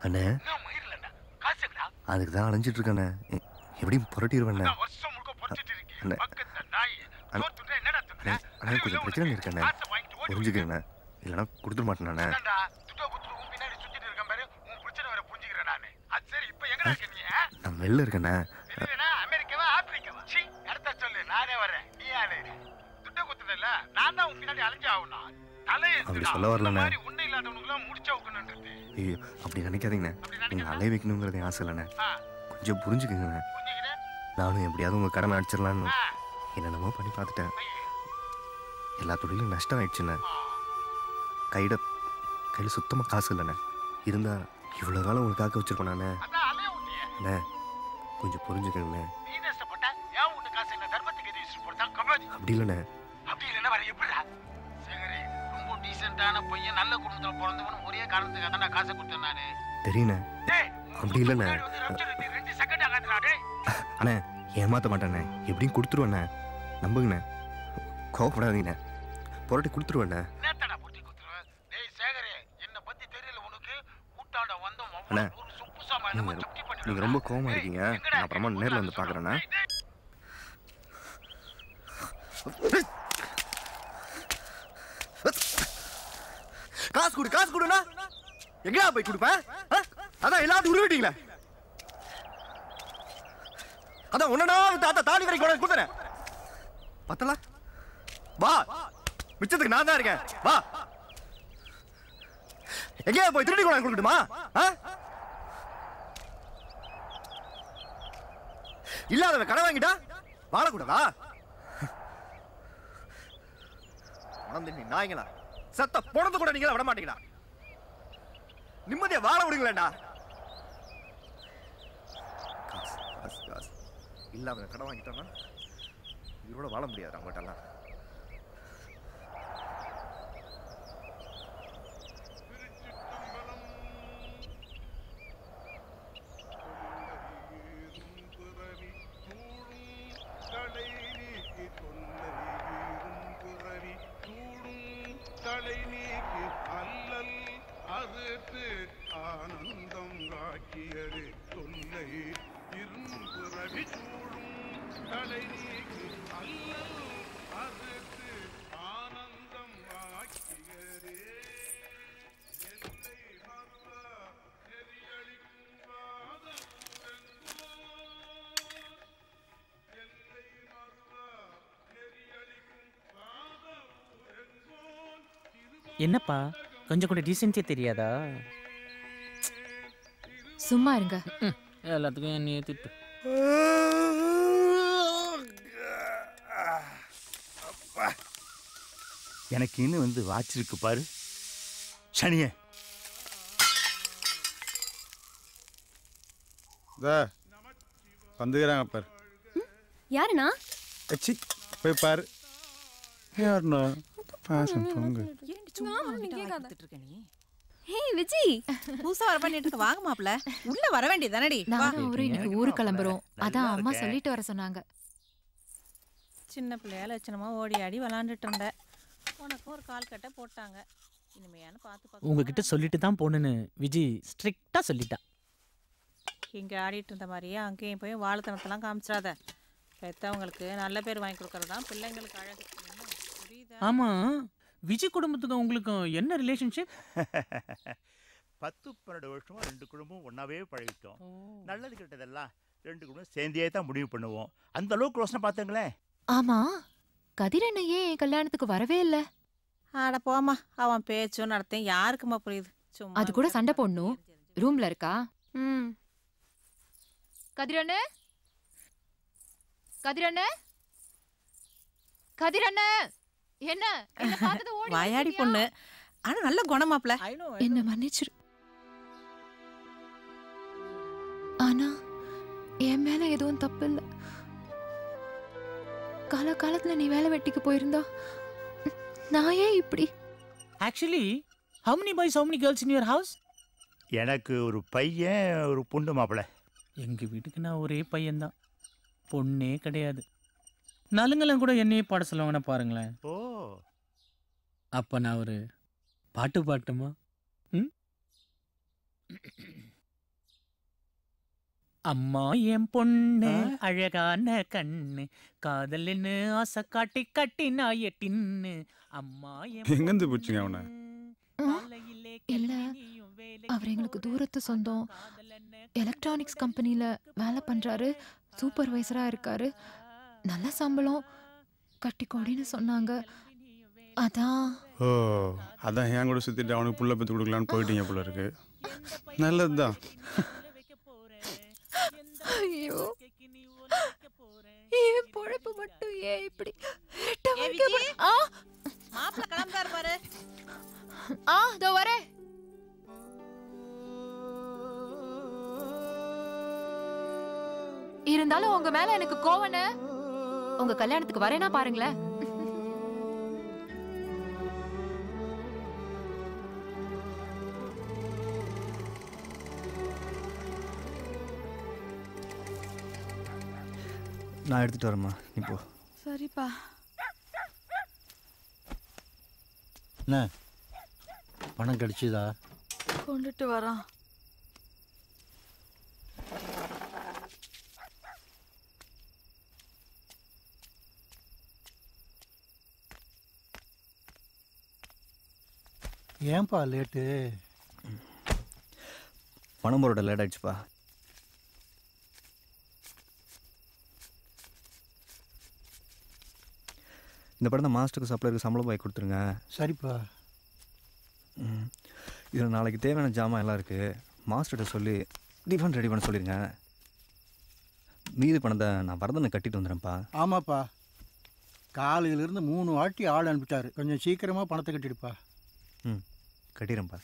அண்ணே என்ன மயிரில்லண்ணா காசுங்கடா அதுக்கு தான் அலைஞ்சிட்டு இருக்கேண்ணே எ- எப்படியும் புரட்டிடுவேண்ணே நான் வருஷம் முழுக்க பொறிச்சிட்டு இருக்கேன் அண்ணே. பக்கத்துல நாய் அண்ணே. சோறு துண்டா என்னடா துண்டா அண்ணே, அண்ணே கொஞ்சம் பிரச்சனை இருக்கண்ணே காசை வாங்கிட்டு ஓடி புரிஞ்சுக்கண்ணே இல்லைன்னா கொடுத்துட மாட்டேண்ணே என்னடா துட்டை குத்துட்டு உன் பின்னாடி சுத்திட்டு இருக்கேன் பாரு உன் பிரச்சனை வேற புரிஞ்சுக்கிறேன் நானு அது சரி இப்போ எங்கடா இருக்க நீ ஆ? நான் வெளில இருக்கேண்ணே இல்லைனா அமெரிக்காவா ஆப்பிரிக்காவா சீ இடத்த சொல்லு நானே வரேன் நீ யாரு துட்டை குத்துறல நான் தான் உன் பின்னாடி அலைஞ்சு ஆகணும் தலையை அப்படி சொல்ல வரலண்ணே. மாதிரி உன்னை இல்லாதவனுக்குலாம் முடிச்சா உட்காந்துட்டு ஐயோ அப்படி நினைக்காதீங்கண்ணே நீங்கள் அலைய வைக்கணுங்கிறது என் ஆசை இல்லைண்ணே ஆ கொஞ்சம் புரிஞ்சுக்கங்கண்ணே புரிஞ்சுக்கிறேன் நானும் எப்படியாவது உங்கள் கடமை அடிச்சிடலான்னு ஆ என்னென்னமோ பண்ணி பார்த்துட்டேன் ஐயோ. எல்லா தொழிலும் நஷ்டம் ஆயிடுச்சுண்ணே ஆ. கையில கையில் சுத்தமாக காசு இல்லைண்ணே இருந்தா இவ்வளோ காலம் உங்களுக்கு காக்க வச்சிருப்பேன் நானே அதான் அலைய விட்டியே அண்ணே கொஞ்சம் புரிஞ்சுக்கங்கண்ணே நீ நஷ்டப்பட்ட என் வீட்டு காசு என்ன தர்மத்துக்கு எது யூஸ் போட்டா கபாதி அப்படி இல்லைண்ணே அப்படி இல்லைன்னா வர எப்படிடா சேகரி ரொம்ப டீசென்டான பையன் நல்ல குடும்பத்துல பிறந்தவன் ஒரே காரணத்துக்காக தான் நான் காசை கொடுத்தேன் நானு தெரியுண்ணே டேய் அப்படி இல்லைண்ணே. முன்னாடி வந்து ரப்சர் எடுத்து ரெண்டு செகண்ட் ஆகாதுடா டேய் அண்ணே ஏமாற்ற மாட்டேண்ணே எப்படியும் கொடுத்துருவேண்ணே நம்புங்கண்ணே கோவப்படாதீங்கண்ணே புரட்டி கொடுத்துருவேண்ணே என்னத்தடா புட்டி குத்துருவேன் டேய் சேகரே என்ன பத்தி தெரியல உனக்கு கூட்டாண்ட வந்தோம் அண்ணே, ஒரு சுப்பு சாமா என்னமோ நீங்க- சப்டி பண்ணி நீங்க ரொம்ப கோவமா இருக்கீங்க. நான் அப்புறமா நேர்ல வந்து பார்க்கறேண்ணே. காசு கொடு காசு கொடுண்ணா எங்கடா போய் கொடுப்பேன் ஆ? அதான் எல்லாத்தையும் உருவிட்டீங்களே அதான் உன்னடா தாத்தா தாலி வரைக்கும் கொண்டு கொடுத்துறேன் பத்தல வா மிச்சத்துக்கு நான் தான் இருக்கேன் வா எங்கேயா போய் திருடி கொண்டாந்து கொடுக்கட்டுமா ஆ? இல்லாதவன் கடை வாங்கிட்டா வாழக்கூடாதா மனம் தண்ணி நாய்ங்களா சத்த பொணந்து கூட நீங்களா விட மாட்டீங்களா நிம்மதியா வாழ விடுங்களேண்டா காசு காசு காசு இல்லாதவன் கடை வாங்கிட்டான்னா இவரோட வாழ முடியாது அவங்ககிட்டலாம் தலை நீக்கி அல்லல் அதுக்கு ஆனந்தம் காக்கியது தொல்லை இரும்புறவி சூடும் தலை நீக்கி அல்லல் அதுக்கு ஆனந்தம் காக்கியதே எல்லை மறுவ நெறியளிக்கும் வாதமுரெங்கோ எல்லை மறுவ நெறியளிக்கும் வாதமுரெங்கோ என்னப்பா கொஞ்சம் கூட டீசென்ட்டே தெரியாதா சும்மா இருங்க எல்லாத்துக்கும் என்னையே திட்டு எனக்கு இன்னும் வந்து வாட்ச் இருக்கு பாரு சனியே இதா வந்துக்கிறாங்க பாரு யாருண்ணா எச்சி போய் பாரு யாருண்ணா பாசம் பொங்கு ஹே விஜய் புதுசா வர பண்ணிட்டு இருக்க வாங்க மாப்ள உள்ள வர வேண்டியது தானடி நானும் அவரும் இன்னைக்கு ஊரு கிளம்புறோம் அதான் அம்மா சொல்லிட்டு வர சொன்னாங்க சின்ன பிள்ளையா லட்சணமா ஓடி ஆடி விளாண்டுட்டு இருந்த உனக்கு ஒரு கால் கட்டை போட்டாங்க இனிமையான பார்த்து பார்த்து உங்ககிட்ட சொல்லிட்டு தான் போகணுன்னு விஜய் ஸ்ட்ரிக்டா சொல்லிட்டா இங்க ஆடிட்டு இருந்த மாதிரியே அங்கேயும் போய் வாழைத்தனத்தெல்லாம் காமிச்சிடாத பெத்தவங்களுக்கு நல்ல பேர் வாங்கி கொடுக்கறது தான் பிள்ளைங்களுக்கு அழகு என்ன, புரியுதா ஆமா விஜய் குடும்பத்துக்கும் உங்களுக்கும் என்ன ரிலேஷன்ஷிப் பத்து பன்னெண்டு வருஷமா ரெண்டு குடும்பம் ஒன்னாவே பழகிட்டோம் நல்லது கெட்டதெல்லாம் ரெண்டு குடும்பம் சேர்ந்தே தான் முடிவு பண்ணுவோம் அந்த அளவுக்கு ரோசனை பார்த்தங்களேன் ஆமா கதிரண்ணையே என் கல்யாணத்துக்கு வரவே இல்ல ஆட போமா அவன் பேச்சும் நடத்தையும் யாருக்குமா புரியுது சும்மா அது கூட சண்டை போடணும் ரூம்ல இருக்கா ம் கதிரண்ணு கதிரண்ணு கதிரண்ணு என்ன என்ன பார்த்தது ஓடி வாயாடி வந்துட்டியா? பொண்ணு ஆனா நல்ல குணமாப்ல என்ன மன்னிச்சிரு ஆனா என் மேல எதுவும் தப்பு இல்ல கால காலத்துல நீ வேலை வெட்டிக்கு போயிருந்தா நான் ஏன் இப்படி actually how many boys how many girls in your house எனக்கு ஒரு பையன் ஒரு பொண்ணு மாப்பிள்ளை எங்க வீட்டுக்கு நான் ஒரே பையன்தான் பொண்ணே கிடையாது நலுங்கெல்லாம் கூட என்னையே பாட சொல்லுவாங்கன்னா பாருங்களேன் ஓ அப்ப நான் ஒரு பாட்டு பாட்டுமா ம் அம்மா என் பொண்ணு அழகான கண்ணு காதல்னு ஆசை காட்டி கட்டி நாய டின்னு அம்மா என் எங்கேருந்து பிடிச்சிங்க அவனை இல்ல அவர் எங்களுக்கு தூரத்து சொந்தம் எலக்ட்ரானிக்ஸ் கம்பெனில வேலை பண்றாரு சூப்பர்வைசரா இருக்காரு நல்ல சம்பளம் கட்டி கொடின்னு சொன்னாங்க அதான் ஓ அதான் என் கூட சுற்றிட்டு அவனுக்கு புள்ள பெற்று கொடுக்கலான்னு போயிட்டீங்க போல இருக்கு நல்லது தான் ஐயோ என் பொழப்பு மட்டும் ஏன் இப்படி ரெட்டை வைக்கப்பட- ஆ மாப்பிள்ள கிளம்புறாரு பாரு ஆ இதோ வரேன் இருந்தாலும் உங்க மேல எனக்கு கோவன உங்க கல்யாணத்துக்கு வரேனா பாருங்களேன் நான் எடுத்துட்டு வரேம்மா நீ போ சரிப்பா என்ன பணம் கிடைச்சதா கொண்டுட்டு வரான் ஏன்பா லேட்டு பணம் போரோட லேட் ஆயிடுச்சுப்பா இந்த படம் தான் மாஸ்டருக்கு சப்ளைக்கு சம்பளம் வாங்கி கொடுத்துருங்க சரிப்பா ம். இதில் நாளைக்கு தேவையான ஜாமான் எல்லாம் இருக்குது மாஸ்டர்கிட்ட சொல்லி டிஃபன் ரெடி பண்ண சொல்லிடுங்க மீதி பணத்தை நான் வரதனை கட்டிட்டு வந்துடுறேன்ப்பா ஆமாப்பா காலையிலிருந்து மூணு வாட்டி ஆள் அனுப்பிட்டாரு கொஞ்சம் சீக்கிரமாக பணத்தை கட்டிடுப்பா ம் கட்டிடுறேன்ப்பா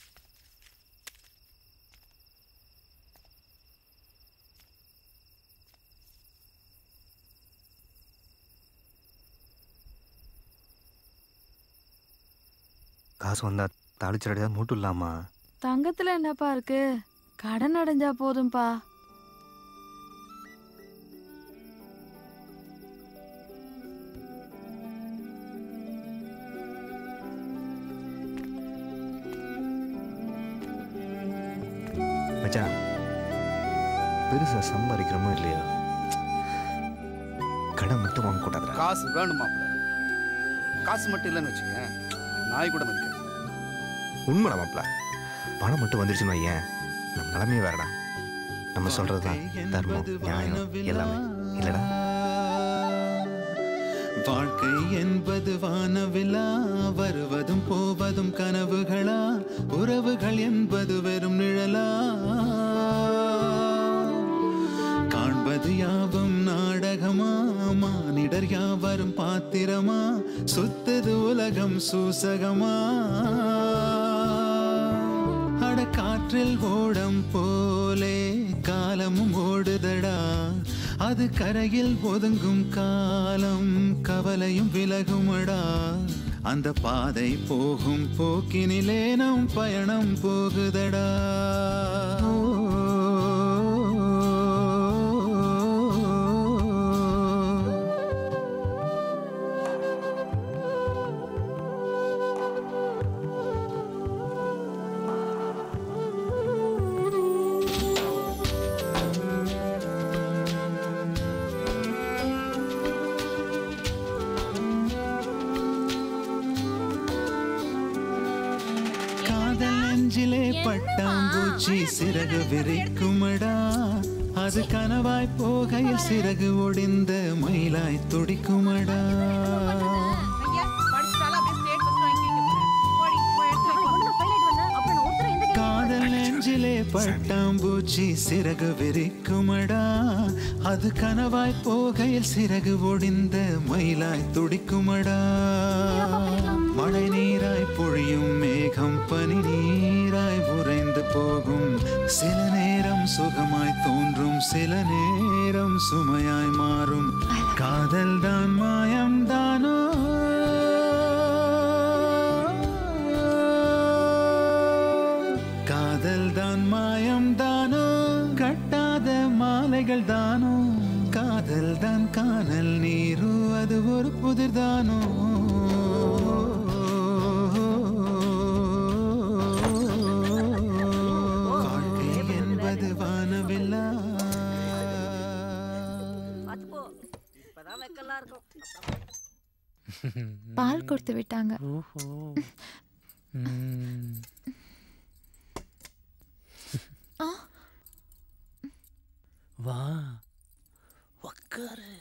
காசு வந்தா தாளிச்சரடியா மூட்டும் இல்லாமா தங்கத்துல என்னப்பா இருக்கு கடன் அடைஞ்சா போதும்பா மச்சான் பெருசாக சம்பாதிக்கிறோமோ இல்லையா கடன் மட்டும் வாங்க கூடாதுடா காசு வேணும் மாப்பிள்ள காசு மட்டும் இல்லைன்னு வச்சுக்க நாய் கூட மதிக்காது உண்மைடா மாப்ள பணம் மட்டும் வந்துருச்சுன்னு வையேன் நம்ம நிலமையே வேறடா நம்ம சொல்றது தான் தர்மம் நியாயம் எல்லாமே இல்லடா வாழ்க்கை என்பது வானவிலா வருவதும் போவதும் கனவுகளா உறவுகள் என்பது வெறும் நிழலா காண்பது யாவும் நாடகமா மானிடர் யாவரும் பாத்திரமா சுத்தது உலகம் சூசகமா அட காற்றில் ஓடம் போலே காலமும் ஓடுதடா அது கரையில் ஒதுங்கும் காலம் கவலையும் விலகுமடா அந்த பாதை போகும் போக்கினிலே நம் பயணம் போகுதடா காதல் நெஞ்சிலே பட்டாம்பூச்சி சிறகு விரிக்குமடா அது கனவாய் போகையில் சிறகு ஒடிந்த மயிலாய் துடிக்குமடா ஐயா படிச்சுட்டாலும் அப்படியே ஸ்டேட் பஸ் வாங்கி போடி போய் எடுத்து காதல் நெஞ்சிலே பட்டாம்பூச்சி சிறகு விரிக்குமடா அது கனவாய் போகையில் சிறகு ஒடிந்த மயிலாய் துடிக்குமடா மழை நீராய் பொழியும் மேகம் பனி நீராய் உறைந்து போகும் சில நேரம் சுகமாய் தோன்றும் சில நேரம் சுமையாய் மாறும் காதல் தான் மாயம் தானோ காதல் தான் மாயம் தானோ கட்டாத மாலைகள் தானோ காதல் தான் காணல் நீரு அது ஒரு புதிர் தானோ வாழ்க்கை என்பது வானவில்லா பால் கொடுத்து விட்டாங்க ஓஹோ ம். ஆ வா உக்காரு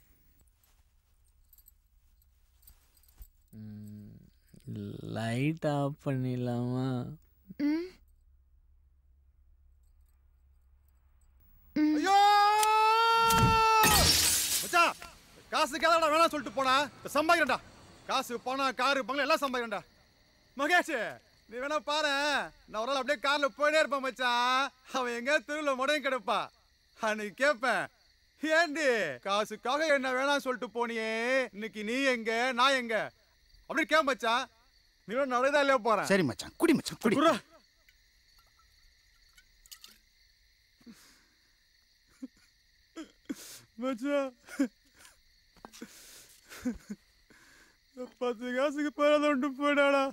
லைட் ஆஃப் பண்ணிடலாமா ம் ஐயோ மச்சான் காசு கேளடா வேணாம் சொல்லிட்டு போனா இப்ப சம்பாதிக்கிறேன்டா காசு பணம் காரு பங்களா எல்லாம் சம்பாதிக்கிறேன்டா மகேஷ் நீ வேணா பாரு நான் ஒரு நாள் அப்படியே கார்ல போயிட்டே இருப்பேன் மச்சான் அவன் எங்க தெருவில் முடையும் கிடப்பா அன்னைக்கு கேட்பேன் ஏண்டி காசுக்காக என்ன வேணாம் சொல்லிட்டு போனியே இன்னைக்கு நீ எங்க நான் எங்க அப்படி கேப் மச்சான் நீ வேணா நடந்தா இல்லையா போறேன் சரி மச்சான் குடி மச்சான் குடி குர்ரா. மச்சான் இந்த பத்து காசுக்கு பேரத ஒன்று போயிடாடா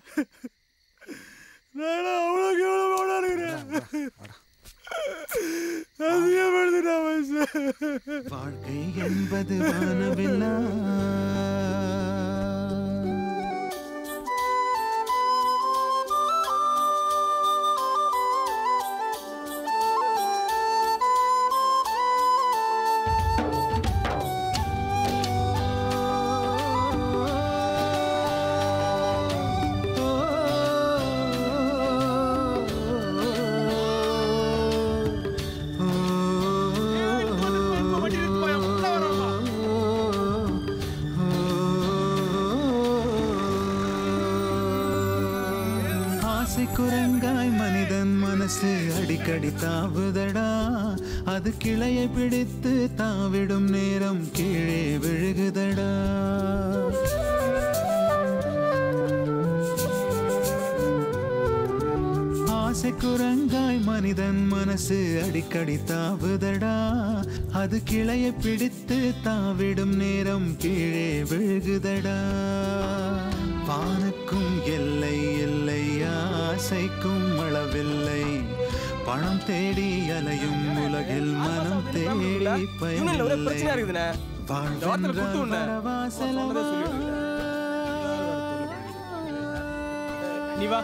நான் அவ்வளோ கேவலமான இருக்கிறேன் அதிகப்படுத்துடா மச்சான் வாழ்க்கை என்பது வானவில்லா ஆசை குரங்காய் மனிதன் மனசு அடிக்கடி தாவுதடா அது கிளையை பிடித்து தாவிடும் நேரம் கீழே விழுகுதடா ஆசை குரங்காய் மனிதன் மனசு அடிக்கடி தாவுதடா அது கிளையை பிடித்து தாவிடும் நேரம் கீழே விழுகுதடா வானுக்கும் எல்லை இல்லை ஆசைக்கும் அளவில்லை பணம் தேடி அலையும் உலகில் மனம் தேடி யூனியன்ல ஒரே பிரச்சனையா பயனில்லை இருக்குதுண்ணே இந்த வாரத்துல கொடுத்து விடணே. சொன்னதை சொல்லிடு. நீ வா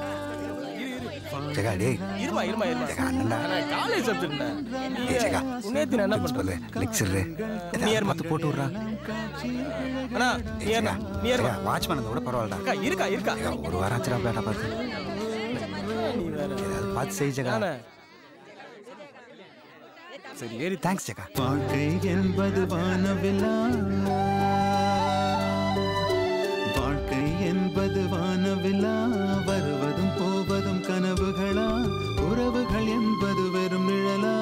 ஜெகா டேய் இருமா இருமா இருமா ஜெகா அண்ணன்டா நான் காலேஜ் சப்ஜெக்ட் ஏய் ஜெகா உன்னேத்தி நான் என்ன பண்றது லெக்சர் நீ ஏறுமா. பார்த்து போட்டு விட்றா அண்ணா நீ ஏறுண்ணா நீ ஏறுமா வாட்ச்மேன் கூட பரவாயில்லடா அக்கா இருக்கா இருக்கா ஜெகா, ஒரு வாரம் ஆச்சுடா பேட்டா பார்த்து நீ வேற ஏதாவது பார்த்து செய் ஜெகா அண்ணா. சரி ஏறி தேங்க்ஸ் ஜெகா வாழ்க்கை என்பது வானவில்லா வாழ்க்கை என்பது வானவில்லா வருவதும் போவதும் கனவுகளா உறவுகள் என்பது வெறும் நிழலா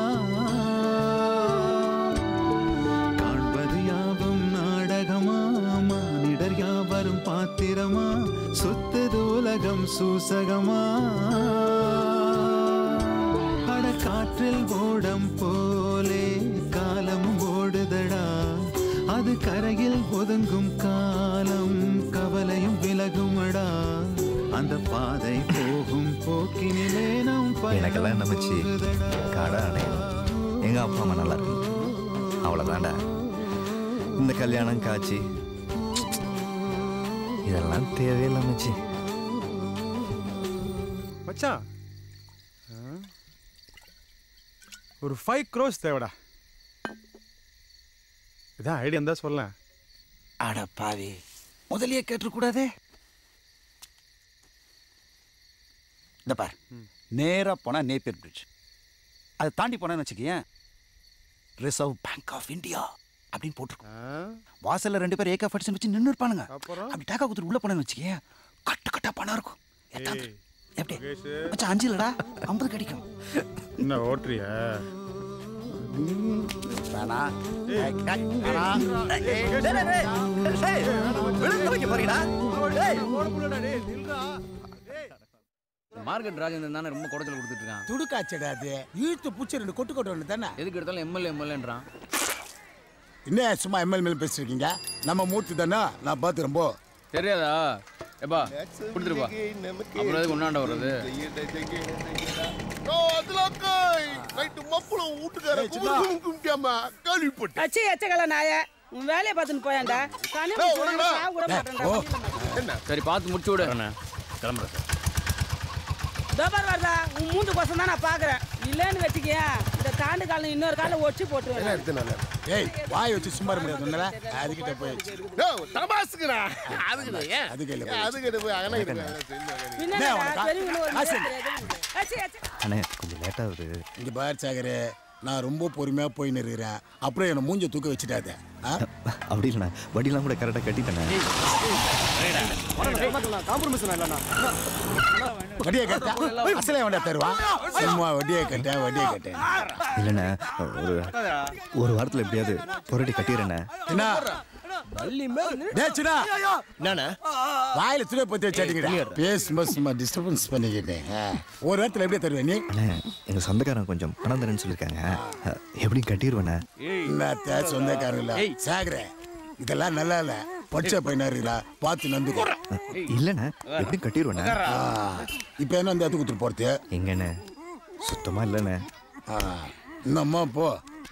காண்பது யாவும் நாடகமா மானிடர் யாவரும் பாத்திரமா சுத்தது உலகம் சூசகமா அட காற்றில் ஓடம் போலே காலமும் ஓடுதடா அது கரையில் ஒதுங்கும் காலம் கவலையும் விலகுமடா அந்த பாதை போகும் போக்கினிலே நம் எனக்கெல்லாம் என்ன மச்சி கடை அடையணும் எங்கள் அப்பா அம்மா நல்லா இருக்கு அவ்வளோதான்டா இந்த கல்யாணம் காட்சி இதெல்லாம் தேவையில்லை மச்சி மச்சான் ஆ? ஒரு ஃபைவ் க்ரோஸ் தேவைடா இதான் ஐடியா இருந்தா சொல்ல அட பாவி முதலியே கேட்டுக்கூடாதே இந்த பார் நேரா போனா நேப்பியர் பிரிட்ஜ் அதை தாண்டி போனேன்னு வச்சுக்கேன் ரிசர்வ் பேங்க் ஆஃப் இந்தியா அப்படின்னு போட்டிருக்கோம் வாசல்ல ரெண்டு பேர் ஏகா ஃபட்ஸ் வச்சு நின்று இருப்பானுங்க அப்புறம் அப்படி டாக்கா குத்துட்டு உள்ள போனேன்னு வச்சுக்கேன் கட்டு கட்டா பணம் இருக்கும் எத்தாந்து ஏய், எப்படி மகேஷ். மச்சான் அஞ்சு இல்லடா ஐம்பது கிடைக்கும் என்ன ஓட்டுறிய வேணா ஏய், ஏய், ஏய், வேணா. ஏய், ஏய், மகேஷ். டேய், டேய், டேய், டேய், விழுந்து வைக்க போறீங்கடா டேய். மார்க்கெட் ராஜேந்திரன் தானே ரொம்ப குடைச்சல் கொடுத்துட்டு இருக்கான் துடுக்காச்சடா அது இழுத்து பூச்சி ரெண்டு கொட்டு கொட்டு ஒன்று தானே எதுக்கு எடுத்தாலும் எம்எல்ஏ எம்எல்ஏன்றான் என்ன சும்மா எம்எல் மேல் பேசிருக்கீங்க நம்ம மூர்த்தி தானே நான் பார்த்துறேன் போ தெரியாதா எப்பா கொடுத்துருப்பா அப்புறம் எதுக்கு ஒன்னாண்ட வர்றது அச்சி எச்சக்கல நாய உன் வேலையை பார்த்துன்னு போயாண்டா கண்ணு சாவு கூட மாட்டேன்டா என்ன சரி பார்த்து முடிச்சு விடு கிளம்புறேன் தோபார் வருதா உன் மூஞ்சு கோசம் தான் நான் பார்க்குறேன் இல்லைன்னு வச்சுக்கேன் இந்த தாண்டு காலம் இன்னொரு காலம் ஒடிச்சு போட்டுருவேன் ஏய் வாய் வச்சு சும்மா இருக்க முடியாது உன்னால அதுகிட்ட போயிடுச்சு தமாசுக்குறா அதுக்கு ஏன் அதுக்கு இல்ல அதுக்கு போய் அகன பின்னாடி பெரியவங்க ஒரு காசு நேரம் தெரியாது. ஆச்சி, ஆச்சி. அண்ணே கொஞ்சம் லேட் ஆகுது இங்க பார் சாகரு நான் ரொம்ப பொறுமையா போய் நிறுகிறேன் அப்புறம் என்ன மூஞ்ச தூக்க வச்சுட்டாத ஆ? அப்படி இல்லைண்ணே வண்டிலாம் கூட கரெக்டாக கட்டிட்டேண்ணே காம்ப்ரமைஸ் இல்லைண்ணா வட்டியை கட்டா அசலே வேண்டாம் தருவா சும்மா வட்டியை கட்டேன் வட்டியை கட்டேன் இல்லைண்ணே ஒரு ஒரு வாரத்தில் எப்படியாவது புரட்டி கட்டிடுறேண்ணே என்ன டேச்சுடா என்னண்ணா வாயில துணை பத்தி வச்சாட்டிங்கடா பேசும்போது சும்மா டிஸ்டர்பன்ஸ் பண்ணிக்கிட்டேன் ஆ. ஒரு வாரத்தில் எப்படியே தருவேன் நீ அண்ணே எங்கள் சொந்தக்காரன் கொஞ்சம் பணம் தரேன்னு சொல்லியிருக்காங்க அஹ், எப்படி கட்டிடுவேண்ணே என்னத்த சொந்தக்காரன் இல்ல சாகரே இதெல்லாம் நல்லா இல்ல பச்சை பையனா இருக்குடா பார்த்து நந்துக்கோ இல்லைண்ணே எப்படி கட்டிடுவேண்ணே ஆ, இப்ப என்ன அந்த இடத்துக்கு கொடுத்துட்டு போறது எங்கண்ணே சுத்தமாக இல்லைண்ணே ஆ, இன்னம்மா போ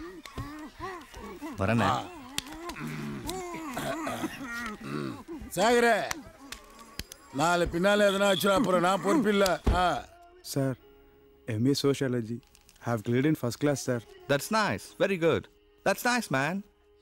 வரேண்ணே சாகரே நாளை பின்னால எதனா ஆச்சுன்னா அப்புறம் நான் பொறுப்பில்ல ஆ Sir, MA Sociology. Have cleared in first class, sir. That's nice. Very good. That's nice, man.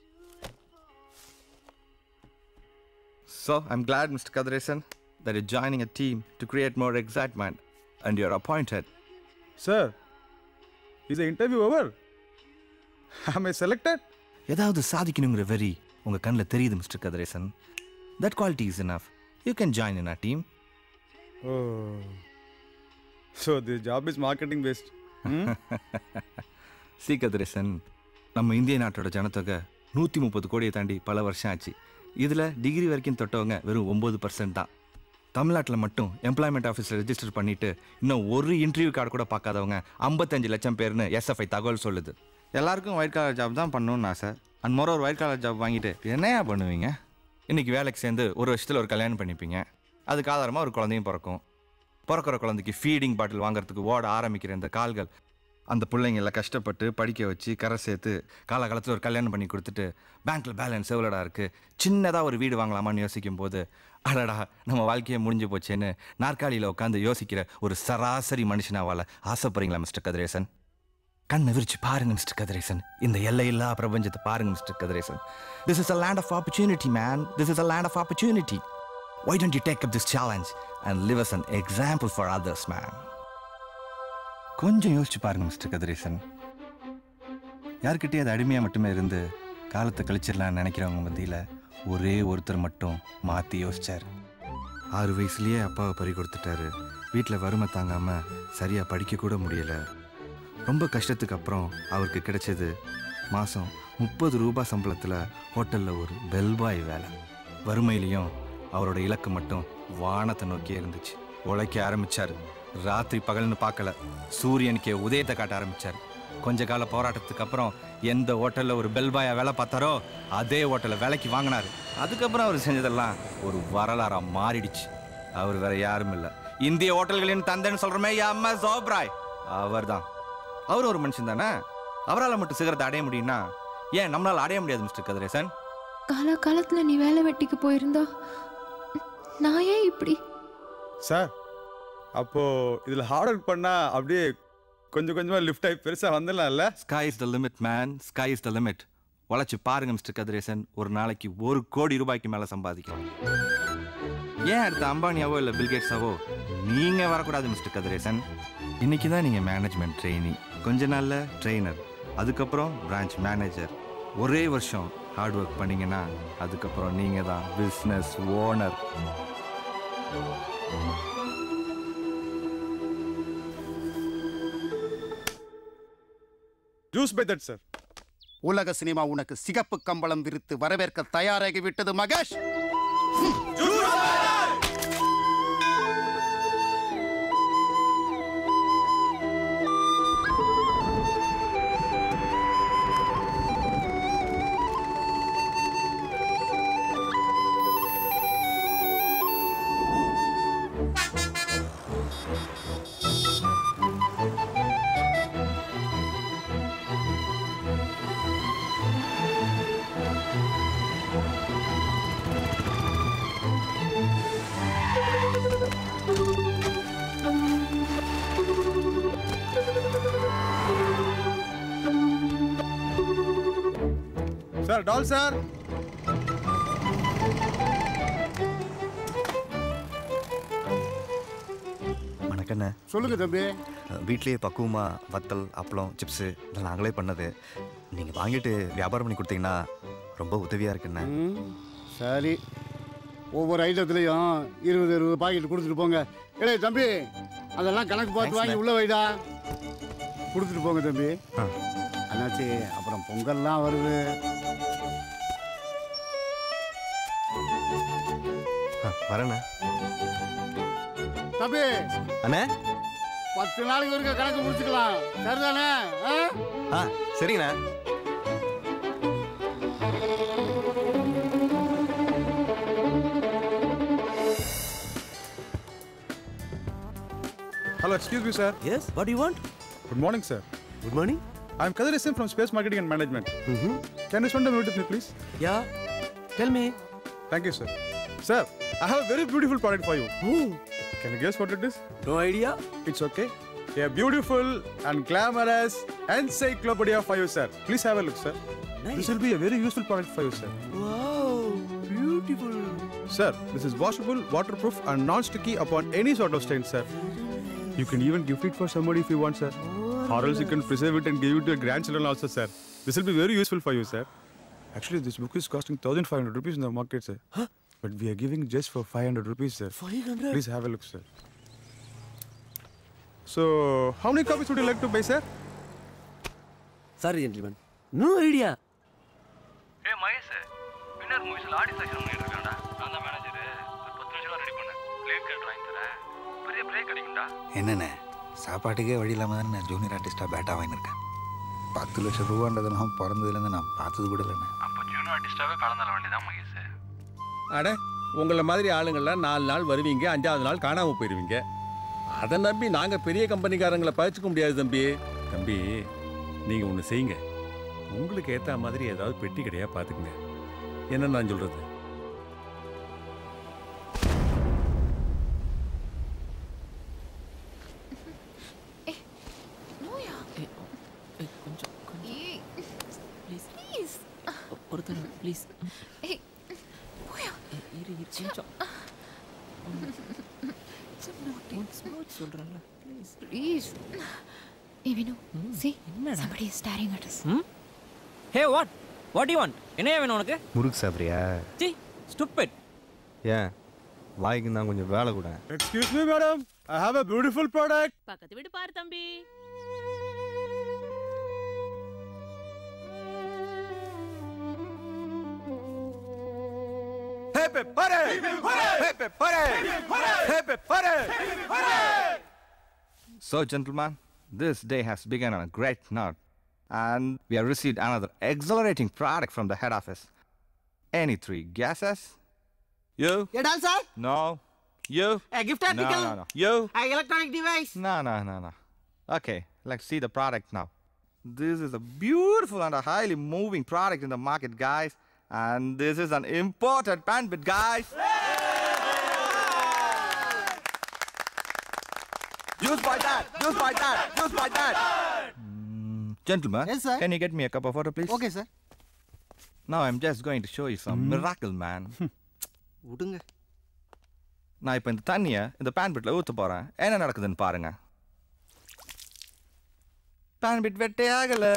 So, I'm glad, Mr. Kadresan, that you're joining a team to create more excitement and you're appointed. Sir, is the interview over? Am I selected? ஏதாவது சாதிக்கணுங்கிற வெறி உங்கள் கண்ணில் தெரியுது mister Kathiresan that quality is enough you can join in a team Oh. So this job is marketing based. Hmm? C Kathiresan நம்ம இந்திய நாட்டோட ஜனத்தொகை நூற்றி முப்பது கோடியை தாண்டி பல வருஷம் ஆச்சு இதில் டிகிரி வரைக்கும் தொட்டவங்க வெறும் ஒம்பது பர்சன்ட் தான் தமிழ்நாட்டில் மட்டும் எம்ப்ளாய்மெண்ட் ஆஃபீஸில் ரெஜிஸ்டர் பண்ணிட்டு இன்னும் ஒரு இன்டர்வியூ கார்டு கூட பார்க்காதவங்க ஐம்பத்தஞ்சு லட்சம் பேர்னு எஸ்எஃப்ஐ தகவல் சொல்லுது எல்லாருக்கும் ஒயிட் காலர் ஜாப் தான் பண்ணணும்னு ஆசை அண்ட் மொர ஒரு ஒயிட் காலர் ஜாப் வாங்கிட்டு என்னையா பண்ணுவீங்க இன்னைக்கு வேலைக்கு சேர்ந்து ஒரு வருஷத்தில் ஒரு கல்யாணம் பண்ணிப்பீங்க அதுக்கு ஆதாரமாக ஒரு குழந்தையும் பிறக்கும் பிறக்கிற குழந்தைக்கு ஃபீடிங் பாட்டில் வாங்குறதுக்கு ஓட ஆரம்பிக்கிற இந்த கால்கள் அந்த பிள்ளைங்கள கஷ்டப்பட்டு படிக்க வச்சு கரை சேர்த்து காலகாலத்தில் ஒரு கல்யாணம் பண்ணி கொடுத்துட்டு பேங்க்கில் பேலன்ஸ் எவ்வளோடா இருக்குது சின்னதாக ஒரு வீடு வாங்கலாமான்னு யோசிக்கும் போது அடடா நம்ம வாழ்க்கையே முடிஞ்சு போச்சேன்னு நாற்காலியில் உட்காந்து யோசிக்கிற ஒரு சராசரி மனுஷனாவால் ஆசைப்படுறீங்களா மிஸ்டர் கதிரேசன் கண்ணை விரிச்சு பாருங்க மிஸ்டர் கதிரேசன் இந்த எல்லையில்லா பிரபஞ்சத்தை பாருங்க mister Kathiresan this is a land of opportunity man this is a land of opportunity Why don't you take up this challenge and live as an example for others, man? கொஞ்சம் யோசிச்சு பாருங்க மிஸ்டர் கதிரேசன் யார்கிட்டயும் அது அடிமையாக மட்டுமே இருந்து காலத்தை கழிச்சிடலாம்னு நினைக்கிறவங்க மத்தியில் ஒரே ஒருத்தர் மட்டும் மாற்றி யோசிச்சார் ஆறு வயசுலயே அப்பாவை பறி கொடுத்துட்டாரு வீட்டில் வறுமை தாங்காமல் சரியாக படிக்க கூட முடியலை ரொம்ப கஷ்டத்துக்கு அப்புறம் அவருக்கு கிடைச்சது மாதம் முப்பது ரூபாய் சம்பளத்தில் ஹோட்டலில் ஒரு பெல்பாய் வேலை வறுமையிலையும் அவரோட இலக்கு மட்டும் வானத்தை நோக்கியே இருந்துச்சு உழைக்க ஆரம்பிச்சார் ராத்திரி பகல்னு பார்க்கல சூரியனுக்கே உதயத்தை காட்ட ஆரம்பிச்சார் கொஞ்ச கால போராட்டத்துக்கு அப்புறம் எந்த ஹோட்டலில் ஒரு பெல்பாயா வேலை பார்த்தாரோ அதே ஹோட்டலில் வேலைக்கு வாங்கினார் அதுக்கப்புறம் அவர் செஞ்சதெல்லாம் ஒரு வரலாறா மாறிடுச்சு அவர் வேற யாரும் இல்லை இந்திய ஹோட்டல்களின் தந்தைன்னு சொல்றமே அம்மா சோப்ராய் அவர்தான் அவர் ஒரு மனுஷன் தானே அவரால் மட்டும் சிகரத்தை அடைய முடியும்னா ஏன் நம்மளால அடைய முடியாது மிஸ்டர் கதிரேசன் காலகாலத்துல நீ வேலை வெட்டிக்கு போயிருந்தா நான் ஏன் இப்படி சார் அப்போ இதில் ஹார்ட் ஒர்க் பண்ணால் அப்படியே கொஞ்சம் கொஞ்சமாக லிஃப்ட் ஆகி பெருசாக வந்துடலாம்ல sky is the limit man sky is the limit உழைச்சி பாருங்க மிஸ்டர் கதிரேசன் ஒரு நாளைக்கு ஒரு கோடி ரூபாய்க்கு மேலே சம்பாதிக்கலாம் ஏன் அடுத்த அம்பானியாவோ இல்லை பில்கேட்ஸாவோ நீங்கள் வரக்கூடாது மிஸ்டர் கதிரேசன் இன்னைக்கு தான் நீங்கள் மேனேஜ்மெண்ட் ட்ரெயினி கொஞ்ச நாளில் ட்ரெயினர் அதுக்கப்புறம் பிரான்ச் மேனேஜர் ஒரே வருஷம் ஹார்ட் ஒர்க் பண்ணீங்கன்னா அதுக்கப்புறம் நீங்கள் தான் business owner juice by that sir உலக சினிமா உனக்கு சிகப்பு கம்பளம் விரித்து வரவேற்க தயாராகி விட்டது மகேஷ் டால் சார் வணக்கண்ணே சொல்லுங்க தம்பி வீட்லேயே பக்குவமாக வத்தல் அப்பளம் சிப்ஸு இதெல்லாம் நாங்களே பண்ணது நீங்கள் வாங்கிட்டு வியாபாரம் பண்ணி கொடுத்தீங்கன்னா ரொம்ப உதவியாக இருக்குண்ணே ம், சரி ஒவ்வொரு ஐட்டத்துலையும் இருபது இருபது பாக்கெட் கொடுத்துட்டு போங்க ஏலே தம்பி அதெல்லாம் கணக்கு பார்த்து Thanks, வாங்கி man. உள்ள வைடா கொடுத்துட்டு போங்க தம்பி ஆ. அண்ணாச்சி அப்புறம் பொங்கல்லாம் வருது ஆ வரேண்ணே தம்பி அண்ணே பத்து நாளைக்கு வரைக்கும் கணக்கு முடிச்சுக்கலாம் சரிதானே ஆ? ஆ சரிங்கண்ணே Hello, excuse me, sir. Yes, what do you want? Good morning, sir. Good morning. I'm Kadir Sim from Space Marketing and Management. Mm-hmm. Can you spend a minute with me, please? Yeah. Tell me. Thank you, sir. Sir, I have a very beautiful product for you. Can you guess what it is? No idea. It's okay. A beautiful and glamorous encyclopedia for you, sir. Please have a look, sir. This will be a very useful product for you, sir. Wow, beautiful. Sir, this is washable, waterproof, and non-sticky upon any sort of stain, sir. You can even gift it for somebody if you want, sir. Or else you can preserve it and give it to your grandchildren also, sir. This will be very useful for you, sir. Actually, this book is costing 1500 rupees in the market, sir. But we are giving just for 500 rupees, sir. 500? Please have a look, sir. So, how many copies would you like to buy, sir? Sorry, gentlemen. No idea. ஏ Mahesh winner மூவிஸ்ல audition பண்ணிட்டு இருக்கான்டா நான் தான் manager ஒரு பத்து நிமிஷம் ready பண்ணேன் லேட் கேட் வாங்கி தரேன் பெரிய பிரேக் கிடைக்கும்டா என்னண்ணே சாப்பாட்டுக்கே வழி இல்லாமல் தானே நான் ஜூனியர் ஆர்டிஸ்டாக பேட்டா வாங்கியிருக்கேன் பத்து லட்சம் ரூபான்றதெல்லாம் பிறந்ததுலேருந்து நான் பார்த்தது கூட இல்லைண்ணே அப்போ ஜூனியர் ஆர்டிஸ்டாவே கலந்துட வேண்டியதான் மகேஷ் அட உங்களை மாதிரி ஆளுங்கள்லாம் நாலு நாள் வருவீங்க அஞ்சாவது நாள் காணாமல் போயிடுவீங்க அதை நம்பி நாங்கள் பெரிய கம்பெனிக்காரங்களை பழிச்சுக்க முடியாது தம்பி தம்பி நீங்கள் ஒன்று செய்யுங்க உங்களுக்கு ஏற்ற மாதிரி ஏதாவது பெட்டி கடையாக பார்த்துக்குங்க என்ன நான் சொல்கிறது நோயா கொஞ்சம் ஏய் ப்ளீஸ் ப்ளீஸ் ஒருத்தர் ப்ளீஸ் ஏய் நோயா இரு இரு கொஞ்சம் சொல்கிறேன்ல ப்ளீஸ் ப்ளீஸ் ஏய் Vinu see somebody is staring at us hmm hey what what you want என்னையா வேணும் உனக்கு முறுக்கு சாப்பிட்றியா சி ஸ்டூபிட் ஏன் வாய்க்கு தான் கொஞ்சம் வேலை கூட Excuse me, madam. I have a beautiful product. பக்கத்து வீடு பாரு தம்பி Happy party! Happy party! Happy party! So, gentlemen, this day has begun on a great note, and we have received another exhilarating product from the head office. Any three guesses? You? A doll, sir? No. You? A gift No, article? no, no. You? A electronic device? No, no, no, no. Okay, let's see the product now. This is a beautiful and a highly moving product in the market, guys. And this is an imported bandwidth, guys. Use by that, use by that, use by that. Mm, gentlemen, Yes, sir. can you get me a cup of water, please? Okay, sir. Now I'm just going to show you some miracle, man. விடுங்க நான் இப்போ இந்த தண்ணியை இந்த pan பிட்டில் ஊற்ற போகிறேன் என்ன நடக்குதுன்னு பாருங்க பேன் பிட் வெட்டே ஆகல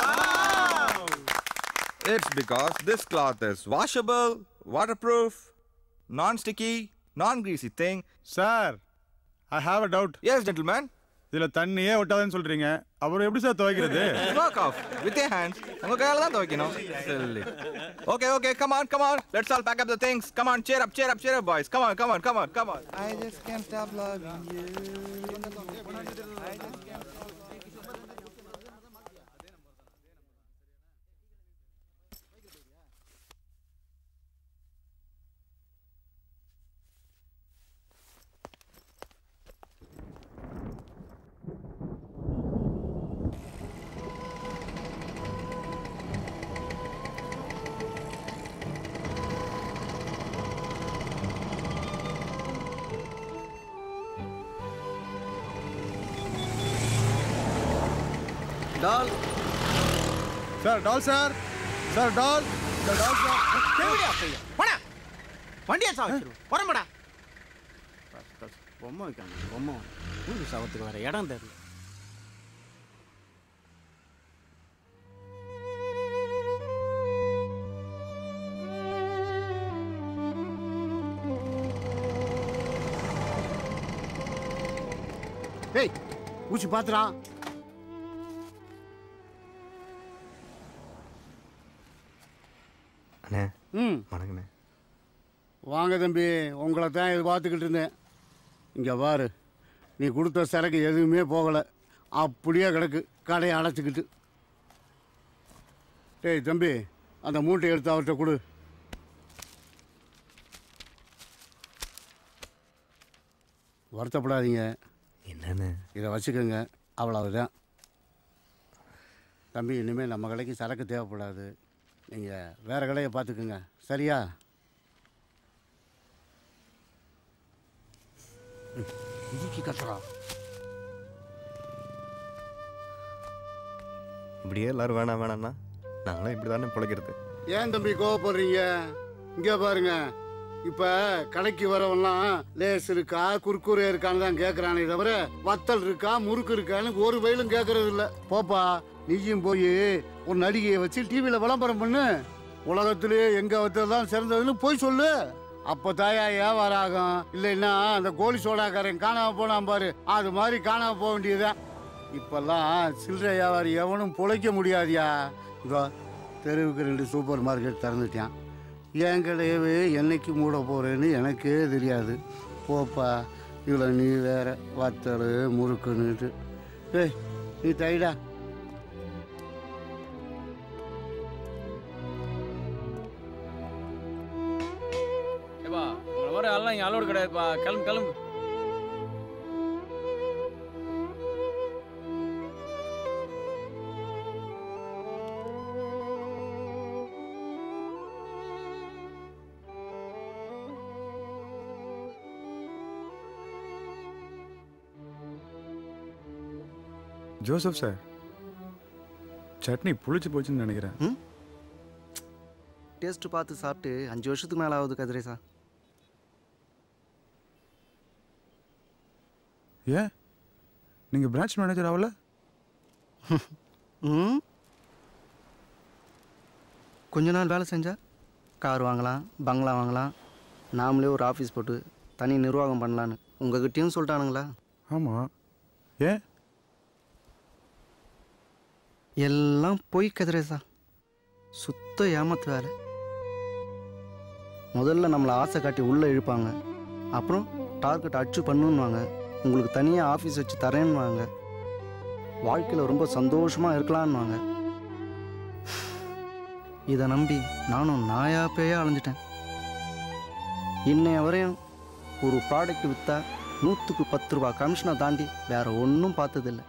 it's because this cloth is washable waterproof non sticky non greasy thing sir I have a doubt yes gentleman இதில் தண்ணியே ஒட்டாதுன்னு சொல்றீங்க அப்புறம் எப்படி சார் துவைக்கிறது Work off with your hands. உங்க கையால தான் துவைக்கணும். Silly. Okay, okay, come on, come on. Let's all pack up the things. Come on, cheer up, cheer up, cheer up, boys. Come on, come on, come on, come on. I just can't stop loving you. I just can't டால் sir டால் sir sir டால் போடா வண்டியை சாவச்சிருவோம் புறம்படா பொம்மை வைக்காங்க பொம்மை மூணு சவத்துக்கு வேற இடம் தெரியல டேய் ஊசி பாத்துடா அண்ணே ம் வணக்கண்ணே வாங்க தம்பி உங்களை தான் எதிர்பார்த்துக்கிட்டு இருந்தேன் இங்கே பாரு நீ கொடுத்த சரக்கு எதுவுமே போகலை அப்படியே கிடக்கு கடையை அடைச்சிக்கிட்டு டேய் தம்பி அந்த மூட்டை எடுத்து அவர்கிட்ட கொடு வருத்தப்படாதீங்க என்னன்னு இதை வச்சுக்கோங்க அவ்வளவுதான் தம்பி இனிமேல் நம்ம கடைக்கு சரக்கு தேவைப்படாது நீங்கள் வேறு கடையை பார்த்துக்குங்க சரியா ம், இதுக்கு கத்துறா இப்படியே எல்லாரும் வேணாம் வேணாம்னா நாங்களும் இப்படி தானே பிழைக்கிறது ஏன் தம்பி கோவப்படுறீங்க இங்கே பாருங்க இப்போ கடைக்கு வரவெல்லாம் லேஸ் இருக்கா குர்குரே இருக்கான்னு தான் கேட்குறானே தவிர வத்தல் இருக்கா முறுக்கு இருக்கான்னு ஒரு வயலும் கேட்கறது இல்லை போப்பா நீயும் போய் ஒரு நடிகையை வச்சு டிவியில் விளம்பரம் பண்ணு உலகத்திலேயே எங்கே வத்தல் தான் சிறந்ததுன்னு போய் சொல்லு அப்போ தாயா வியாபாரம் ஆகும் இல்லைன்னா அந்த கோழி சோடாக்காரன் காணாம போனான் பாரு அது மாதிரி காணாம போக வேண்டியதுதான் இப்பெல்லாம் சில்லறை வியாபாரி எவனும் பிழைக்க முடியாதியா இதோ தெருவுக்கு ரெண்டு சூப்பர் மார்க்கெட் திறந்துட்டான் என் கடையவே என்னைக்கு மூட போகிறேன்னு எனக்கே தெரியாது போப்பா இதில் நீ வேற வத்தல் முறுக்குன்னுட்டு ஏய் நீ தைடா ஏப்பா உங்களை மாதிரி ஆள்லாம் இங்கே அலோடு கிடையாதுப்பா கிளம்பு கிளம்பு ஜோசப் சார் சட்னி புளிச்சு போச்சுன்னு நினைக்கிறேன் டேஸ்ட் பார்த்து சாப்பிட்டு அஞ்சு வருஷத்துக்கு மேலே ஆகுது கதிரேசா ஏன் நீங்கள் பிரான்ச் மேனேஜர் ஆகல ம் கொஞ்ச நாள் வேலை செஞ்சா கார் வாங்கலாம் பங்களா வாங்கலாம் நாமளே ஒரு ஆஃபீஸ் போட்டு தனி நிர்வாகம் பண்ணலான்னு உங்ககிட்டயும் சொல்லிட்டானுங்களா ஆமாம் ஏன் எல்லாம் பொய் கதிரேசா சுத்த ஏமாத்து வேலை முதல்ல நம்மளை ஆசை காட்டி உள்ளே இழுப்பாங்க அப்புறம் டார்கெட் அச்சு பண்ணுன்னுவாங்க உங்களுக்கு தனியாக ஆஃபீஸ் வச்சு தரேன்னுவாங்க வாழ்க்கையில் ரொம்ப சந்தோஷமாக இருக்கலான்னுவாங்க இதை நம்பி நானும் நாயா பேயா அலைஞ்சிட்டேன் இன்னைய வரையும் ஒரு ப்ராடக்ட் விற்றா நூற்றுக்கு பத்து ரூபா கமிஷனை தாண்டி வேற ஒன்றும் பார்த்ததில்ல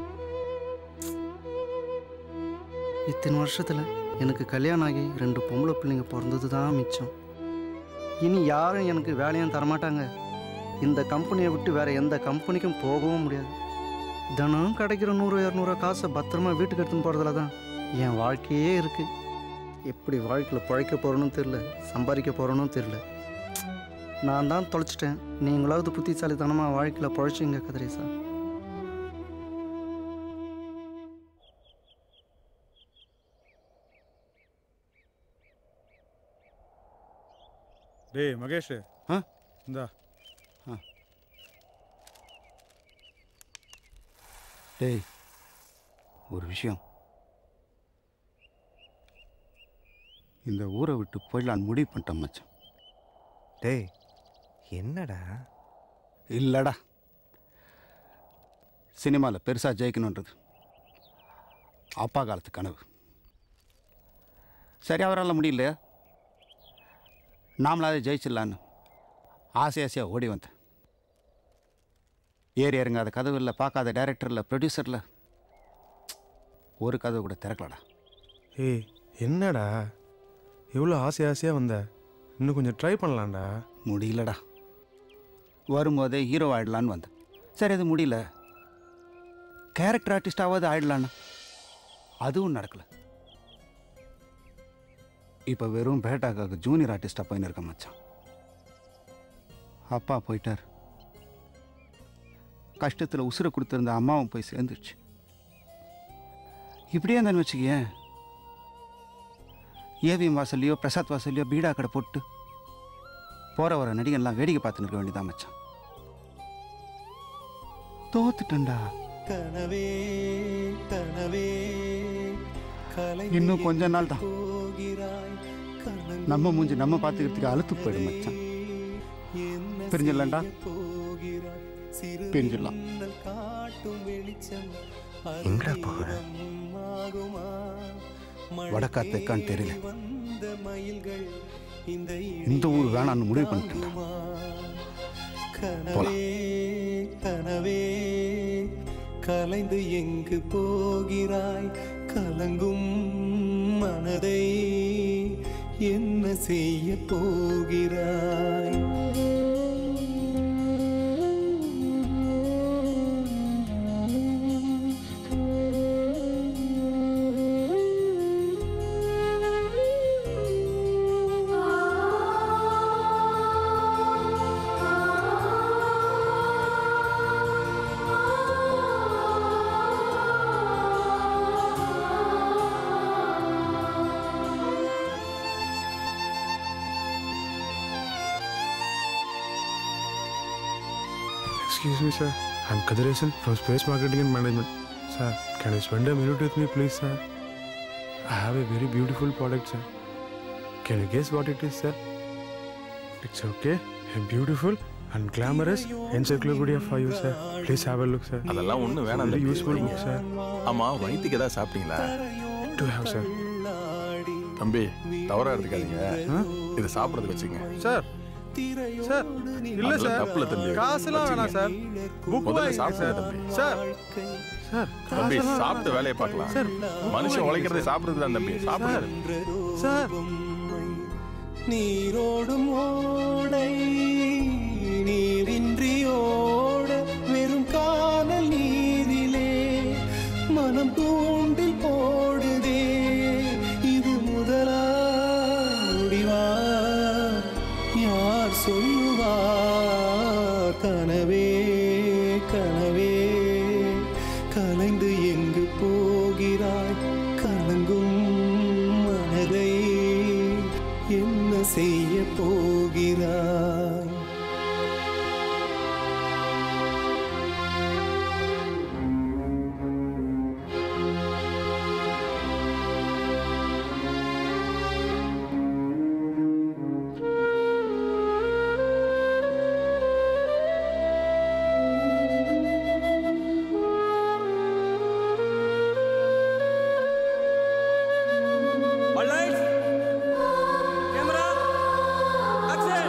இத்தனை வருஷத்தில் எனக்கு கல்யாணம் ஆகி ரெண்டு பொம்பளை பிள்ளைங்க பிறந்தது தான் மிச்சம் இனி யாரும் எனக்கு வேலையும் தரமாட்டாங்க இந்த கம்பெனியை விட்டு வேற எந்த கம்பெனிக்கும் போகவும் முடியாது தினம் கிடைக்கிற நூறு இரநூறுவா காசை பத்திரமா வீட்டுக்கு எடுத்துன்னு போகிறதுல தான் என் வாழ்க்கையே இருக்குது எப்படி வாழ்க்கையில் பிழைக்க போகிறோன்னு தெரில சம்பாதிக்க போகிறோன்னு தெரில நான் தான் தொலைச்சிட்டேன் நீங்களாவது புத்திசாலித்தனமாக வாழ்க்கையில் பிழைச்சிங்க கதிரேசா டேய் மகேஷ் ஆ இந்தா டேய் ஒரு விஷயம் இந்த ஊரை விட்டு போயிடலான்னு முடிவு பண்ணிட்டேன் மச்சான் டேய் என்னடா இல்லைடா சினிமாவில் பெருசாக ஜெயிக்கணுன்றது அப்பா காலத்து கனவு சரி அவரால் முடியல நாமளாவது ஜெயிச்சிடலான்னு ஆசை ஆசையாக ஓடி வந்தேன் ஏறி இறங்காத கதவு இல்லை பார்க்காத டைரக்டர் இல்லை ப்ரொடியூசர் இல்லை ஒரு கதவு கூட திறக்கலடா ஏய் என்னடா எவ்வளோ ஆசை ஆசையாக வந்த இன்னும் கொஞ்சம் ட்ரை பண்ணலாம்டா முடியலடா வரும்போதே ஹீரோ ஆயிடலான்னு வந்தேன் சரி அது முடியல கேரக்டர் ஆர்டிஸ்டாவது ஆயிடலான்னு அதுவும் நடக்கல இப்போ வெறும் பேட்டாக்காக ஜூனியர் ஆர்டிஸ்டாக போயின்னு இருக்கேன் மச்சான் அப்பா போயிட்டார் கஷ்டத்தில் உசுரை கொடுத்துருந்த அம்மாவும் போய் சேர்ந்துருச்சு இப்படியே இருந்தான்னு வச்சுக்கேன் ஏவிஎம் வாசல்லையோ பிரசாத் வாசல்லையோ பீடா கடை போட்டு போகிற வர நடிகன்லாம் வேடிக்கை பார்த்துன்னு இருக்க வேண்டியதான் மச்சான் தோத்துட்டேன்டா கனவே கனவே இன்னும் கொஞ்ச நாள் தான் நம்ம மூஞ்சி நம்ம பார்த்துக்கிறதுக்கு அழுத்து போயிடும் மச்சான் பிரிஞ்சிடலாம்டா பிரிஞ்சிடலாம் எங்கடா போகிற வடக்கா தெற்கான்னு தெரியல இந்த ஊர் வேணான்னு முடிவு பண்ணிட்டேன் கனவே கனவே கலைந்து எங்கு போகிறாய் கலங்கும் மனதை என்ன செய்ய போகிறாய் Excuse me, sir. I'm Kadiresan from Space Marketing and Management. Sir, can you spend a minute with me, please, sir? I have a very beautiful product, sir. Can you guess what it is, sir? It's okay. A beautiful and glamorous encyclopedia for you, sir. Please have a look, sir. அதெல்லாம் ஒன்றும் வேணாம் Very தம்பி. useful book, sir. ஆமா வயிற்றுக்கு ஏதாவது சாப்பிட்டீங்களா Do have, sir. தம்பி தவறா எடுத்துக்காதீங்க இதை சாப்பிட்றதுக்கு வச்சுங்க சார் சார் இல்ல அதெல்லாம் சார் தப்புல தம்பி காசுலாம் வேணாம் சார் புக் முதல்ல வாங்கிங்க சாப்பிடுங்க சார் தம்பி. சார் சார் தம்பி காசெல்லாம் சாப்பிட்டு வேலையை பார்க்கலாம் சார் மனுஷன் உழைக்கிறதை சாப்பிடுறது தான் தம்பி சாப்பிடுறது சார் நீரோடும் ஓடை நீரின்றி ஓட வெறும் காணல் நீரிலே மனம் தூண்டில் போடுதே இது முதலா முடிவா யார் சொல்லுவார் கனவே கனவே கலைந்து எங்கு போகிறாய் கலங்கும் மனதை என்ன செய்ய போகிறாய் All lights. Camera. Action.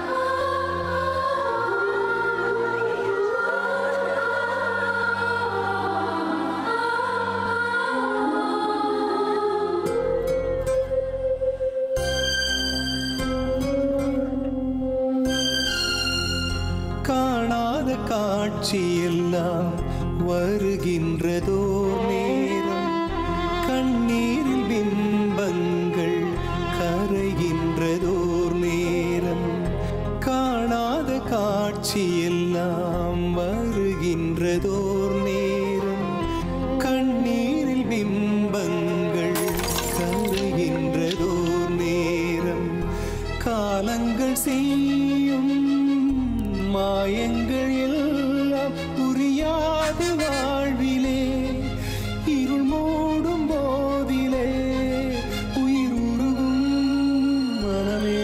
காணாத காட்சியெல்லாம் வருகின்றதோ நேரம் கண்ணீரில் பிம்பங்கள் கரைகின்றதோர் நேரம் காணாத காட்சியெல்லாம் வருகின்றதோர் நேரம் கண்ணீரில் பிம்பங்கள் கரைகின்றதோர் நேரம் காலங்கள் செய்யும் மாயங்கள் எல்லாம் புரியாது வாழ்விலே இருள் மூடும் போதிலே உயிர் உருகும் மனமே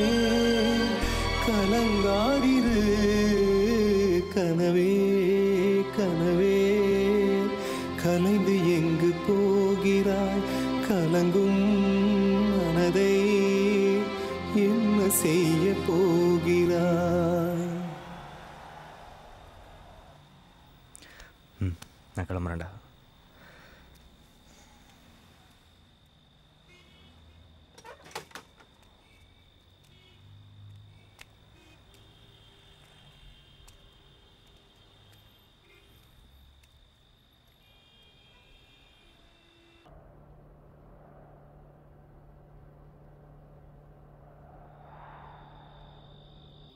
கலங்காதிரு கனவே கனவே கலைந்து எங்கு போகிறாய் கலங்கும் மனதை என்ன செய்ய போகிறாய் ம் நான் கிளம்புறேன்டா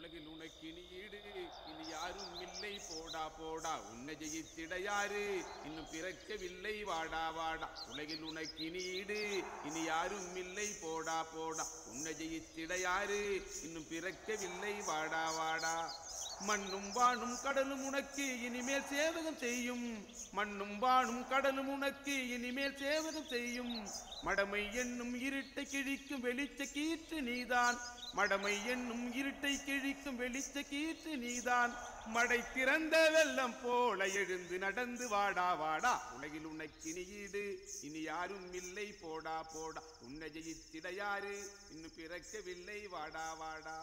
உலகில் உனக்கினி ஈடு இனி யாரும் இல்லை போடா போடா உன்னை ஜெயித்திட யாரு இன்னும் பிறக்கவில்லை வாடா வாடா உலகில் உனக்கினி ஈடு இனி யாரும் இல்லை போடா போடா உன்னை ஜெயித்திட யாரு இன்னும் பிறக்கவில்லை வாடா வாடா மண்ணும் வானும் கடலும் உனக்கு இனிமேல் சேவகம் செய்யும் மண்ணும் வானும் கடலும் உனக்கு இனிமேல் சேவகம் செய்யும் மடமை என்னும் இருட்டை கிழிக்கும் வெளிச்ச கீற்று நீதான் மடமை என்னும் இருட்டை கிழிக்கும் வெளிச்ச கீற்று நீதான் மடை திறந்த வெள்ளம் போல எழுந்து நடந்து வாடா வாடா உலகில் உனக்கு இனி ஈடு இனி யாரும் இல்லை போடா போடா உன்னை ஜெயித்திட யாரு இன்னும் பிறக்கவில்லை வாடா வாடா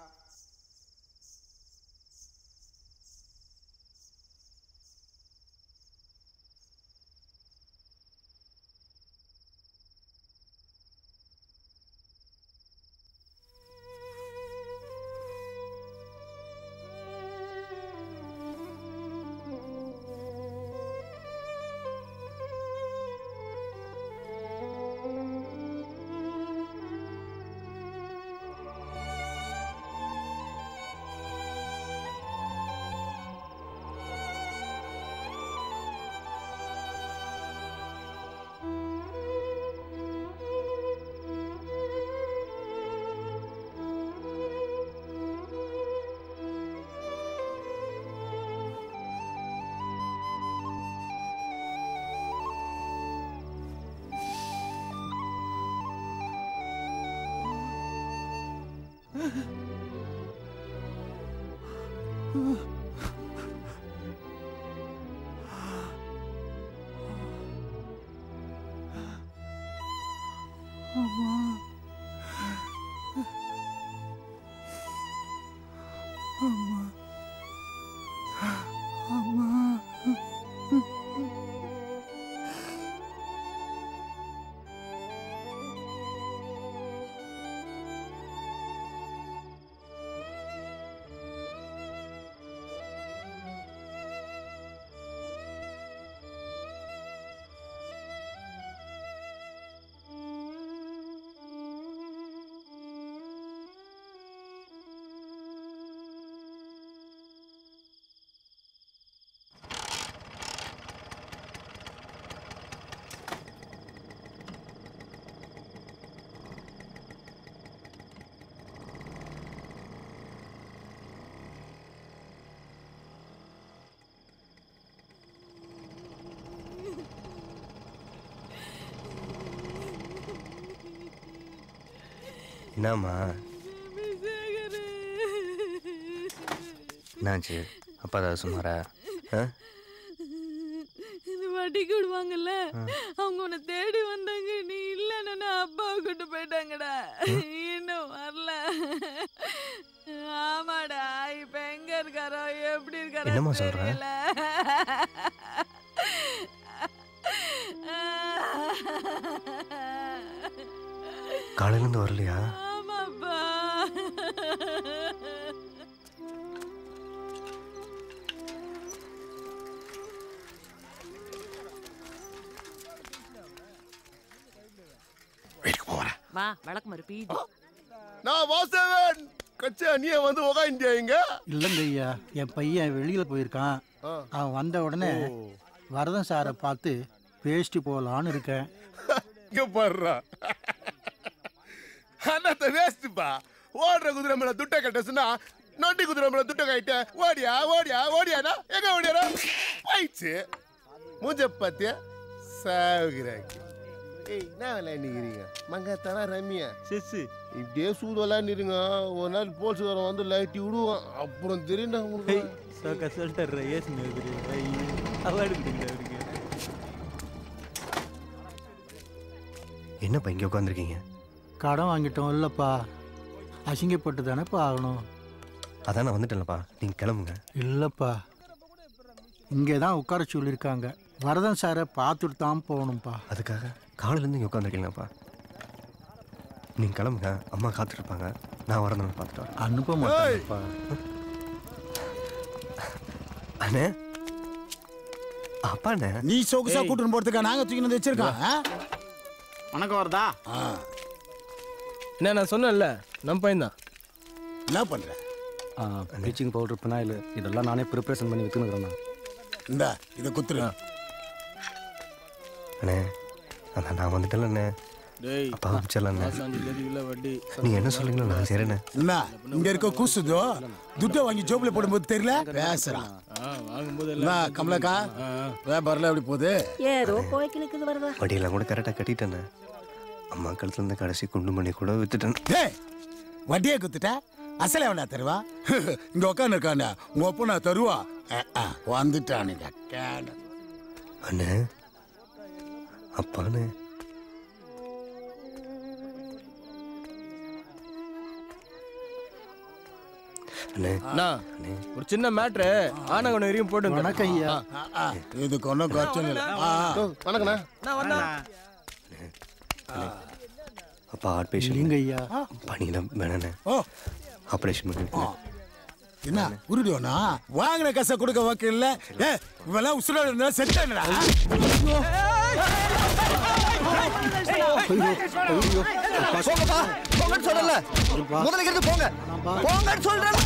அம்மா அம்மா அம்மா என்னம்மா என்னாச்சு அப்பா ஏதாவது சுமாரா ஆ இந்த வட்டிக்கு விடுவாங்கல்ல அவங்க உன்னை தேடி வந்தாங்க நீ இல்லைன்னு அப்பாவை கூட்டு போயிட்டாங்கடா இன்னும் வரல ஆமாடா இப்ப எங்க இருக்காரோ எப்படி இருக்காரோ என்னம்மா சொல்ற? தெரியல. காலையிலேருந்து வரலையா ஆமாப்பா வா விளக்கு மறு பீது நான் வாசவன் கச்சா நீ வந்து உக்காண்டியா இங்க இல்லைங்க ஐயா என் பையன் வெளியில் போயிருக்கான் அவன் வந்த உடனே வரதன் சாரை பார்த்து பேசிட்டு போகலான்னு இருக்கேன் இங்க பாடுறா அண்ணாத்த வேஸ்ட்டுப்பா ஓடுற குதிரை மேல துட்டை கட்டச்சுன்னா நொண்டி குதிரை மேல துட்டை கட்ட ஓடியா ஓடியா ஓடியானா எங்க ஓடியாரா போயிடுச்சு மூஞ்ச பாத்தியா சாகுறாங்க ஏய் என்ன விளையாண்டுக்கிறீங்க மங்காத்தானா ரம்யா செஸ் இப்படியே சூடு விளையாண்டுருங்க ஒரு நாள் போலீஸ்காரன் வந்து லைட்டி விடுவான் அப்புறம் தெரியும்டா உங்களுக்கு சோக்கா சொல்லிட்டு ஏசுங்க அவார்டு கொடுங்க அவருக்கு என்னப்பா இங்கே உட்காந்துருக்கீங்க கடன் வாங்கிட்டோம் இல்லைப்பா அசிங்கப்பட்டு தானேப்பா ஆகணும் அதான் நான் வந்துட்டேன்லப்பா நீங்கள் கிளம்புங்க இல்லைப்பா இங்கே தான் உட்கார சொல்லியிருக்காங்க வரதன் சாரை பார்த்துட்டு தான் போகணும்ப்பா அதுக்காக காலையிலேருந்து இங்கே உட்காந்துருக்கீங்களாப்பா நீங்கள் கிளம்புங்க அம்மா காத்துட்டு இருப்பாங்க நான் வரணும் பார்த்துட்டு வரேன் அனுப்ப மாட்டேன்ப்பா அண்ணே அப்பாண்ணே நீ சொகுசா கூட்டின்னு போறதுக்கா நாங்க தூக்கி வந்து வச்சிருக்கோம் ஆ? வணக்கம் வரதா என்ன நான் சொன்னேன்ல நம்ம பையன் தான் என்ன பண்ற ப்ளீச்சிங் பவுடர் பினாயில் இதெல்லாம் நானே ப்ரிப்ரேஷன் பண்ணி விற்றுனுக்குறேண்ணா இந்த இதை குத்துரு அண்ணே அதான் நான் வந்துட்டேன்ல அண்ணே டேய் அப்பா அனுப்பிச்சிடலாம் அண்ணே மாசம் அஞ்சு தேதிக்குள்ள வட்டி நீங்கள் என்ன சொல்றீங்களோ நான் செய்கிறேண்ணே என்ன இங்க இருக்க கூசுதோ துட்டை வாங்கி ஜோப்ல போடும்போது தெரியல பேசுறான் வாங்கும்போது என்ன கமலக்கா வியாபாரம் எப்படி போகுது ஏதோ போய்க்கிலுக்குது வருதா வட்டியெல்லாம் கூட கரெக்டாக கட்டிட்டேண்ணே அம்மா கழுத்துல இருந்து கடைசி குண்டு மணி கூட வித்துட்டேன் டேய் வட்டியை குத்துட்ட அசலை வேணா தருவா இங்க உட்காந்து இருக்காண்ட உங்க ஒப்ப நான் தருவா அஹ், அஹ், வந்துட்டானுங்க கேன அண்ணே அப்பாண்ணே அண்ணே அண்ணா ஒரு சின்ன மேட்ரு ஆனவன வரையும் போட்டு வணக்கம் ஐயா இதுக்கு ஒன்றும் குறைச்சல் இல்லை வணக்கண்ணா நான் வந்தா அப்பா ஹார்ட் பேஷண்ட் இல்லைங்க ஐயா. பணியில் வேணாண்ணே ஓ ஆப்ரேஷன் பண்ணி என்ன உருடுவோனா வாங்கின காசை கொடுக்க வாக்கு இல்ல ஏ இவெல்லாம் உசுரோட இருந்தா செத்தானடா போங்கப்பா போங்கன்னு சொல்லல முதல்ல இருந்து போங்க போங்கன்னு சொல்றேன்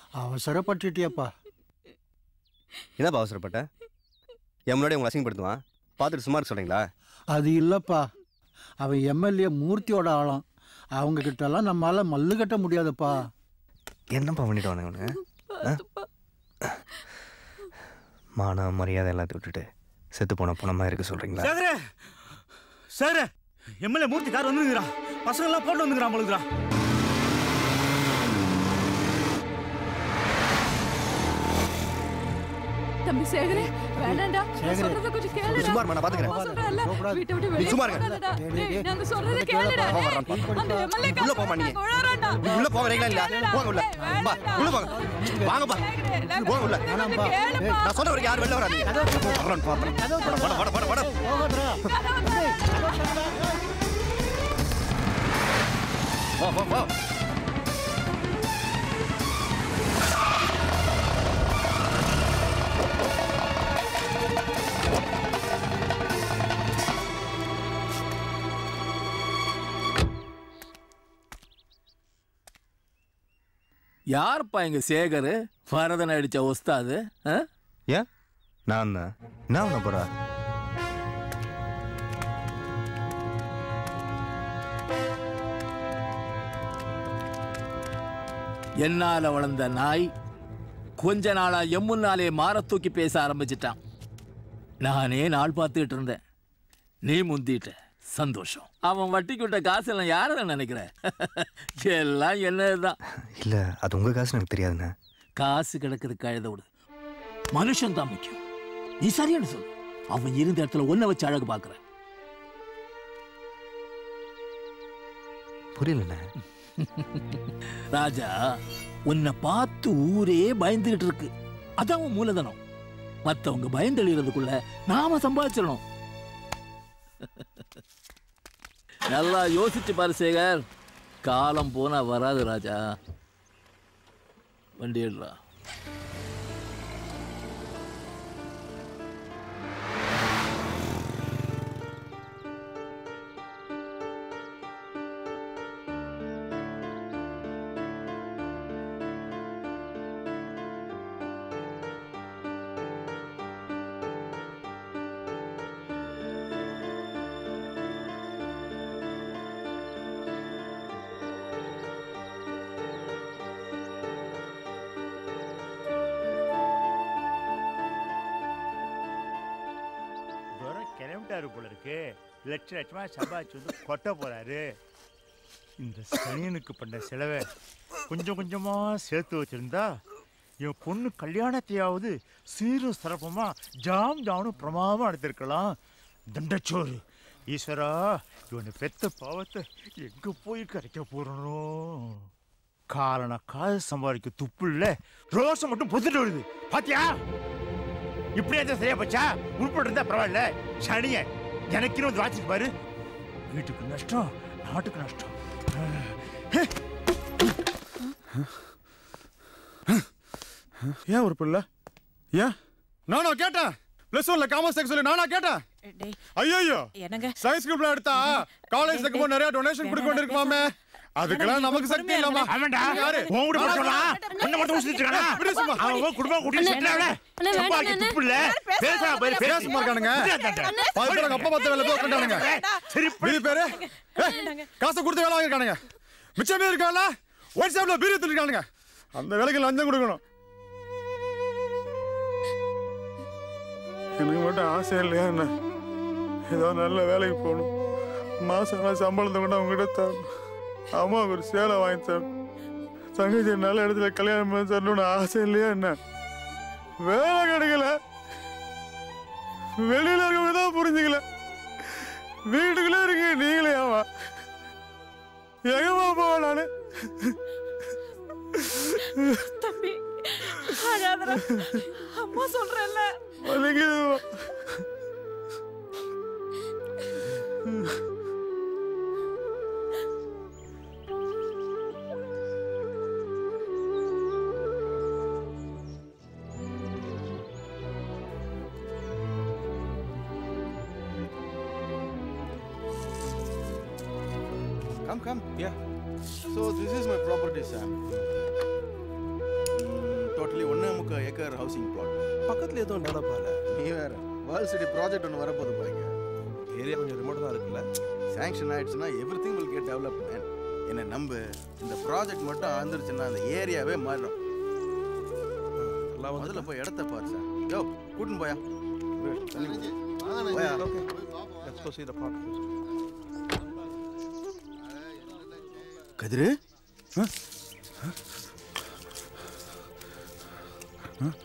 அவசரப்பட்டுட்டியப்பா என்னப்பா அவசரப்பட்ட என் முன்னாடி உங்களை அசிங்கப்படுத்துவான் பார்த்துட்டு சும்மா இருக்க சொல்கிறீங்களா அது இல்லைப்பா அவன் எம்எல்ஏ மூர்த்தியோட ஆளாம் அவங்க கிட்டலாம் நம்மளால மல்லு கட்ட முடியாதுப்பா என்னப்பா பண்ணிட்டு வந்தேன் உனக்கு ஆ? மானம் மரியாதை எல்லாத்தையும் விட்டுட்டு செத்து போன பணமா இருக்க சொல்கிறீங்களா சேகரே சேகரே எம்எல்ஏ மூர்த்தி கார் வந்துருங்கிறான் பசங்க எல்லாம் போட்டு வந்துக்கிறான் போலுக்குறான் தம்பி சேகரே வேண்டாம்டா நான் சேகரே, சொல்றத கொஞ்சம் கேளுடா நீ சும்மா இருமா, நான் பாத்துக்கிறேன். அம்மா சொல்றேன்ல, வீட்டை விட்டு நீ வெளியே சும்மா இருங்க. போகாதடா. டேய், நாங்க சொல்றத கேளுடா. போக டேய், வரான் பாரு. அந்த MLA உள்ள போமா நீங்க. காரங்க உளறான்டா. நீ உள்ள போக வரீங்களா இல்லையா போங்க உள்ள பா உள்ள போங்க வாங்கப்பா போங்க உள்ள நான் சொல்ற வரைக்கும் யாரும் வெளில வராதீங்க வர்றேன் பாப்பேன் வட வட வட வட வா வா வா யாருப்பா எங்க சேகர் பரதன் அடிச்ச உஸ்தாது ஆ? ஏன் நான் தான் என்ன பண்ண போறா என்னால வளர்ந்த நாய் கொஞ்ச நாளா எம்முன்னாலே மாற தூக்கி பேச ஆரம்பிச்சிட்டான் நானே நாள் பார்த்துக்கிட்டு இருந்தேன் நீ முந்திட்ட சந்தோஷம் அவன் வட்டிக்கு விட்ட காசு எல்லாம் யாரை நினைக்கிற எல்லாம் என்னதுதான் இல்லை அது உங்கள் காசு எனக்கு தெரியாதுண்ணே காசு கிடக்குது கழுத விடு மனுஷன் தான் முக்கியம் நீ சரியான சொல்லு அவன் இருந்த இடத்துல ஒன்ன வச்சு அழகு பார்க்கற புரியலண்ணே ராஜா உன்னை பார்த்து ஊரே பயந்துகிட்டு இருக்கு அதான் உன் மூலதனம் மத்தவங்க பயந்தெழிறதுக்குள்ள நாம சம்பாதிச்சிடணும் நல்லா யோசிச்சு பாரு சேகர் காலம் போனா வராது ராஜா வண்டி எடுறா தூரம் கிளம்பிட்டாரு போல இருக்கு லட்ச லட்சமா சம்பாதிச்சு வந்து கொட்ட போறாரு இந்த சனியனுக்கு பண்ண செலவை கொஞ்சம் கொஞ்சமா சேர்த்து வச்சிருந்தா என் பொண்ணு கல்யாணத்தையாவது சீரும் சிறப்பமா ஜாம் ஜாமும் பிரமாதமா நடத்திருக்கலாம் தண்டச்சோறு ஈஸ்வரா இவனை பெத்த பாவத்தை எங்க போய் கரைக்க போறனோ காரண காசு சம்பாதிக்க துப்பு இல்ல ரோசம் மட்டும் பொத்துட்டு வருது பாத்தியா இப்படியே இருந்தா சரியா போச்சா உருப்பட்டு இருந்தா பரவாயில்ல சனிய எனக்குன்னு வந்து வாட்சிக்கு பாரு வீட்டுக்கு நஷ்டம் நாட்டுக்கு நஷ்டம் ஏன் ஒரு பிள்ளை ஏன் நானா கேட்டேன் பிளஸ் ஒன்ல காமர்ஸ் செக்ஸ் சொல்லி நானா கேட்டேன் ஐயோ என்னங்க சயின்ஸ் குரூப்ல எடுத்தா காலேஜ் போது நிறைய டொனேஷன் கொடுக்க வேண்டியிருக்குமாமே அதுக்கெல்லாம் நமக்கு சக்தி இல்லாமா ஆமாண்டா. யாரு உன் கூட படிச்சவனா? உன்னை மட்டும் ஊசிட்டு இருக்கானா? விடு சும்மா. அவன் உன் குடும்பம் கூட்டிட்டு அண்ணே, சென்றாவில. அண்ணே, வேண்டாம், சம்பாதிக்க அண்ணே. துப்பு இல்ல. பேசுறா பாரு, பேசு. பேசுமா இருக்கானுங்க அண்ணே. பாதி பேர் அப்பா பார்த்த வேலை போய் உட்காந்துட்டானுங்க சரி மீதி பேரு ஏய், காசை கொடுத்து வேலை வாங்கிருக்கானுங்க மிச்சமே இருக்கான்ல ஒயிட் ஷாப்ல பீரி இருக்கானுங்க அந்த வேலைக்கு லஞ்சம் கொடுக்கணும் எனக்கு மட்டும் ஆசை இல்லையா என்ன ஏதோ நல்ல வேலைக்கு போகணும் மாசம் நான் சம்பளத்தை கொண்டு அவங்க கிட்ட தரணும் அம்மாவுக்கு ஒரு சேலை வாங்கி தரணும் தங்கச்சி நல்ல இடத்துல கல்யாணம் பண்ணி தரணும்னு ஆசை இல்லையா என்ன வேலை கிடைக்கல வெளியில இருக்கவங்க தான் புரிஞ்சுக்கல வீட்டுக்குள்ளே இருக்கு நீங்களே ஆமா எங்கம்மா போவேன் நானு தம்பி அழாதடா அம்மா சொல்றேன்ல வலிக்குதும்மா. Come, come. Yeah. So this is my property, Sam. Mm. முக்கால் ஏக்கர் ஹவுசிங் பிளாட் பக்கத்தில் எதுவும் டெவலப் ஆகல நீ வேற வேர்ல்ட் சிட்டி ப்ராஜெக்ட் ஒன்று வரப்போகுது பாருங்க ஏரியா கொஞ்சம் ரிமோட் தான் இருக்குல்ல சேங்ஷன் ஆயிடுச்சுன்னா everything will get development என்ன நம்பு இந்த ப்ராஜெக்ட் மட்டும் ஆந்துருச்சுன்னா அந்த ஏரியாவே மாறிடும் முதல்ல போய் இடத்த பாரு சார் யோ கூட்டின்னு போயா போயா Let's go see the park. கதிரு ஆ? ஆ?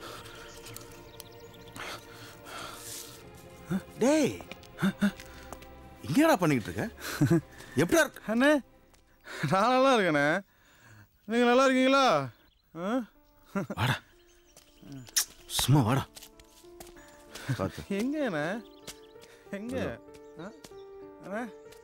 ஆ? டேய் இங்கேடா பண்ணிக்கிட்டு இருக்க எப்படா இருக்கு அண்ணே நான் நல்லா இருக்கேண்ணே நீங்கள் நல்லா இருக்கீங்களா ஆ? வாடா சும்மா வாடா பார்த்து எங்கண்ணே எங்க ஆ? அண்ணே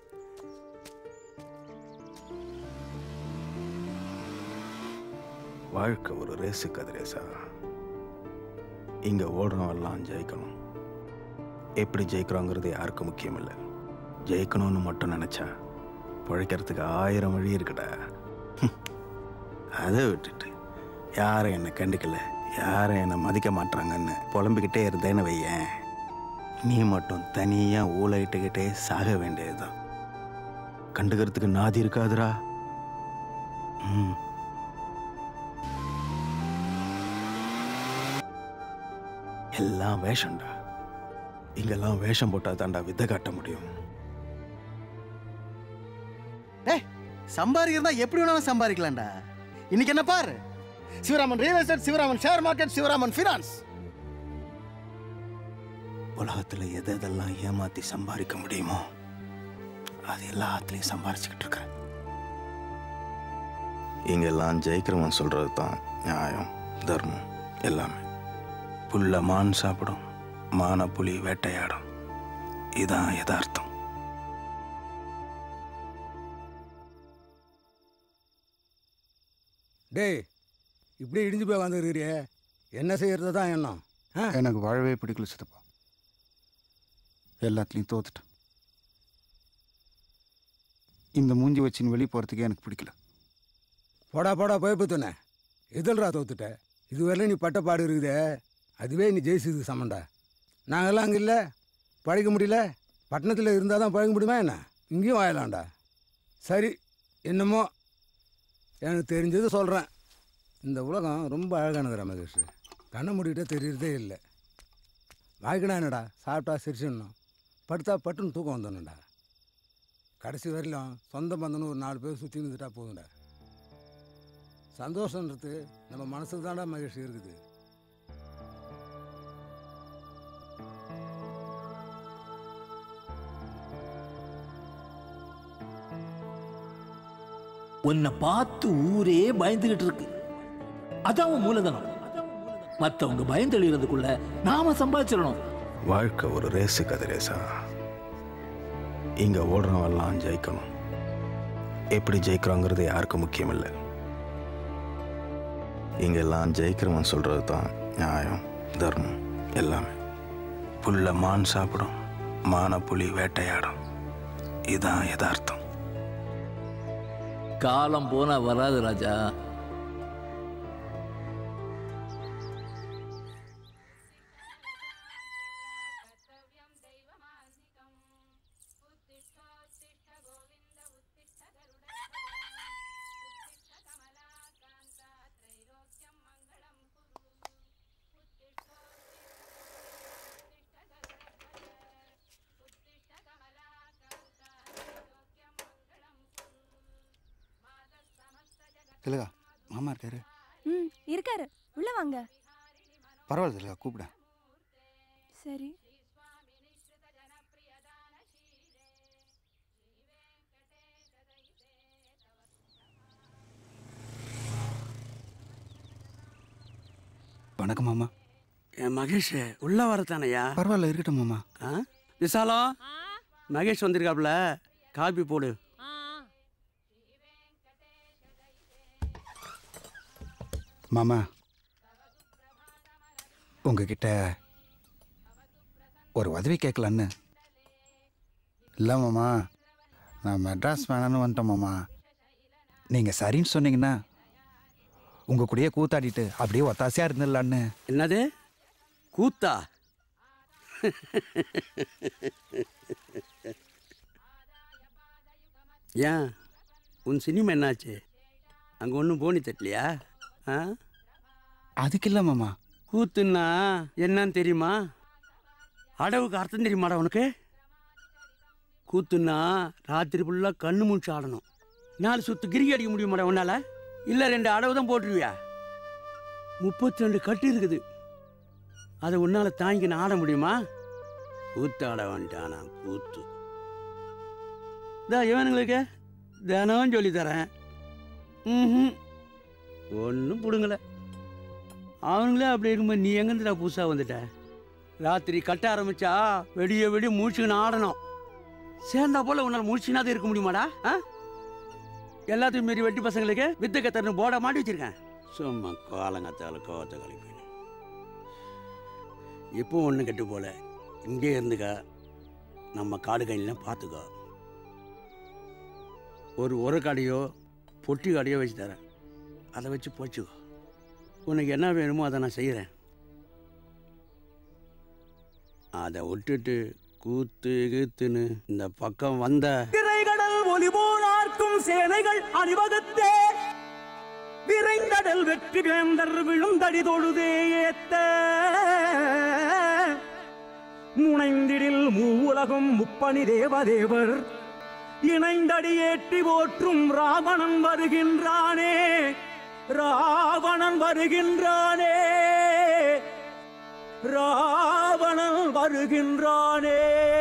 வாழ்க்கை ஒரு ரேஸு கதிரேசா இங்கே ஓடுறவெல்லாம் ஜெயிக்கணும் எப்படி ஜெயிக்கிறோங்கிறது யாருக்கும் முக்கியம் இல்லை ஜெயிக்கணும்னு மட்டும் நினச்சா பிழைக்கிறதுக்கு ஆயிரம் வழி இருக்குடா ஹம். அதை விட்டுட்டு யாரும் என்னை கண்டுக்கல யாரும் என்னை மதிக்க மாட்றாங்கன்னு புலம்பிக்கிட்டே இருந்தேன்னு வையேன் நீ மட்டும் தனியாக ஊழையிட்டுக்கிட்டே சாக வேண்டியதுதான் கண்டுக்கிறதுக்கு நாதி இருக்காதுடா ம் எல்லாம் வேஷம்டா இங்கெல்லாம் வேஷம் போட்டா தாண்டா வித்தை காட்ட முடியும் டேய் சம்பாதிக்கிறதா எப்படி வேணாலும் சம்பாதிக்கலாம்டா இன்னைக்கு என்ன பாரு Sivaraman real estate Sivaraman share market Sivaraman finance உலகத்துல எது எதெல்லாம் ஏமாத்தி சம்பாதிக்க முடியுமோ அது எல்லாத்துலயும் சம்பாரிச்சுக்கிட்டு இருக்கிறேன் இங்கெல்லாம் ஜெயிக்கிறவன் சொல்றது தான் நியாயம் தர்மம் எல்லாமே புல்ல மான் சாப்பிடும் மான புலி வேட்டையாடும் இதான் யதார்த்தம் டேய் இப்படி இடிஞ்சு போய் வந்துருக்கிறியே என்ன செய்யறது தான் எண்ணம் ஆ? எனக்கு வாழவே பிடிக்கல சித்தப்பா எல்லாத்துலேயும் தோத்துட்டேன் இந்த மூஞ்சி வச்சுன்னு வெளியே போகிறதுக்கே எனக்கு பிடிக்கல போடா போடா போய் பத்துனே எதில்ரா தோத்துட்ட இதுவரையிலும் நீ பட்ட பாடு இருக்குதே அதுவே நீ ஜெயிச்சதுக்கு சமண்டா நாங்கெல்லாம் அங்கே இல்லை பழக முடியல பட்டணத்தில் இருந்தால் தான் பழக முடியுமா என்ன இங்கேயும் வாழலாம்டா சரி என்னமோ எனக்கு தெரிஞ்சது சொல்கிறேன் இந்த உலகம் ரொம்ப அழகானதுடா மகேஷ் கண்ணை மூடிக்கிட்டே தெரியறதே இல்லை வாய்க்கடா என்னடா சாப்பிட்டா சிரிச்சிடணும் படுத்தா பட்டுன்னு தூக்கம் வந்துடணும்டா கடைசி வரையிலும் சொந்த பந்தம்னு ஒரு நாலு பேர் சுற்றி இருந்துட்டா போதும்டா சந்தோஷன்றது நம்ம மனசுக்கு தான்டா மகிழ்ச்சி இருக்குது உன்னை பார்த்து ஊரே பயந்துகிட்டு இருக்கு அதான் உன் மூலதனம் மத்தவங்க பயந்தெழுகிறதுக்குள்ள நாம சம்பாதிச்சிடணும் வாழ்க்கை ஒரு ரேஸு கதிரேசா இங்கே ஓடுறவெல்லாம் ஜெயிக்கணும் எப்படி ஜெயிக்கிறோங்கிறது யாருக்கும் முக்கியம் இல்லை இங்கெல்லாம் ஜெயிக்கிறவன் சொல்கிறது தான் நியாயம் தர்மம் எல்லாமே புல்ல மான் சாப்பிடும் மான புலி வேட்டையாடும் இதான் யதார்த்தம் காலம் போனா வராது ராஜா திலகா மாமா இருக்காரு ம் இருக்காரு உள்ள வாங்க பரவாயில்ல திலகா கூப்பிட சரி வணக்கம் மாமா என் மகேஷ் உள்ள வரத்தானையா பரவாயில்ல இருக்கட்டும் மாமா ஆ விசாலம் மகேஷ் வந்திருக்காப்புல காபி போடு மாமா உங்ககிட்ட ஒரு உதவி கேட்கலான்னு இல்லை மாமா நான் மெட்ராஸ் வேணான்னு வந்துட்டேன் மாமா நீங்கள் சரின்னு சொன்னீங்கன்னா உங்க கூடயே கூத்தாடிட்டு அப்படியே ஒத்தாசையா இருந்துடலான்னு என்னது கூத்தா ஏன் உன் சினிமா என்னாச்சு அங்கே ஒன்றும் போனி தட்டலையா ஆ அதுக்கு இல்லை மாமா கூத்துன்னா என்னன்னு தெரியுமா அடவுக்கு அர்த்தம் தெரியுமாடா உனக்கு கூத்துன்னா ராத்திரி ஃபுல்லாக கண்ணு மூச்சு ஆடணும் நாலு சுத்து கிரிக்கி அடிக்க முடியுமாடா உன்னால இல்லை ரெண்டு அடவு தான் போட்டுருவியா முப்பத்தி ரெண்டு கட்டு இருக்குது அதை உன்னால் தாங்கின்னு ஆட முடியுமா கூத்து ஆட வேண்டானா கூத்து இதா இவனுங்களுக்கு தினம் சொல்லி தரேன் ம் ஒன்றும் பிடுங்கலை அவனுங்களே அப்படி இருக்கும்போது நீ எங்கேருந்துடா புதுசாக வந்துட்ட ராத்திரி கட்ட ஆரம்பிச்சா வெடிய வெடி மூச்சுக்கின்னு ஆடணும் சேர்ந்தா போல உன்னால் மூச்சுனாவது இருக்க முடியுமாடா ஆ எல்லாத்தையும் மீறி வெட்டி பசங்களுக்கு வித்த கத்தர்னு போட மாட்டி வச்சிருக்கேன் சும்மா காலங்கத்தால கோவத்தை கழிப்பேன் இப்போ ஒன்றும் கெட்டு போல இங்கே இருந்துக்கா நம்ம காடு கையிலாம் பார்த்துக்கோ ஒரு ஒரு கடையோ பொட்டி கடையோ வச்சு தரேன் அதை வச்சு போச்சுக்கோ உனக்கு என்ன வேணுமோ அதை நான் செய்கிறேன் அதை விட்டுட்டு கூத்து கீத்துன்னு இந்த பக்கம் வந்த திரைகடல் ஒலி போலார்க்கும் சேனைகள் அணிவகுத்தே விரைந்தடல் வெற்றி வேந்தர் விழுந்தடி தொழுதே ஏத்த முனைந்திடில் மூவுலகும் முப்பணி தேவதேவர் இணைந்தடி ஏற்றி போற்றும் ராவணன் வருகின்றானே ராவணன் வருகின்றானே ராவணன் வருகின்றானே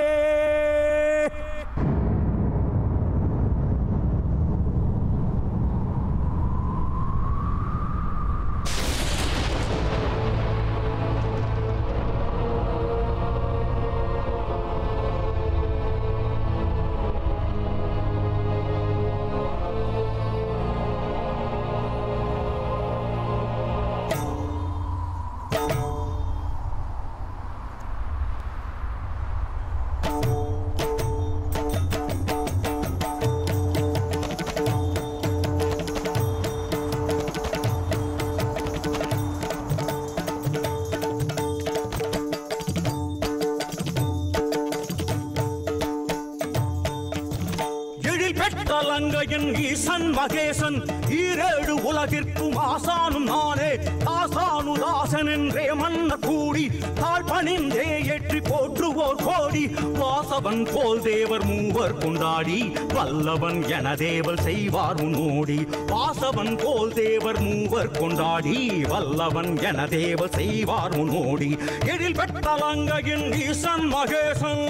எழில் பெற்றலங்கையின் ஈசன் மகேசன் ஈரேழு உலகிற்கும் ஆசானும் நானே ஆசானு தாசன் என்றே மன்ன கூடி தாழ் பணிந்தே ஏற்றி போற்றுவோர் கோடி வாசவன் போல் தேவர் மூவர் கொண்டாடி வல்லவன் என தேவல் செய்வார் உன்னோடி வாசவன் போல் தேவர் மூவர் கொண்டாடி வல்லவன் என தேவல் செய்வார் உன்னோடி எழில் பெற்றலங்கையின் ஈசன் மகேசன்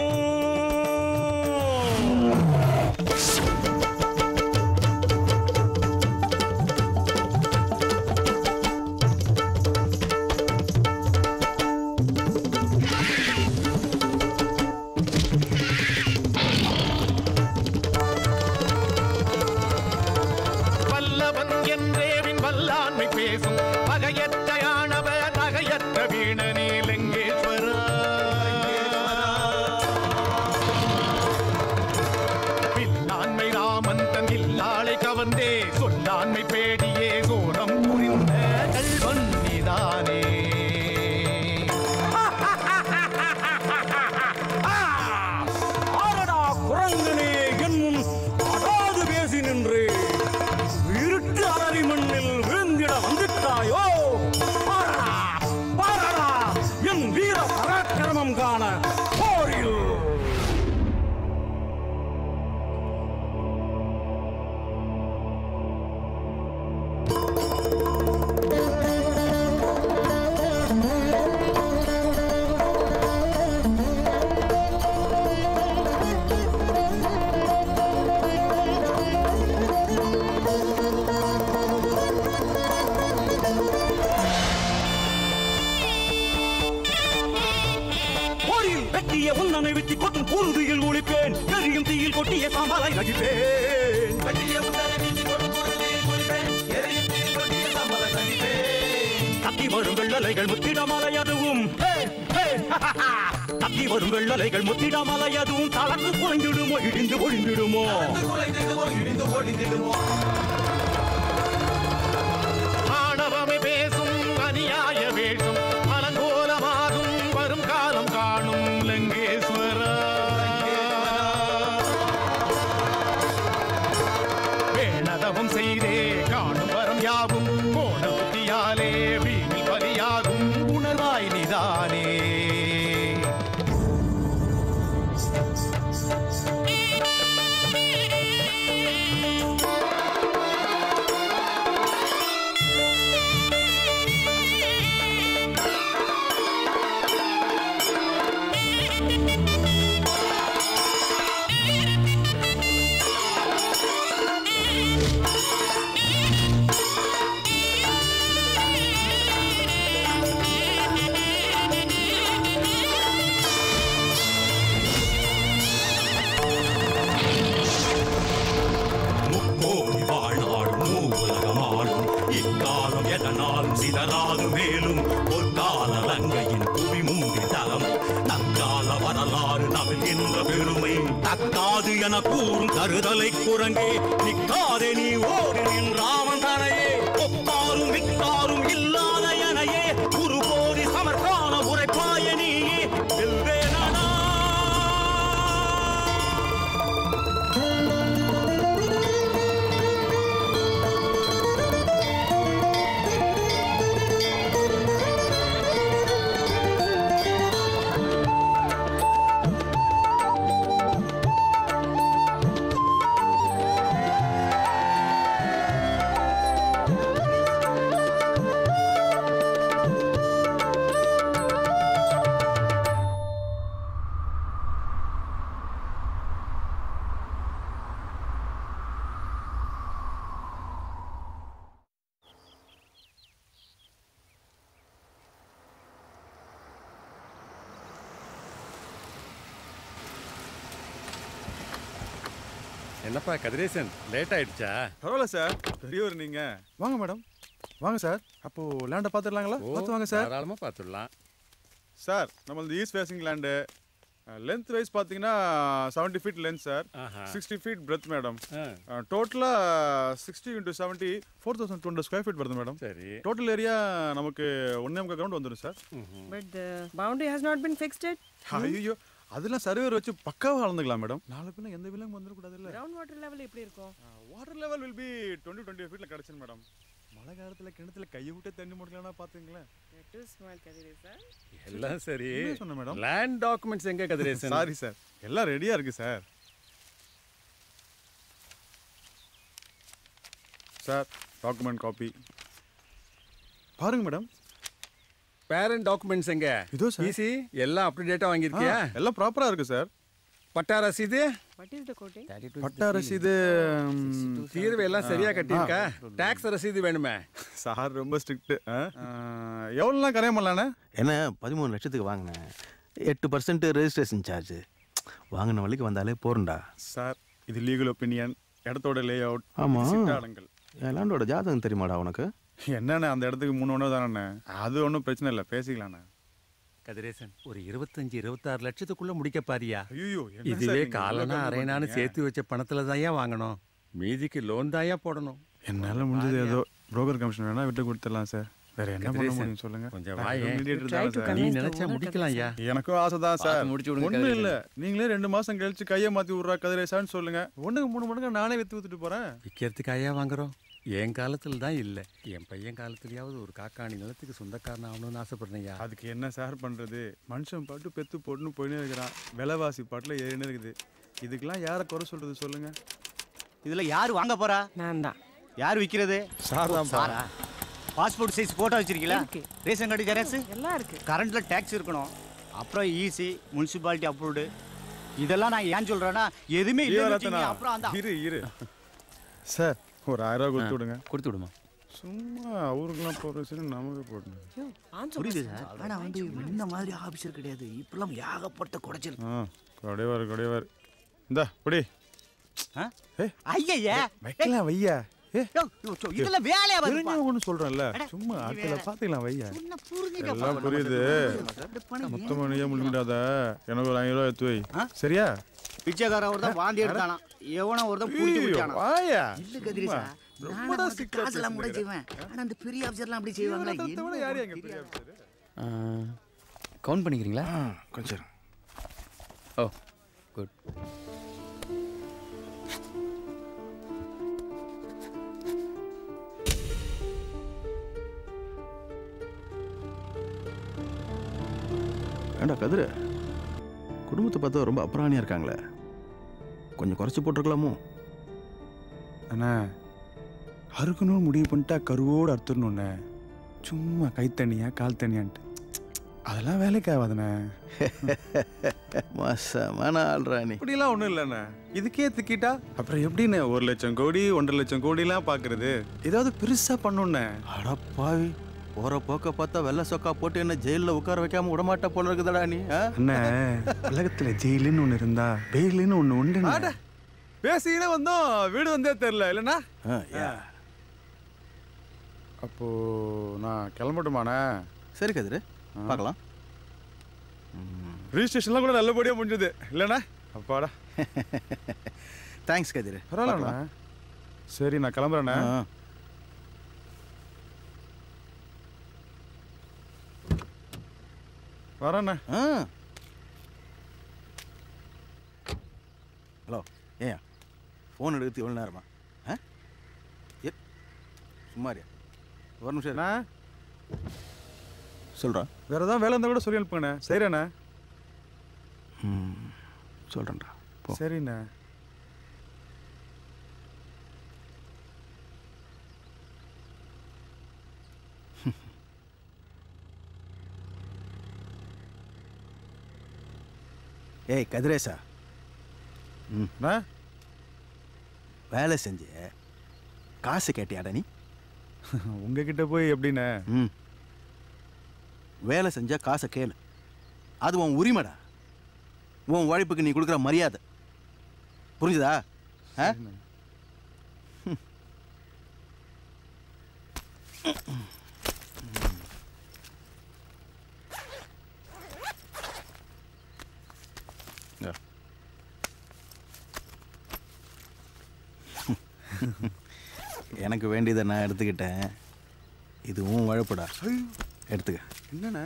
வல்லவன் என்றேவின் வல்லாண்மை பேசும் பகையற்ற ஆணவர் நகையற்ற வீணனே லிங்கேஸ்வரா வில்லாண்மை ராமன் தன் இல்லாளை கவர்ந்தே சொல்லாண்மை பேடியே சோரம் புரிந்த கல்வன் நீதானே ஆரடா குரங்கனே என் முன் அடாது பேசி நின்று இருட்டு அலறி மண்ணில் விழுந்திட வந்துட்டாயோ பாரடா பாரடா என் வீர பராக்கிரமம் காண போரில் போரில் வெட்டிய உன்னனை வெட்டி கொட்டும் குருதியில் ஒழிப்பேன் எரியும் தீயில் கொட்டிய சாம்பலை நடிப்பேன் தப்பி வரும் வெள்ளலைகள் முத்திடமலை அதுவும் ஹே, ஹே, தப்பி வரும் வெள்ளலைகள் முத்திடமலை அதுவும் தளர்ந்து குறைந்திடுமோ இடிந்து ஒழிந்திடுமோ ஆணவ சிதறாது மேலும் பொற்கால லங்கையின் புவி மூங்கிடம் தற்கால வரலாறு நவில்கின்ற பெருமை தக்காது என கூறும் கருதலை குரங்கே நிற்காதே நீ ஓடி நின் ராமன் தனையே ஒப்பாரும் மிக்காரும் இல்லாத எனையே குரு போதி சமர்க்கான உரைப்பாய நீயே வெல்வேனடா என்னப்பா கதிரேசன் லேட் ஆயிடுச்சா பரவாயில்ல சார் பெரியவர் நீங்க வாங்க மேடம் வாங்க சார் அப்போ லேண்டை பார்த்துடலாங்களா ஓ, பார்த்து வாங்க சார் தாராளமா பார்த்துடலாம் சார் நம்மளது east facing land length wise பார்த்தீங்கன்னா செவன்ட்டி ஃபீட் லென்த் சார் ஆஹா. சிக்ஸ்டி ஃபீட் பிரெத் மேடம் டோட்டலாக sixty into seventy four thousand two hundred square feet வருது மேடம் சரி டோட்டல் ஏரியா நமக்கு ஒன்றே முக்கால் கிரவுண்ட் வந்துடும் sir But the boundary has not been fixed yet. ஐயோ அதெல்லாம் சர்வேர் வச்சு பக்காவாக அளந்துக்கலாம் மேடம் நாளை பின்ன எந்த விலங்கு வந்துடக்கூடாது இல்லை Ground water level எப்படி இருக்கும் water level will be twenty twenty ஃபீட்டில் கிடச்சிரு மேடம் மழை காலத்தில் கிணத்துல கையை விட்டு தண்ணி முடிக்கலன்னா பார்த்துங்களேன் Too small, Kadiresa. எல்லாம் சரி என்ன சொன்னேன் மேடம் லேண்ட் டாக்குமெண்ட்ஸ் எங்க கதிரேசன் சாரி சார் எல்லாம் ரெடியாக இருக்கு சார் சார் டாக்குமெண்ட் காப்பி பாருங்க மேடம் பேரண்ட் டாக்குமெண்ட்ஸ் எங்க இதோ சார் ஈஸி எல்லாம் அப் டு டேட்டா வாங்கியிருக்கியா எல்லாம் ப்ராப்பராக இருக்கு சார் பட்டா ரசீது What is the quoting? பட்டா ரசீது ம், தீர்வு எல்லாம் சரியா கட்டியிருக்கா டாக்ஸ் ரசீது வேணுமே சார் ரொம்ப ஸ்ட்ரிக்ட் எவ்வளோலாம் கரையம் பண்ணலாண்ணே என்ன பதிமூணு லட்சத்துக்கு வாங்கினேன் எட்டு பர்சன்ட் ரெஜிஸ்ட்ரேஷன் சார்ஜ் வாங்கின வழிக்கு வந்தாலே போறண்டா சார் இது லீகல் ஒப்பீனியன் இடத்தோட லே அவுட் ஆமா சிட்டாளங்கள் என் லேண்டோட ஜாதகம் தெரியுமாடா உனக்கு என்னண்ணே அந்த இடத்துக்கு மூணு ஒன்று தானே அது ஒன்றும் பிரச்சனை இல்லை பேசிக்கலாண்ணே கதிரேசன் ஒரு இருபத்தஞ்சு இருபத்தாறு லட்சத்துக்குள்ள முடிக்க பாரியா ஐயோ என்ன சார் இதுவே நீங்க காலனா இவ்வளவு அரைனான்னு கம்மி சேர்த்து வச்ச பணத்துல தான் வாங்கணும் மீதிக்கு லோன் தாயா போடணும் என்னால் முடிஞ்சது ஏதோ புரோக்கர் கமிஷன் வேணா விட்டு கொடுத்துடலாம் சார் வேற என்ன பண்ண கதிரேசன், முடியும் சொல்லுங்க கொஞ்சம் நான் வாயேன். mediator Try தானே to சார். convince நீ நினைச்சா the owner, முடிக்கலாம் ஐயா. எனக்கும் ஆசை தான் சார் பார்த்து முடிச்சு விடுங்க ஒன்றும் கதிரேசன். இல்லை நீங்களே ரெண்டு மாசம் கழிச்சு கையை மாத்தி விட்றா கதிரேசான்னு சொல்லுங்க ஒண்ணுக்கு மூணு மடங்கு நானே வித்து வித்துட்டு போறேன் விற்கிறதுக்கு ஐயா வாங்குறோம் என் காலத்துல தான் இல்லை என் பையன் காலத்துலயாவது ஒரு காக்காணி நிலத்துக்கு சொந்தக்காரன் ஆகணும்னு ஆசைப்படுறேன்யா அதுக்கு என்ன சார் பண்றது மனுஷன் பாட்டு பெத்து போட்டுன்னு போயினே இருக்கிறான் விலைவாசி பாட்டுல ஏறினே இருக்குது இதுக்கெல்லாம் யாரை குறை சொல்றது சொல்லுங்க இதுல யார் வாங்க போறா நான் தான் யார் விக்கிறது சார் தான் சாரா பாஸ்போர்ட் சைஸ் போட்டோ வச்சிருக்கீங்களா இருக்கு. ரேஷன் கார்டு ஜெராக்ஸ் எல்லாம் இருக்கு கரண்ட்ல டேக்ஸ் இருக்கணும் அப்புறம் ஈசி முனிசிபாலிட்டி அப்ரூவ்டு இதெல்லாம் நான் ஏன் சொல்றேன்னா எதுவுமே இல்லை ஈவரத்தனா, அப்புறம் அந்த இரு இரு சார் ஒரு ஆயிரம் ரூபாய் கொடுத்து விடுங்க கொடுத்து விடுமா சும்மா அவருக்கெல்லாம் போடுற சரி நமக்கு போடணும் புரியுது சார் ஆனா வந்து இந்த மாதிரி ஆபீசர் கிடையாது இப்பெல்லாம் ஏகப்பட்ட குடைச்சல் ஆ கொடைவார் கொடைவார் இந்தா புடி ஐயா வைக்கலாம் வையா ஏ இதெல்லாம் வேலையா வருதுப்பா. தெரிஞ்சவங்கன்னு சொல்றேன்ல அட, சும்மா இது ஆட்களை வேற. பாத்துக்கலாம் வையா சொன்னா புரிஞ்சுக்கப்பா. எல்லாம் புரியுது மொத்தமா நீயே முழுங்கிடாத எனக்கு ஒரு ஐநூறு ரூபாய் எடுத்து வை சரியா பிச்சைக்காரன் ஒருத்தன் வாந்தி எடுத்தானா எவனோ ஒருத்தன் புடிச்சு ஐயோ, விட்டானா வாயா. இல்ல கதிரேசா சும்மா. நான் ரொம்பதான் உனக்கு சிக்கலா காசெல்லாம் கூட பேசுறீங்க. செய்வேன் ஆனா அந்த பெரிய ஆஃபீஸர்லாம் அப்படி செய்வாங்களா இவனை விட யாரு எங்க பெரிய கவுண்ட் பண்ணிக்கிறீங்களா கொஞ்சம் ஓ குட் ஏண்டா கதிர குடும்பத்தை பார்த்தா ரொம்ப அப்புறாணியா இருக்காங்களே கொஞ்சம் குறைச்சி போட்டிருக்கலாமோ அண்ணா அறுக்கணும்னு முடிவு பண்ணிட்டா கருவோடு அறுத்துடணுண்ணே சும்மா கை தண்ணியா கால் தண்ணியான்ட்டு அதெல்லாம் வேலைக்கு ஆகாதுண்ணே மோசமான ஆள்றா நீ இப்படிலாம் ஒன்றும் இல்லைண்ணே இதுக்கே திக்கிட்டா அப்புறம் எப்படிண்ணே ஒரு லட்சம் கோடி ஒன்றரை லட்சம் கோடிலாம் பார்க்கறது ஏதாவது பெருசாக பண்ணுண்ணே அட பாவி போற போக்க பார்த்தா வெள்ளை சொக்கா போட்டு என்ன ஜெயிலில் உட்கார வைக்காம விடமாட்ட போல இருக்குதடா நீ ஆ? அண்ணே உலகத்தில் ஜெயிலுன்னு ஒன்று இருந்தா பெயிலுன்னு ஒன்று உண்டு பேசிக்கிட்டே வந்தோம் வீடு வந்தே தெரில இல்லைண்ணா ஆ, யா. அப்போ நான் கிளம்பட்டுமாண்ணே சரி கதிரு பார்க்கலாம் ரிஜிஸ்ட்ரேஷன்லாம் கூட நல்லபடியாக முடிஞ்சது இல்லைண்ணா அப்பாடா தேங்க்ஸ் கதிரு பரவாயில்லண்ணா சரி நான் கிளம்புறேண்ணே ஆ. வரேண்ணே ஆ ஹலோ ஏன் ஃபோன் எடுத்து எவ்வளோ நேரமா ஆ ஏ சும்மாரியா ஒரு நிமிஷம் அண்ணா சொல்கிறா வேற ஏதாவது வேலை இருந்தால் கூட சொல்லி அனுப்புங்கண்ணே சரிண்ணே ம் சொல்கிறேன்டா போ சரிண்ணே ஏய் கதிரேசா ம் அண்ணா வேலை செஞ்சு காசு கேட்டியாடா நீ உங்ககிட்ட போய் எப்படிண்ணே ம் வேலை செஞ்சா காசை கேளு அது உன் உரிமைடா உன் உழைப்புக்கு நீ கொடுக்குற மரியாதை புரிஞ்சுதா ஆ Yeah. எனக்கு வேண்டியதை நான் எடுத்துக்கிட்டேன் இது உன் உழைப்புடா எடுத்துக்க என்னண்ணே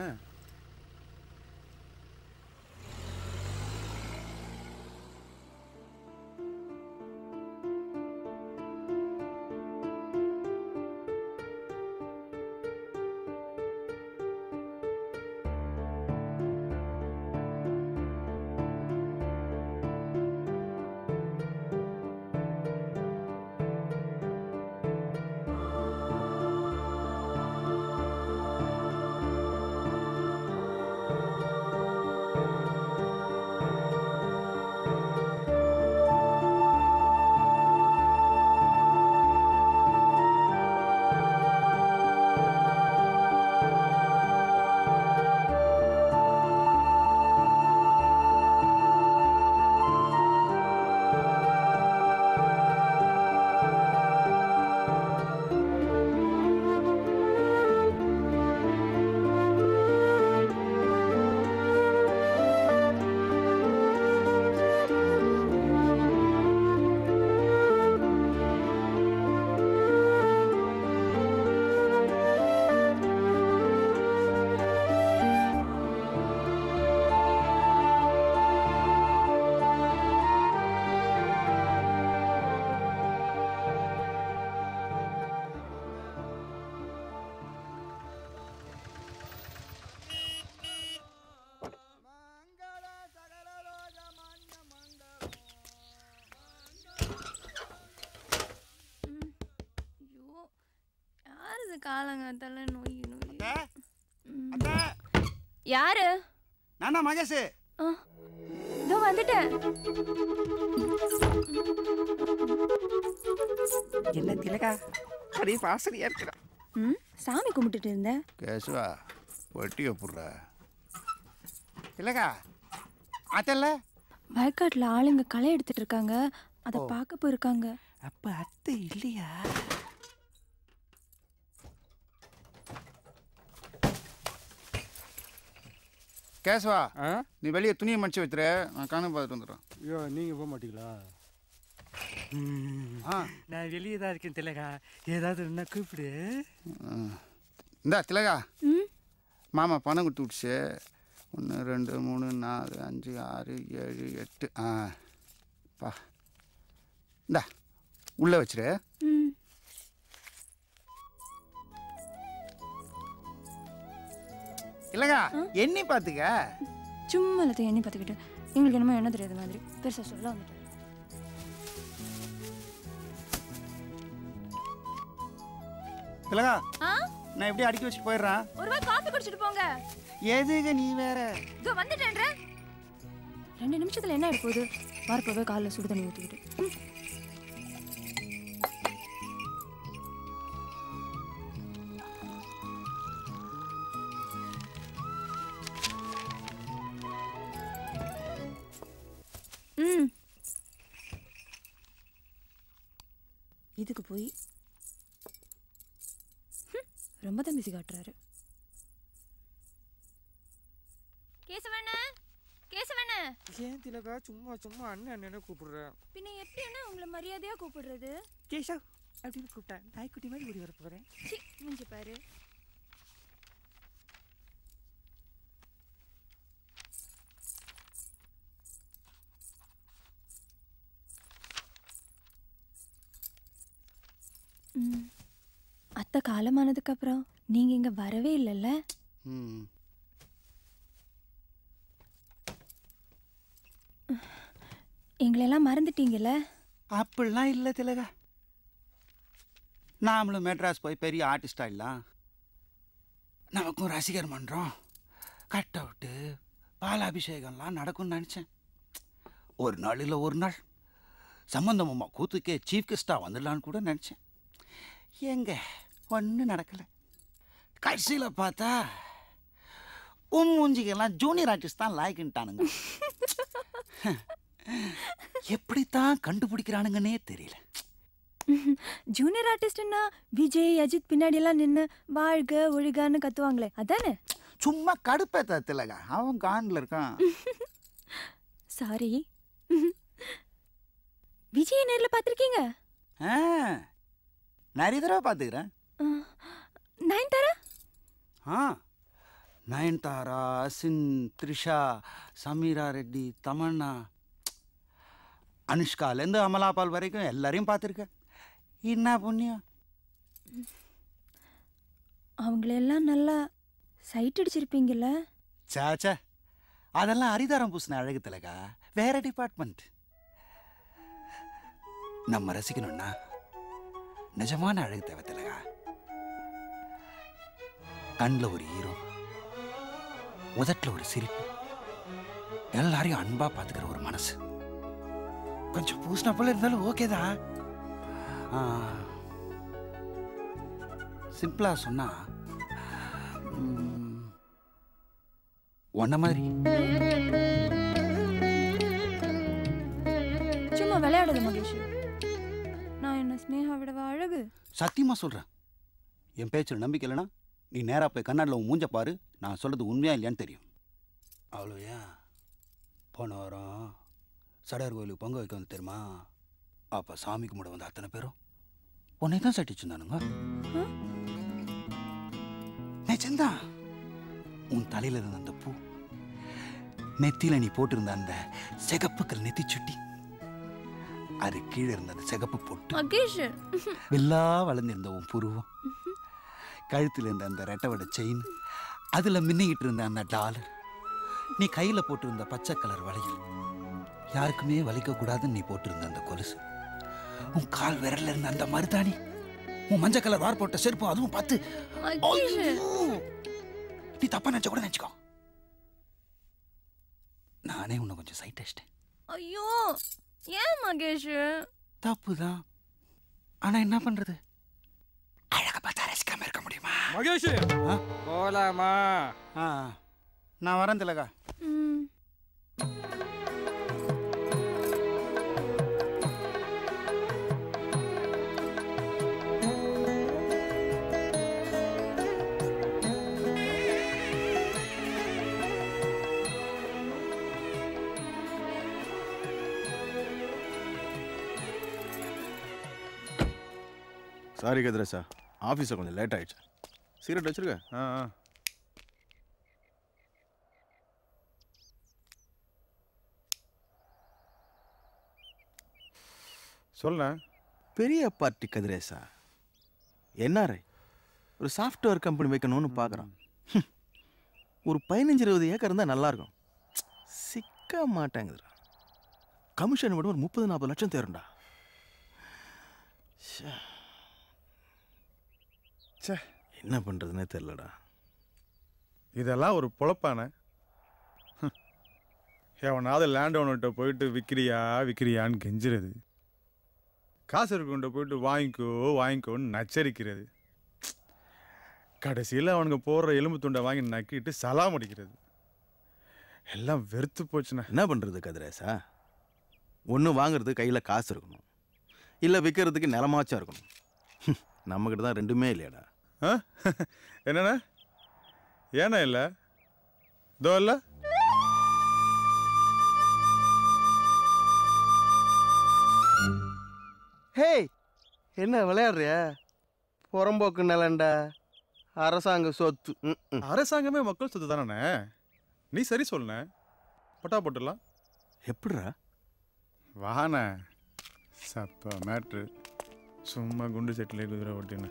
ஐயோ யார் இது காலங்காத்தால நோய் நோய் ம். யாரு நானா மகேஷ் ஆ, இதோ வந்துட்டேன் என்ன திலகா அப்படியே வாசனையா இருக்கிறா ம் சாமி கும்பிட்டுட்டு இருந்தேன் கேசுவா வட்டி எப்பட்ற திலகா அதல்ல வயக்காட்டில் ஆளுங்க களை எடுத்துட்டு இருக்காங்க அதை பார்க்க போயிருக்காங்க அப்ப அத்தை இல்லையா கேசுவா நீ வெளியே துணியை மடிச்சு வச்சுரு நான் கணக்கு பார்த்துட்டு வந்துடுறேன் ஐயோ நீங்கள் போக மாட்டீங்களா நான் வெளியே தான் இருக்கேன் திலகா ஏதாவது என்ன கூப்பிடு இந்தா திலகா மாமா பணம் கொடுத்து விட்டுச்சு ஒன்று ரெண்டு மூணு நாலு அஞ்சு ஆறு ஏழு எட்டு ஆ பா இந்தா உள்ளே வச்சிரு ம் திலகா எண்ணி பார்த்துக்க சும்மா எல்லாத்தையும் எண்ணி பார்த்துக்கிட்டு எங்களுக்கு என்னமோ என்ன தெரியாத மாதிரி பெருசாக சொல்ல வந்துட்டேன் திலகா ஆ நான் எப்படி அடிக்க வச்சுட்டு போயிடுறேன் ஒரு வாய் காஃபி குடிச்சிட்டு போங்க எதுக்கு நீ வேற இதோ வந்துட்டேன்ற ரெண்டு நிமிஷத்துல என்ன ஆயிட போகுது வரப்போவே காலைல சுடு தண்ணி ஊற்றிக்கிட்டு ம். ம் இதுக்கு போய் ம். நம்ம தான் பிஸி காட்டுறாரு கேசவண்ண கேசவண்ண ஏன் திலகா சும்மா சும்மா அண்ணன் அண்ணனை கூப்பிடுற பின்ன எப்படி அண்ணா உங்களை மரியாதையா கூப்பிடுறது கேஷவ் அப்படின்னு கூப்பிட்டேன் நாய்க்குட்டி மாதிரி ஓடி வர போறேன் சி மூஞ்சி பாரு ம். அத்தை காலமானதுக்கு அப்புறம் நீங்க இங்க வரவே இல்லைல்ல ம் எங்களெல்லாம் மறந்துட்டீங்கல்ல அப்படிலாம் இல்லை திலகா நாமளும் மெட்ராஸ் போய் பெரிய ஆர்டிஸ்ட் ஆயிடலாம் நமக்கும் ரசிகர் மன்றம் கட் அவுட்டு பாலாபிஷேகம்லாம் நடக்கும்னு நினச்சேன் ஒரு நாள் இல்லை ஒரு நாள் சம்பந்தமம்மா கூத்துக்கே சீஃப் கெஸ்ட்டாக வந்துடலான்னு கூட நினச்சேன் எங்க ஒன்றும் நடக்கலை கடைசியில் பார்த்தா உன் மூஞ்சிக்கெல்லாம் ஜூனியர் ஆர்டிஸ்ட் தான் லாய்க்குன்ட்டானுங்க எப்படித்தான் கண்டுபிடிக்கிறானுங்கன்னே தெரியல ஜூனியர் ஆர்டிஸ்ட்னா விஜய் அஜித் பின்னாடி எல்லாம் நின்று வாழ்க ஒழுகான்னு கத்துவாங்களே அதானே சும்மா கடுப்பேத்த திலகா அவன் கான்ல இருக்கான் சாரி விஜய் நேர்ல பார்த்திருக்கீங்க ஆ, நிறைய தடவை பார்த்துக்கிறேன் நயன்தாரா ஆ நயன்தாரா சின் த்ரிஷா சமீரா ரெட்டி தமன்னா அனுஷ்காலேருந்து அமலாபால் வரைக்கும் எல்லாரையும் பார்த்துருக்கேன் என்ன புண்ணியம் அவங்களெல்லாம் நல்லா சைட் அடிச்சிருப்பீங்கல்ல சாச்சா அதெல்லாம் அரிதாரம் பூசின அழகு திலகா வேற டிபார்ட்மெண்ட் நம்ம ரசிக்கணும்னா நிஜமான அழகு தேவை திலகா கண்ணில் ஒரு ஈரம் உதட்டில் ஒரு சிரிப்பு எல்லாரையும் அன்பா பார்த்துக்கிற ஒரு மனசு கொஞ்சம் பூசின போல இருந்தாலும் ஓகேதான் சிம்பிளா சொன்னா ம், உன்ன மாதிரி சும்மா விளையாடுது மகேஷ் நான் என்ன ஸ்னேகா விடவா அழகு சத்தியமா சொல்றேன் என் பேச்சில் நம்பிக்கை இல்லைன்னா நீ நேரா போய் கண்ணாடியில் உன் மூஞ்ச பாரு நான் சொல்றது உண்மையா இல்லையான்னு தெரியும் அவ்வளோ ஏன் போன வாரம் சடையார் கோயிலுக்கு பொங்க வைக்க வந்து தெரியுமா அப்போ சாமி கும்பிட வந்த அத்தனை பேரும் உன்னை தான் சட்டிச்சுருந்தானுங்க நிஜம்தான் உன் தலையில இருந்த அந்த பூ நெத்தியில நீ போட்டிருந்த அந்த சிகப்புக்கள் நெத்தி சுட்டி அது கீழே இருந்த அந்த சிகப்பு பொட்டு மகேஷ் வெள்ளா வளர்ந்திருந்த உன் புருவம் கழுத்தில் இருந்த அந்த ரெட்டவட செயின் அதில் மின்னிக்கிட்டு இருந்த அந்த டாலர் நீ கையில் போட்டிருந்த பச்சை கலர் வளையல் யாருக்குமே வலிக்கக்கூடாதுன்னு நீ போட்டிருந்த அந்த கொலுசு உன் கால் விரல்ல இருந்த அந்த மருதாணி உன் மஞ்சள் கலர் வார் போட்ட செருப்பு அதுவும் பார்த்து மகேஷ் ஐயோ! நீ தப்பா நினைச்ச கூட நினைச்சுக்கோ நானே உன்னை கொஞ்சம் சைட் அடிச்சிட்டேன் ஐயோ ஏன் மகேஷ் தப்பு தான் ஆனா என்ன பண்றது அழக பார்த்தா ரசிக்காம இருக்க முடியுமா மகேஷ் போலாமா ஆ நான் வரேன் திலகா ம் சாரி கதிரேசா ஆஃபீஸில் கொஞ்சம் லேட் ஆயிடுச்சு சிகரெட் வச்சிருக்க ஆ ஆ சொல்ல பெரிய பார்ட்டி கதிரேசா என்ஆர்ஐ ஒரு சாஃப்ட்வேர் கம்பெனி வைக்கணும்னு பார்க்குறான் ஒரு பதினஞ்சு இருபது ஏக்கர் இருந்தால் நல்லாயிருக்கும் சிக்க மாட்டேங்குதுடா கமிஷன் விட ஒரு முப்பது நாற்பது லட்சம் தேரும்டா ச்சே. ச்சே என்ன பண்ணுறதுனே தெரிலடா இதெல்லாம் ஒரு பொழப்பானே ஹம். எவனாவது லேண்ட் ஓனர்கிட்ட போயிட்டு விற்கிறியா விற்கிறியான்னு கெஞ்சுறது காசு இருக்கவன்ட்ட போயிட்டு வாங்கிக்கோ வாங்கிக்கோன்னு நச்சரிக்கிறது கடைசியில் அவனுங்க போடுற எலும்பு துண்டை வாங்கி நக்கிட்டு சலாம் அடிக்கிறது எல்லாம் வெறுத்து போச்சுண்ணே என்ன பண்ணுறது கதிரேசா ஒன்று வாங்குறது கையில் காசு இருக்கணும் இல்லை விற்கிறதுக்கு நிலமாச்சும் இருக்கணும் நம்மக்கிட்ட தான் ரெண்டுமே இல்லையாடா ஆ ஆ என்னண்ணே ஏண்ணே இல்லை இதோ இல்லை ஹேய் என்ன விளையாடுறியா புறம்போக்கு நிலண்டா அரசாங்க சொத்து ம், ம். அரசாங்கமே மக்கள் சொத்து தானே நீ சரி சொல்லுண்ணே பட்டா போட்டுடலாம் எப்படிடா வாண்ணே சப்ப மேட்ரு சும்மா குண்டு செட்டிலே குதிரை ஓட்டின்னு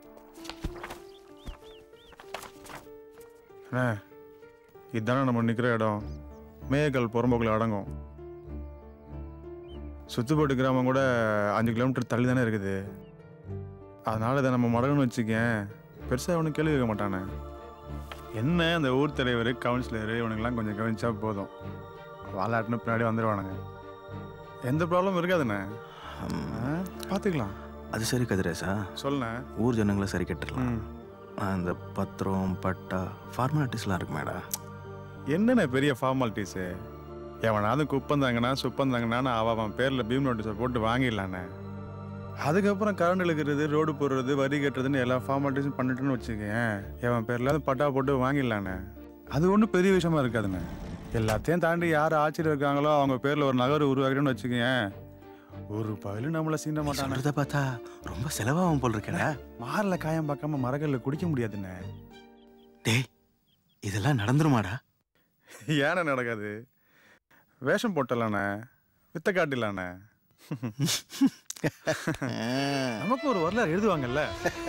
அண்ணே இதுதானே நம்ம நிற்கிற இடம் மேயக்கல் புறம்போக்கில் அடங்கும் சுத்துப்பட்டு கிராமம் கூட அஞ்சு கிலோமீட்டர் தள்ளி தானே இருக்குது அதனால இதை நம்ம மடகுன்னு வச்சுக்கேன் பெருசாக அவனுக்கு கேள்வி கேட்க மாட்டானே என்ன அந்த ஊர் தலைவர் கவுன்சிலர் இவனுங்கெல்லாம் கொஞ்சம் கவனிச்சா போதும் வாலாட்டுன்னு பின்னாடி வந்துடுவானுங்க எந்த ப்ராப்ளம் இருக்காதுண்ணே ஆ, பார்த்துக்கலாம் அது சரி கதிரேசா சொல்லுண்ணே ஊர் ஜனங்களை சரி கட்டுறலாம் அந்த பத்திரம் பட்டா ஃபார்மாலிட்டிஸ்லாம் இருக்கு மேடா என்னண்ணே பெரிய ஃபார்மாலிட்டிஸு எவனாவது குப்பந்தாங்கன்னா சுப்பந்தாங்கன்னா அவன் அவன் பேரில் பீம் நோட்டீஸை போட்டு வாங்கிடலாண்ணே அதுக்கப்புறம் கரண்ட் இழுக்கிறது ரோடு போடுறது வரி கட்டுறதுன்னு எல்லா ஃபார்மாலிட்டிஸும் பண்ணிட்டுன்னு வச்சுக்கேன் எவன் பேரில் பட்டா போட்டு வாங்கிடலாண்ணே அது ஒன்றும் பெரிய விஷயமா இருக்காதுண்ணே எல்லாத்தையும் தாண்டி யார் ஆட்சியில் இருக்காங்களோ அவங்க பேரில் ஒரு நகர் உருவாக்கிட்டோன்னு வச்சுக்கேன் ஒரு பயிலும் நம்மளை சீண்ட மாட்டானே சொல்றத பார்த்தா ரொம்ப செலவாகும் போல் இருக்கேடா மாரில் காயம் பார்க்காம மரக்கல்ல குடிக்க முடியாதுண்ணே டேய் இதெல்லாம் நடந்துருமாடா ஏண்ணே நடக்காது வேஷம் போட்டலாண்ணே வித்த காட்டிலாண்ணே நமக்கு ஒரு வரலாறு எழுதுவாங்கல்ல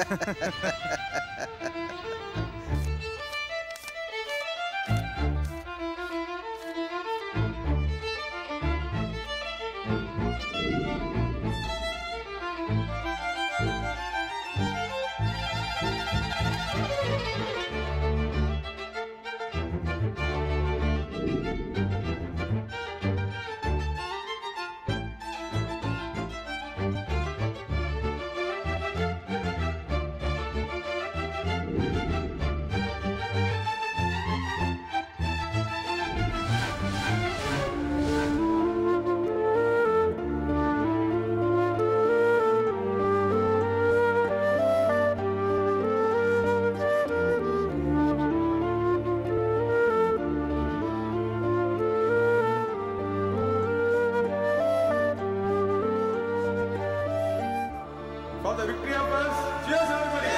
For the victory of us, cheers everybody!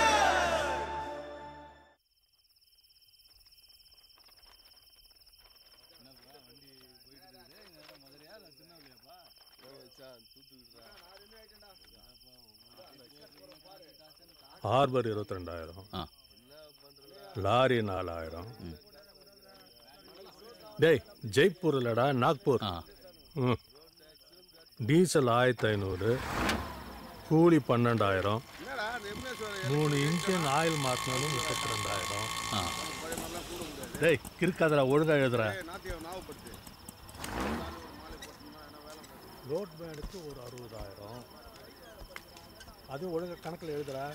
Harbour இருபத்தி ரெண்டாயிரம் லாரி நாலாயிரம் டேய் ஜெய்ப்பூர் இல்லடா நாக்பூர் ம் டீசல் ஆயிரத்தி ஐநூறு கூலி பன்னெண்டாயிரம் மூணு இன்ஜின் ஆயில் மாற்றினாலும் முப்பத்தி ரெண்டாயிரம் டேய் கிறுக்காதடா ஒழுங்கா எழுதுற லோட் பேடுக்கு ஒரு அறுபதாயிரம் அது ஒழுங்கா கணக்கில் எழுதுறா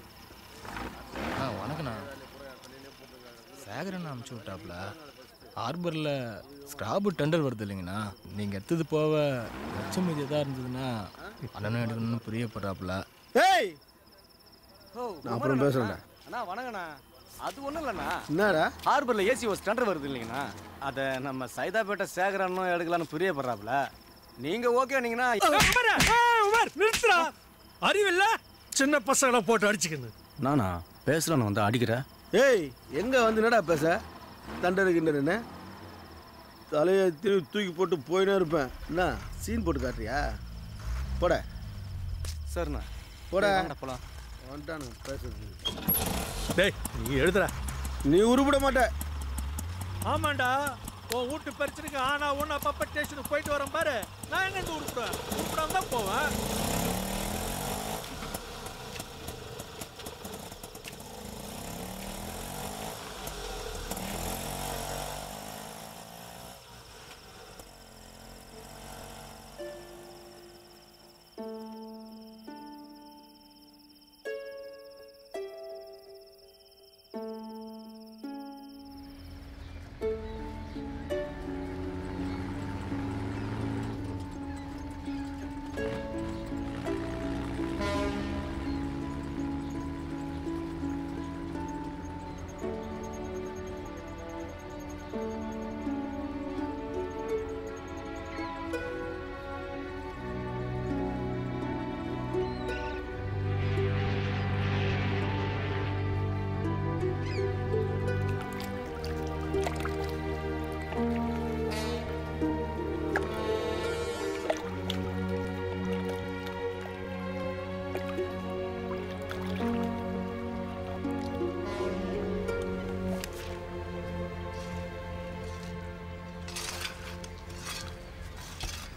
ஆ வணக்கண்ணா சேகரன் அனுப்பிச்சி விட்டாப்புல ஹார்பரில் ஸ்கிராபு டெண்டர் வருது இல்லைங்கண்ணா நீங்கள் எடுத்தது போக லட்சம் மீதி எதாக இருந்ததுன்னா அண்ணனும் எடுக்கணும்னு பிரியப்படுறாப்புல ஏய் ஓ, நான் அப்புறம் பேசுறேன்டா. அண்ணா வணக்கண்ணா அது ஒன்றும் இல்லைண்ணா என்னடா ஹார்பரில் ஏசி ஒரு ஸ்டண்டர் வருது இல்லைங்கண்ணா அதை நம்ம சைதாப்பேட்டை சேகரனும் எடுக்கலாம்னு பிரியப்படுறாப்புல நீங்கள் ஓகேனீங்கன்னா நிறுத்துறா அறிவில்ல சின்ன பசங்களை போட்டு அடிச்சுக்கணும் நானா பேசுறேன் வந்து அடிக்கிற ஏய் எங்க வந்து என்னடா பேச தண்டனை கிண்டன தலையை திரும்பி தூக்கி போட்டு போயினே இருப்பேன் என்ன சீன் போட்டு காட்டுறியா போட சரிண்ணா போட சரி, வாங்கடா, போலாம். வந்துட்டானுங்க பேசுறது டேய் நீ எழுதுற நீ உருப்பிட மாட்ட ஆமாண்டா உன் வீட்டு பிரச்சனைக்கு ஆனா ஒன்று அப்பப்போ ஸ்டேஷனுக்கு போயிட்டு வரேன் பாரு நான் எங்க இருந்து உருப்பிடுவேன் உருப்பிடாம தான் போவேன்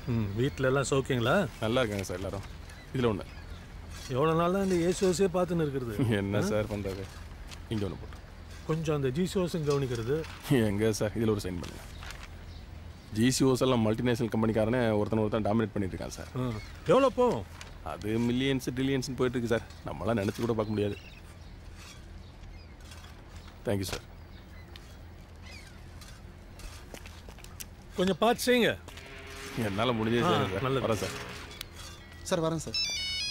ம் வீட்டில் எல்லாம் சௌக்கியங்களா நல்லா இருக்காங்க சார் எல்லாரும் இதில் ஒன்று எவ்வளோ நாள் தான் இந்த ஏசுவஸே பார்த்துன்னு இருக்கிறது என்ன ஆ? சார் பண்ணுறது இங்கே ஒன்று போட்டு கொஞ்சம் அந்த ஜிசிஓஸும் கவனிக்கிறது எங்கே சார் இதில் ஒரு சைன் பண்ணுங்க ஜிசிஓஸ் எல்லாம் மல்டிநேஷனல் கம்பெனிக்காரனே ஒருத்தன் ஒருத்தன் டாமினேட் பண்ணிட்டு இருக்கான் சார் ஆ. எவ்வளோ போகும் அது மில்லியன்ஸ் ட்ரில்லியன்ஸ் போயிட்டு இருக்கு சார் நம்மளாம் நினச்சி கூட பார்க்க முடியாது தேங்க்யூ சார் கொஞ்சம் பார்த்து செய்யுங்க என்னால் முடிஞ்சது ஆ, சார் நல்லது. வரேன் சார் சார் வரேன் சார்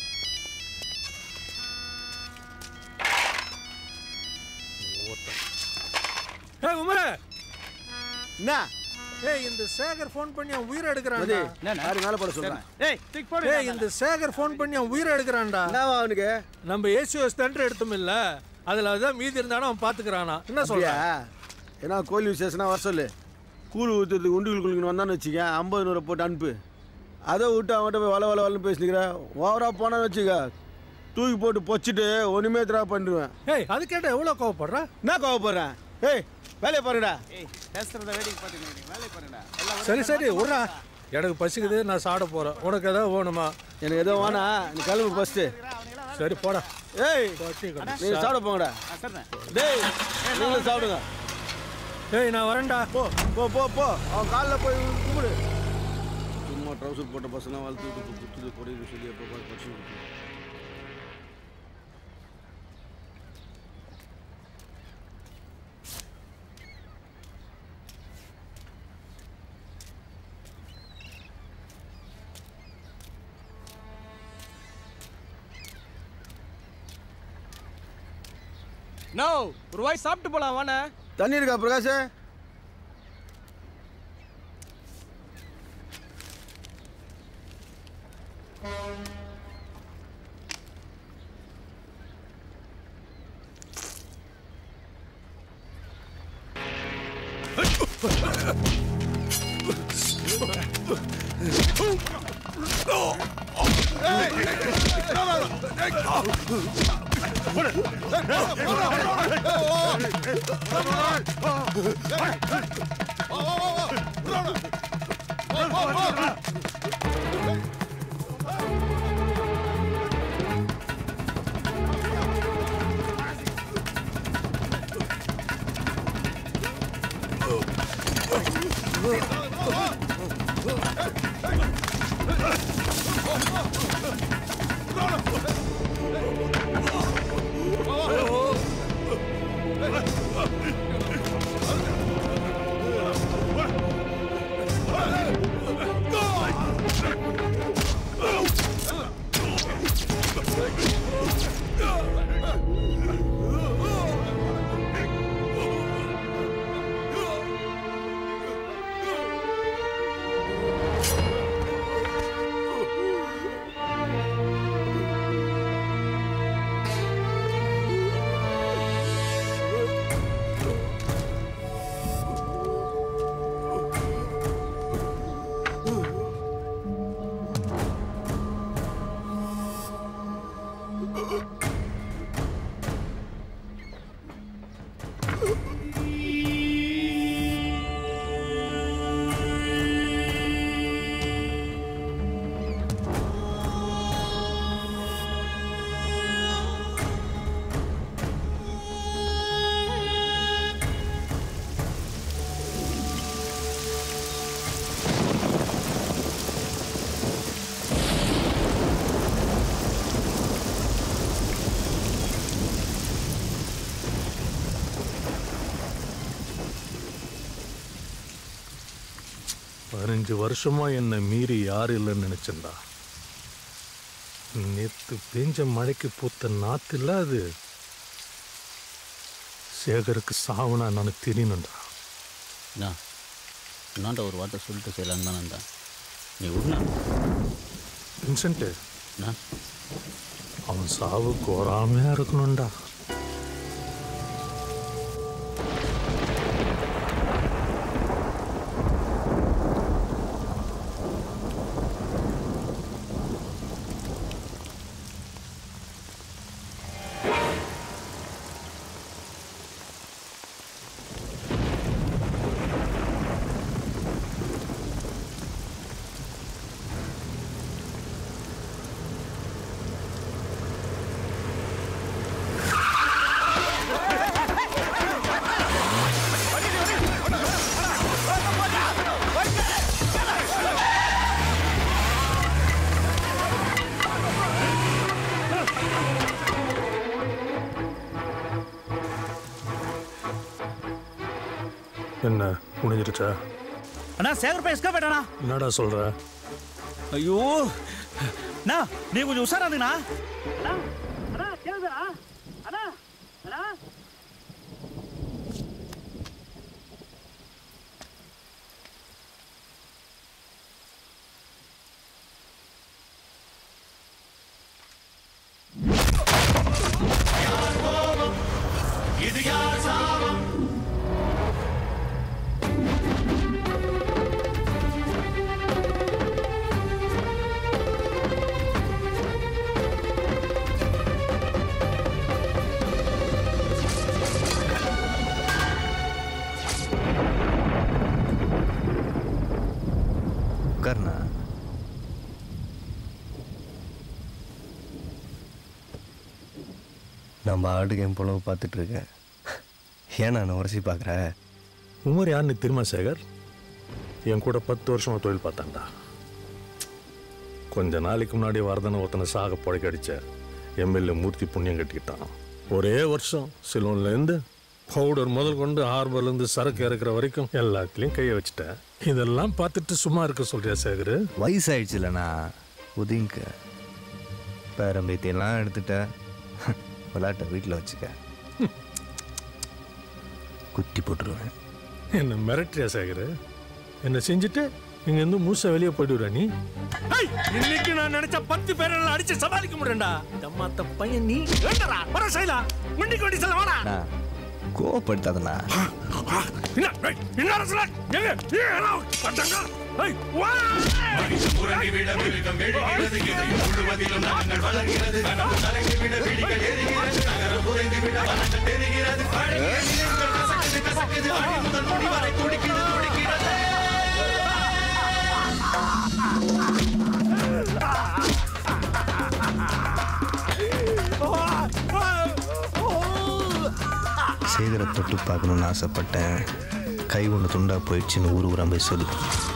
ஏய் உமரே என்ன ஏய் இந்த சேகர் ஃபோன் பண்ணி அவன் உயிரை மதி, எடுக்கிறான்டா என்னண்ணா? யாரு மேல போட சொல்றேன்? ஏய் தூக்கி போடு ஏய் இந்த சேகர் ஃபோன் பண்ணி அவன் உயிரை எடுக்கிறான்டா என்னவா அவனுக்கு நம்ம ஏசிஓஸ் தண்டர் எடுத்தோம் இல்ல அதுல அதான் மீதி இருந்தாலும் அவன் பாத்துக்கிறானா என்ன அப்படியா? சொல்ற ஏன்னா கோயில் விசேஷனா வர சொல்லு கூழ் ஊற்றுறதுக்கு உண்டுகள் குளிக்கணும் வந்தான்னு வச்சுக்க ஐம்பது நூறு போட்டு அனுப்பு அதை விட்டு அவன்கிட்ட போய் வள வள வளன்னு பேசினுக்கிறேன் ஓவராக போனான்னு வச்சுக்க தூக்கி போட்டு பொச்சிட்டு ஒன்றுமே திரா பண்ணிடுவேன் ஏய் அது கேட்ட எவ்வளோ கோவப்படுற என்ன கோவப்படுறேன் ஏய் வேலையை பாருடா ஏய் பேசுறத வேடிக்கை பார்த்துட்டு வேலை பண்ணுடா சரி சரி விட்றா எனக்கு பசிக்குது நான் சாப்பிட போறேன் உனக்கு ஏதாவது வேணுமா எனக்கு எதுவும் வேணா நீ கிளம்பு ஃபஸ்ட்டு சரி போடா ஏய் பசி கிடக்கு. நீ சாப்பிட போங்கடா டேய் நீங்களும் சாப்பிடுங்க ஏய் நான் வரேன்டா போ போ போ போ அவன் காலில் போய் கும்பிடு சும்மா ட்ரௌசர் போட்ட பசங்க வளர்த்து விட்டு குத்துது பொடின்னு சொல்லி எப்போ பார்த்து படிச்சு கொடுத்து நோ ஒரு வாய் சாப்பிட்டு போலாம் வாண்ணே தண்ணி இருக்கா பிரகாஷ் பதினஞ்சு வருஷமா என்னை மீறி யாரும் இல்லைன்னு நினைச்சேன்டா நேத்து பெஞ்ச மழைக்கு பூத்த நாத்து இல்ல அது சேகருக்கு சாவுனா நான் தெரியணும்டா நான் என்னாண்ட ஒரு வார்த்தை சொல்லிட்டு செய்யலான்னு தான் வந்தேன் நீ உடனே வின்சென்ட் நான் அவன் சாவு கோராமையா இருக்கணும்டா என்ன முடிஞ்சிருச்சா அண்ணா சேகர் பையன் எஸ்கா போயிட்டானா என்னடா சொல்ற ஐயோ அண்ணா நீ கொஞ்சம் உஷாரா இருந்தீங்கண்ணா இது யார் சாபம் உட்காருண்ணா நம்ம ஆடு கேம் பொழவு பார்த்துட்டு இருக்கேன் ஏன் நான் உரசி பார்க்குற உமர் யாருன்னு தெரியுமா சேகர் என் கூட பத்து வருஷமா தொழில் பார்த்தான்டா கொஞ்ச நாளைக்கு முன்னாடி வரதனை ஒருத்தனை சாக புழைக்க அடிச்ச எம்எல்ஏ மூர்த்தி புண்ணியம் கட்டிக்கிட்டான் ஒரே வருஷம் சிலோன்லேருந்து பவுடர் முதல் கொண்டு ஹார்பர்லேருந்து சரக்கு இறக்குற வரைக்கும் எல்லாத்துலேயும் கையை வச்சுட்டேன் இதெல்லாம் பார்த்துட்டு சும்மா இருக்க சொல்றியா சேகர் வயசாயிடுச்சு இல்லைண்ணா ஒதுங்க பேரம்பேத்தியெல்லாம் எடுத்துட்ட விளையாட்டை வீட்டில் வச்சுக்க குட்டி போட்டுருவேன் என்ன மிரட்டுறியா சேகர் என்ன செஞ்சுட்டு இங்கேருந்து மூசை வெளியே போயிடுற நீ இன்னைக்கு நான் நினைச்ச பத்து பேரை அடிச்சு சமாளிக்க முடியண்டா தம்மாத்த பையன் நீ ஏண்டா வர சைலா முண்டிக்கு வண்டி செல்ல வாடா அண்ணா கோவப்படுத்தாதண்ணா என்ன ஏய், என்ன அரசுல எங்க ஏன் பட்டங்க ஏய் வா புரண்டிவிட மிருகம் எழுகிறது இதையும் முழுவதிலும் நாங்கள் வளர்கிறது கனவு கலங்கிவிட விழிகள் எரிகிறது நகரம் புரைந்துவிட வனங்கள் தெரிகிறது அழகிய நினைவுகள் கசக்குது கசக்குது அடி முதல் முடி வரை துடிக்குது துடிக்கிறது சேகரை தொட்டு பார்க்கணுன்னு ஆசைப்பட்டேன் கை ஒன்று துண்டா போயிடுச்சுன்னு ஊர் ஊரா போய் சொல்லு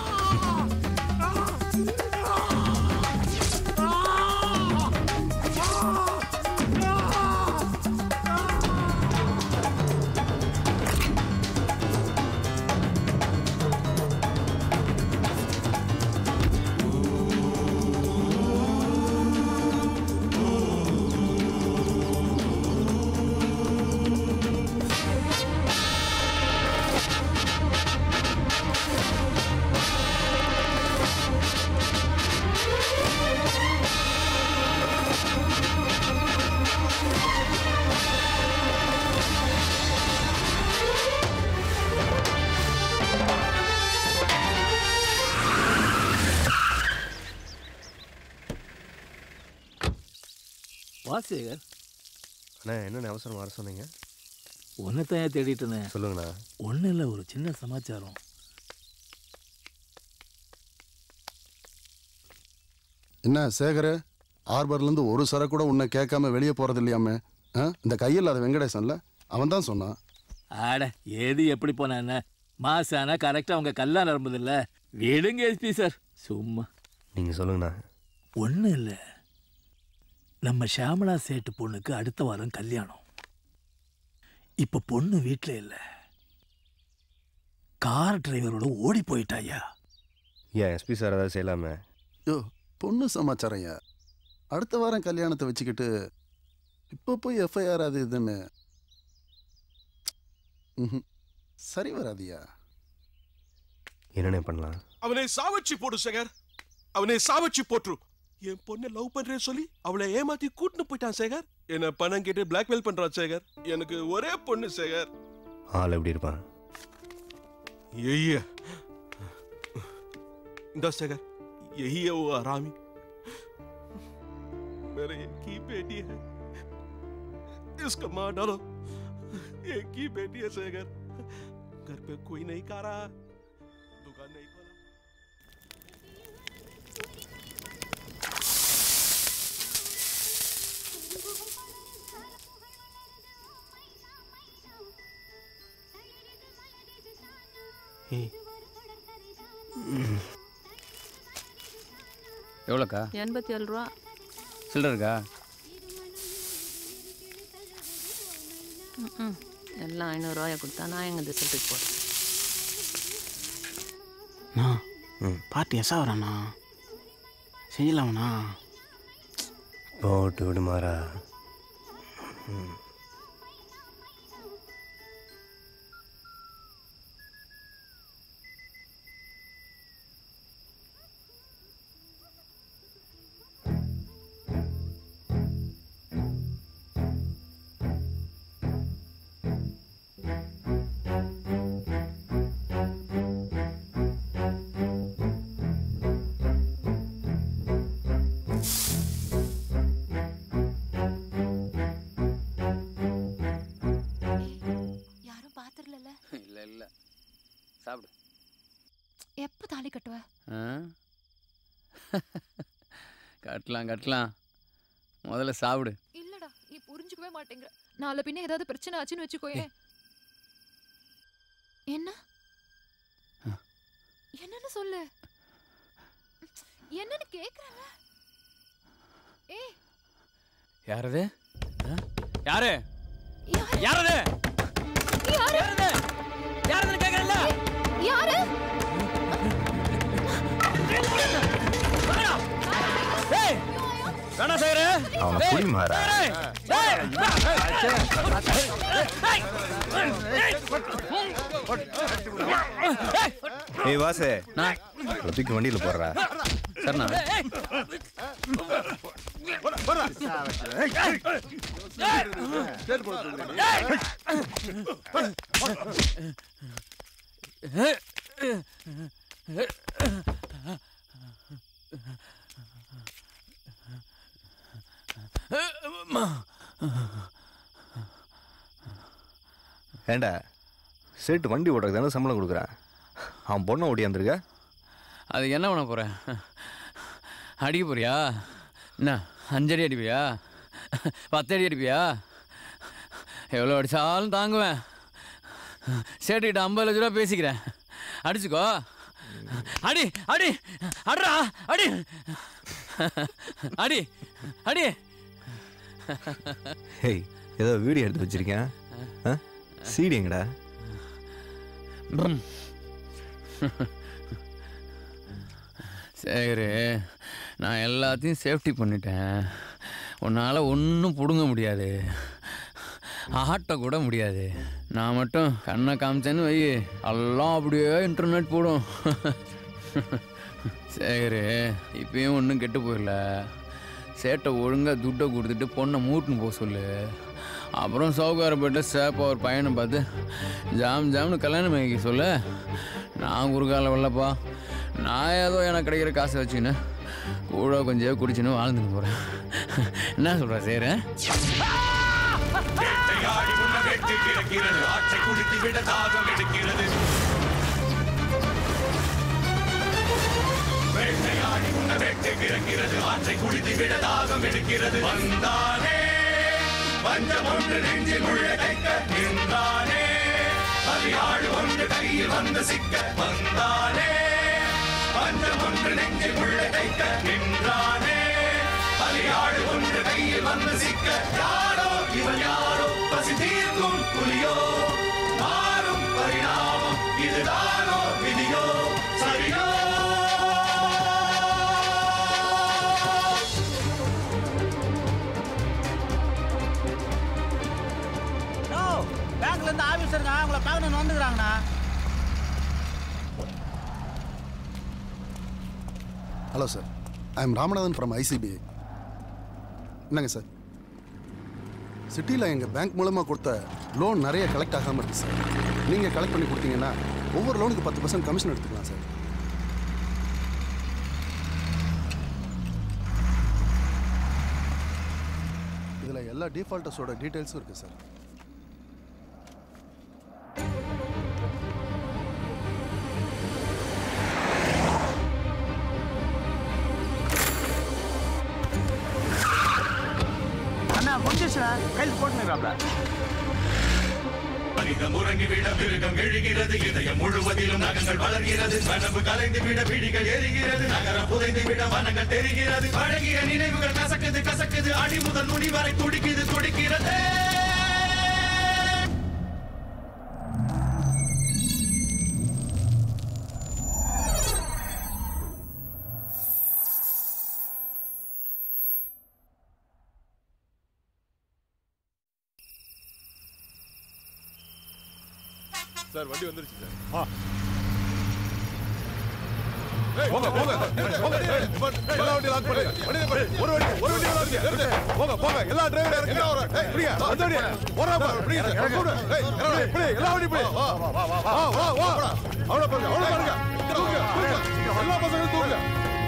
வா சேகர் அண்ணா என்னென்ன அவசரம் வர சொன்னீங்க உன்னைத்தான் தேடிட்டுனே சொல்லுங்கண்ணா ஒன்றும் இல்லை ஒரு சின்ன சமாச்சாரம் என்ன சேகர் ஹார்பர்லேருந்து ஒரு சரக்கு கூட உன்னை கேட்காம வெளியே போகிறது இல்லையாமே ஆ இந்த கையில்லாத வெங்கடேசன்ல அவன் தான் சொன்னான் ஆட ஏது எப்படி போனா என்ன மாசானா கரெக்டாக அவங்க கல்யாணம் இருந்ததில்ல விடுங்க எஸ்பி சார் சும்மா நீங்கள் சொல்லுங்கண்ணா ஒன்றும் இல்லை நம்ம ஷியாமலா சேட்டு பொண்ணுக்கு அடுத்த வாரம் கல்யாணம் இப்போ பொண்ணு வீட்டில் இல்லை கார் டிரைவரோட ஓடி போயிட்டாயா ஏன் எஸ்பி சார் ஏதாவது செய்யலாமே யோ பொண்ணு சமாச்சாரம் ஐயா அடுத்த வாரம் கல்யாணத்தை வச்சுக்கிட்டு இப்போ போய் எஃப்ஐஆர் அது இதுன்னு ம்ஹும். சரி வராதியா என்னென்ன பண்ணலாம் அவனை சாவச்சி போடு சேகர் அவனை சாவச்சி போட்டுரு என் பொண்ணை லவ் பண்றேன்னு சொல்லி அவளை ஏமாத்தி கூட்டின்னு போயிட்டான் சேகர் என்ன பணம் கேட்டு பிளாக்மெயில் பண்றான் சேகர் எனக்கு ஒரே பொண்ணு சேகர் ஆள் எப்படி இருப்பான் यही है दस सेकंड यही है वो आरामी मेरे एक ही बेटी है इसको मार डालो एक ही बेटी है सेगर घर पे कोई नहीं खा रहा दुकान नहीं खोला எவ்வளோக்கா எண்பத்தி ஏழு ரூபா சில்லற இருக்கா ம் எல்லாம் ஐநூறுரூவாயை கொடுத்தா நான் எங்கள் திசத்துக்கு போகிறேன் அண்ணா பார்ட்டி எஸ்ஸா வராண்ணா செய்யலாம்ண்ணா போட்டு விடுமாறா ம் யாரும் பாத்துரல இல்லை இல்லை சாப்பிடு எப்ப தாலி கட்டுவ ஆ கட்டலாம் கட்டலாம் முதல்ல சாப்பிடு இல்லடா நீ புரிஞ்சுக்கவே மாட்டேங்கிற நாளை பின்ன ஏதாவது பிரச்சனை ஆச்சுன்னு வச்சுக்கோயேன் என்ன என்னன்னு சொல்லு என்னன்னு கேக்குறல ஏய் யாரது ஆ? யாரு யாரது யாரு யாரது யாரதுன்னு கேக்குறல்ல யாரு ஏய் வேணா சேகர அவனை புடி மாறா. ஏய் வாசு தூக்கி வண்டியில் போடுறா சரிண்ணா ஏண்டா சேட்டு வண்டி ஓட்டுறதுக்கு தானே சம்பளம் கொடுக்குறான் அவன் பொண்ணை ஓடியாந்துருக்க அதுக்கு என்ன பண்ண போகிறேன் அடிக்க போறியா என்ன அஞ்சடி அடிப்பியா பத்தடி அடிப்பியா எவ்வளோ அடித்தாலும் தாங்குவேன் சேட்டுக்கிட்ட ஐம்பது லட்ச ரூபா பேசிக்கிறேன் அடிச்சுக்கோ அடி அடி அட்ரா அடி அடி அடி ஹேய் ஏதோ வீடியோ எடுத்து வச்சிருக்கேன் ஆ சீடி எங்கடா சரி நான் எல்லாத்தையும் சேஃப்டி பண்ணிட்டேன் உன்னால் ஒன்றும் பிடுங்க முடியாது ஆட்ட கூட முடியாது நான் மட்டும் கண்ணை காமிச்சேன்னு வை எல்லாம் அப்படியே இன்டர்நெட் போடும் சரி இப்பயும் ஒன்றும் கெட்டு போயிடல சேட்டை ஒழுங்காக துட்டை கொடுத்துட்டு பொண்ணை மூட்டுன்னு போக சொல்லு அப்புறம் சவுகாரப்பேட்டை சேப்பா ஒரு பையனை பார்த்து ஜாம் ஜாம்னு கல்யாணம் பண்ணிக்க சொல்லு நான் குறுக்கால வரலப்பா நான் ஏதோ எனக்கு கிடைக்கிற காசை வச்சுக்கின்னு கூட கொஞ்சம் குடிச்சுன்னு வாழ்ந்துட்டு போகிறேன் என்ன சொல்கிற சேரேன் வேட்டையாடி உன்னை வெட்டி கிடக்கிறது ஆற்றை குடித்து விட தாகம் எடுக்கிறது வேட்டையாடி உன்னை வெட்டி கிடக்கிறது ஆற்றை குடித்து விட தாகம் எடுக்கிறது வந்தானே பஞ்சம் ஒன்று நெஞ்சில் உள்ள தைக்க நின்றானே பலியாடு ஒன்று கையில் வந்து சிக்க வந்தானே பஞ்சம் ஒன்று நெஞ்சில் உள்ள தைக்க நின்றானே பலியாடு ஒன்று கையில் வந்து சிக்க யாரோ இவன் யாரோ பசி தீர்க்கும் புலியோ மாறும் பரிணாமம் இதுதானோ விதியோ சரியோ பேங்க்ல இருந்து ஆபீசருங்க உங்களை பார்க்கணும்னு வந்துக்கிறாங்கண்ணா hello sir I am Ramanathan from ICBI என்னங்க சார் சிட்டியில் எங்கள் பேங்க் மூலமாக கொடுத்த லோன் நிறைய கலெக்ட் ஆகாமல் இருக்குது சார் நீங்கள் கலெக்ட் பண்ணி கொடுத்தீங்கன்னா ஒவ்வொரு லோனுக்கு பத்து பர்சன்ட் கமிஷன் எடுத்துக்கலாம் சார் இதில் எல்லா டிஃபால்ட்டர்ஸோட டீட்டெயில்ஸும் இருக்குது சார் அண்ணா முடிஞ்சிச்சுண்ணா கையில் போட்டுக்கிறாப்ல மனிதம் உறங்கிவிட மிருகம் எழுகிறது இதயம் முழுவதிலும் நகங்கள் வளர்கிறது கனவு கலைந்து விட விழிகள் எரிகிறது நகரம் புதைந்து விட வனங்கள் தெரிகிறது பழகிய நினைவுகள் கசக்குது கசக்குது அடி முதல் நுனி வரை துடிக்குது துடிக்கிறது சார் வண்டி வந்துருச்சு சார் ஆ போங்க போங்க போங்க எல்லா வண்டியும் லாக் பண்ணுங்க வண்டி நிப்பாட்டு. ஒரு வண்டி ஒரு வண்டி லாக் பண்ணுங்க போங்க போங்க எல்லா டிரைவர் இறங்க வர ஏய் பிடிங்க அந்த வண்டி போறா பாரு பிடிங்க சார் கூடு ஏய் எல்லா வண்டி பிடி எல்லா வண்டி பிடி வா வா வா வா வா வா வா அவள பாருங்க அவள பாருங்க தூக்குங்க தூக்குங்க எல்லா பசங்களும் தூக்குங்க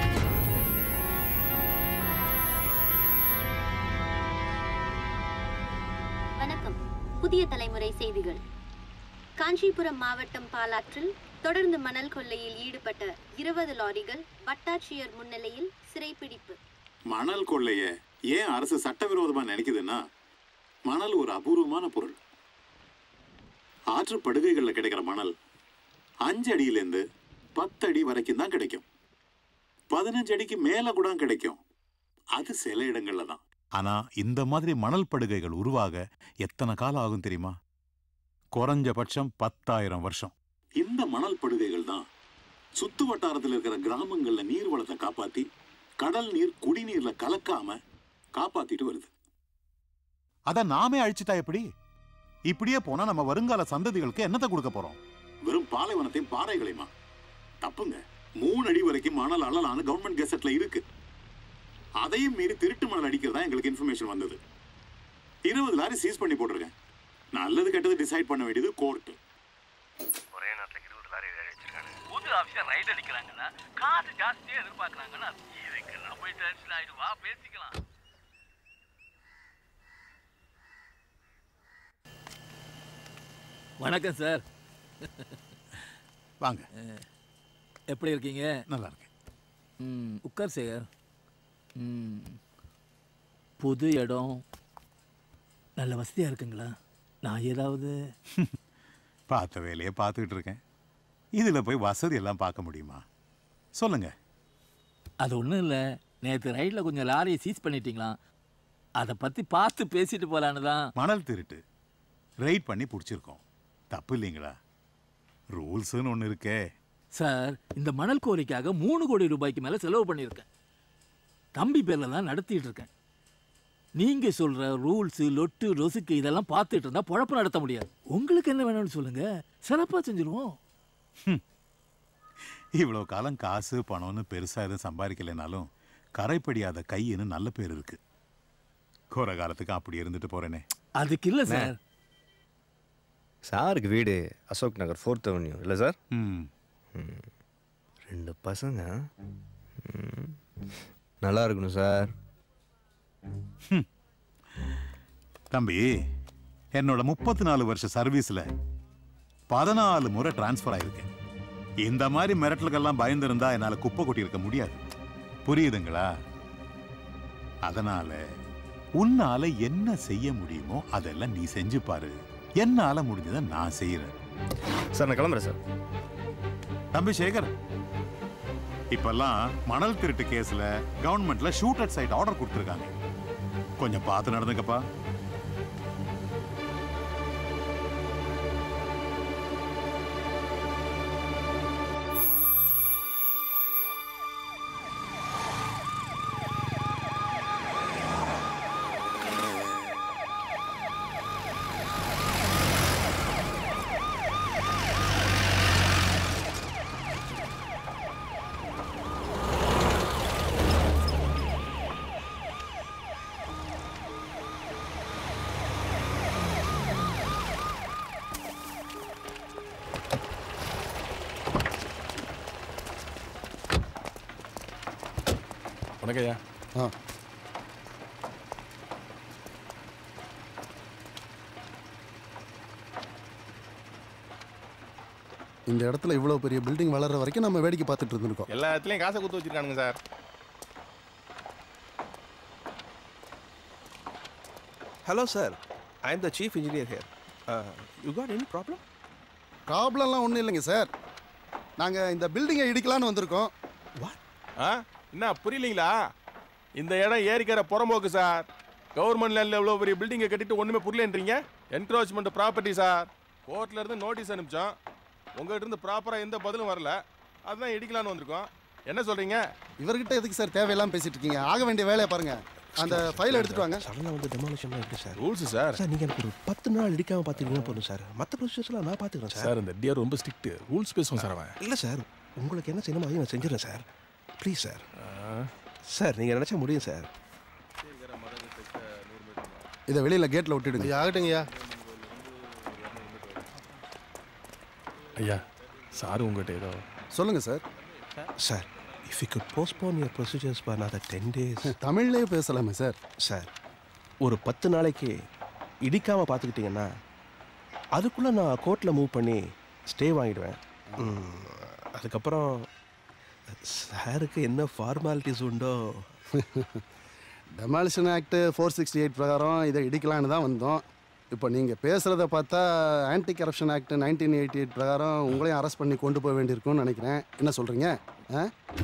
வணக்கம் புதிய தலைமுறை செய்திகள் காஞ்சிபுரம் மாவட்டம் பாலாற்றில் தொடர்ந்து மணல் கொள்ளையில் ஈடுபட்ட இருபது லாரிகள் வட்டாட்சியர் முன்னிலையில் சிறைப்பிடிப்பு மணல் கொள்ளைய ஏன் அரசு சட்டவிரோதமா நினைக்குதுன்னா மணல் ஒரு அபூர்வமான பொருள் ஆற்று படுகைகள்ல கிடைக்கிற மணல் அஞ்சு அடியிலேருந்து பத்து அடி வரைக்கும் தான் கிடைக்கும் பதினஞ்சு அடிக்கு மேல கூட கிடைக்கும் அது சில இடங்கள்ல தான் ஆனா இந்த மாதிரி மணல் படுகைகள் உருவாக எத்தனை காலம் ஆகும் தெரியுமா குறைஞ்சபட்சம் பத்தாயிரம் வருஷம் இந்த மணல் படுகைகள் தான் சுத்து வட்டாரத்தில் இருக்கிற கிராமங்கள்ல நீர் வளத்தை காப்பாத்தி கடல் நீர் குடிநீர்ல கலக்காம காப்பாத்திட்டு வருது அத நாமே அழிச்சிட்டா எப்படி இப்படியே போனா நம்ம வருங்கால சந்ததிகளுக்கு என்னத்தை கொடுக்க போறோம் வெறும் பாலைவனத்தையும் பாறைகளையுமா தப்புங்க மூணு அடி வரைக்கும் மணல் அள்ளலான்னு கவர்மெண்ட் கெசட்ல இருக்கு அதையும் மீறி திருட்டு மணல் அடிக்கிறதா எங்களுக்கு இன்ஃபர்மேஷன் வந்தது இருபது லாரி சீஸ் பண்ணி போட்டிருக்கேன் நல்லது கெட்டது டிசைட் பண்ண வேண்டியது கோர்ட் ஒரே நேரத்துக்கு இருபது லாரி அடிச்சிருக்காங்க புது ஆஃபீஸர் ரைட் அடிக்கிறாங்கன்னா காசு ஜாஸ்தியாக எதிர்பார்க்குறாங்கன்னா இதுக்கு நான் போய் டென்ஷன் ஆயிடுவா பேசிக்கலாம் வணக்கம் சார் வாங்க எப்படி இருக்கீங்க நல்லா இருக்கேன் ம் உட்கார் சேகர் ம் புது இடம் நல்ல வசதியாக இருக்குங்களா நான் ஏதாவது பார்த்த வேலையை பார்த்துக்கிட்டு இருக்கேன் இதுல போய் வசதி எல்லாம் பார்க்க முடியுமா சொல்லுங்க அது ஒன்றும் இல்லை நேற்று ரைட்டில் கொஞ்சம் லாரியை சீஸ் பண்ணிட்டீங்களா அதை பற்றி பார்த்து பேசிட்டு போகலான்னு தான் மணல் திருட்டு ரைட் பண்ணி பிடிச்சிருக்கோம் தப்பு இல்லைங்களா ரூல்ஸ்னு ஒன்று இருக்கே சார் இந்த மணல் கோரிக்காக மூணு கோடி ரூபாய்க்கு மேலே செலவு பண்ணியிருக்கேன் தம்பி பேரில் தான் நடத்திட்டு இருக்கேன் நீங்கள் சொல்கிற ரூல்ஸு லொட்டு ரொசுக்கு இதெல்லாம் பார்த்துட்டு இருந்தால் பொழப்பு நடத்த முடியாது உங்களுக்கு என்ன வேணும்னு சொல்லுங்கள் சிறப்பாக செஞ்சுருவோம் இவ்வளோ காலம் காசு பணம்னு பெருசாக எதுவும் சம்பாதிக்கலைனாலும் கரைப்படியாத கைன்னு நல்ல பேர் இருக்கு கோர காலத்துக்கு அப்படி இருந்துட்டு போறேனே அதுக்கு இல்லை சார் சாருக்கு வீடு அசோக் நகர் ஃபோர்த் அவென்யூ இல்லை சார் ம் ரெண்டு பசங்க ம். நல்லா இருக்கணும் சார் தம்பி என்னோட முப்பத்தி நாலு வருஷ சர்வீஸ்ல பதினாலு முறை டிரான்ஸ்ஃபர் ஆயிருக்கேன் இந்த மாதிரி மிரட்டலுக்கெல்லாம் பயந்திருந்தா என்னால குப்பை கொட்டி இருக்க முடியாது புரியுதுங்களா அதனால உன்னால என்ன செய்ய முடியுமோ அதெல்லாம் நீ செஞ்சு பாரு என்னால முடிஞ்சதை நான் செய்யறேன் சார் நான் கிளம்புறேன் சார் தம்பி சேகர் இப்பெல்லாம் மணல் திருட்டு கேஸ்ல கவர்மெண்ட்ல ஷூட் அட் சைட் ஆர்டர் கொடுத்துருக்காங்க கொஞ்சம் பார்த்து நடந்துக்கப்பா வணக்கம் ஐயா ஆ இந்த இடத்துல இவ்வளோ பெரிய பில்டிங் வளர்ற வரைக்கும் நம்ம வேடிக்கை பார்த்துட்டு இருந்திருக்கோம் எல்லா இடத்துலயும் காசை குத்து வச்சிருக்கானுங்க sir hello sir I am the chief engineer here you got any problem ப்ராப்ளம்லாம் ஒன்றும் இல்லைங்க சார் நாங்கள் இந்த பில்டிங்கை இடிக்கலான்னு வந்திருக்கோம் ஆ என்ன புரியலீங்களா இந்த இடம் ஏரிக்கிற புறம்போக்கு சார் கவர்மெண்ட் லேண்டில் எவ்வளோ பெரிய பில்டிங்கை கட்டிட்டு ஒன்றுமே புரியலன்றீங்க என்க்ரோச்மெண்ட் ப்ராப்பர்ட்டி சார் கோர்ட்ல இருந்து நோட்டீஸ் அனுப்பிச்சோம் உங்ககிட்ட இருந்து ப்ராப்பராக எந்த பதிலும் வரல அதுதான் இடிக்கலான்னு வந்திருக்கோம் என்ன சொல்கிறீங்க இவர்கிட்ட எதுக்கு சார் தேவையெல்லாம் பேசிட்டு இருக்கீங்க ஆக வேண்டிய வேலையை பாருங்க அந்த ஃபைல் எடுத்துட்டு வாங்க சடனாக வந்து டெமாலிஷன்லாம் எப்படி சார் ரூல்ஸ் சார் சார் நீங்கள் எனக்கு ஒரு பத்து நாள் இடிக்காம பார்த்துக்கிட்டீங்கன்னா போதும் சார் மற்ற ப்ரொசீஜர்ஸ்லாம் நான் பார்த்துக்கிறேன் சார் சார் இந்த டிஆர் ரொம்ப ஸ்ட்ரிக்ட் ரூல்ஸ் பேசுவோம் சார் அவன் இல்லை சார் உங்களுக்கு என்ன செய்யணுமோ அதையும் நான் செஞ்சிடறேன் சார் ப்ளீஸ் சார் சார் நீங்கள் நினச்சா முடியும் சார் இதை வெளியில் கேட்டில் விட்டுடுங்க ஆகட்டுங்கய்யா ஐயா சார் உங்கள்கிட்ட ஏதோ சொல்லுங்கள் sir sir if you could postpone your procedures for another ten days தமிழ்லேயே பேசலாமே சார் சார் ஒரு பத்து நாளைக்கு இடிக்காம பார்த்துக்கிட்டிங்கன்னா அதுக்குள்ளே நான் கோர்ட்டில் மூவ் பண்ணி ஸ்டே வாங்கிடுவேன் ம், அதுக்கப்புறம் சாருக்கு என்ன ஃபார்மாலிட்டிஸ் உண்டோ demolition act four sixty eight பிரகாரம் இதை இடிக்கலான்னு தான் வந்தோம் இப்போ நீங்கள் பேசுகிறத பார்த்தா anti corruption act nineteen eighty eight பிரகாரம் உங்களையும் அரெஸ்ட் பண்ணி கொண்டு போக வேண்டியிருக்கும்னு நினைக்கிறேன் என்ன சொல்கிறீங்க ஆ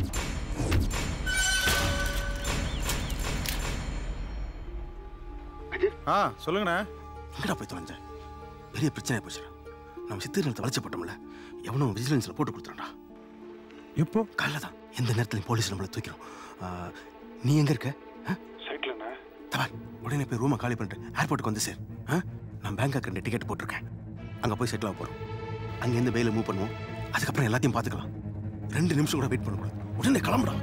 ஆ சொல்லுங்கண்ணா எங்கடா போய் தொலைஞ்ச பெரிய பிரச்சனை போச்சுடா நம்ம சித்திர நிலத்தை வளைச்சப்பட்டோம்ல எவனோ விஜிலன்ஸில் போட்டு கொடுத்துறான்டா இப்போ காலைல தான் எந்த நேரத்துலையும் போலீஸ் நம்மளை தூக்கிறோம் ஆ, நீ எங்க இருக்க சைட்லண்ணா தவால் உடனே போய் ரூமை காலி பண்ணிட்டு ஏர்போர்ட்டுக்கு வந்து சார் ஆ நான் பேங்காக் ரெண்டு டிக்கெட் போட்டிருக்கேன் அங்கே போய் செட்டில் ஆக போகிறோம் அங்கேருந்து பெயில மூவ் பண்ணுவோம் அதுக்கப்புறம் எல்லாத்தையும் பார்த்துக்கலாம் ரெண்டு நிமிஷம் கூட வெயிட் பண்ணக்கூடாது உடனே கிளம்புடா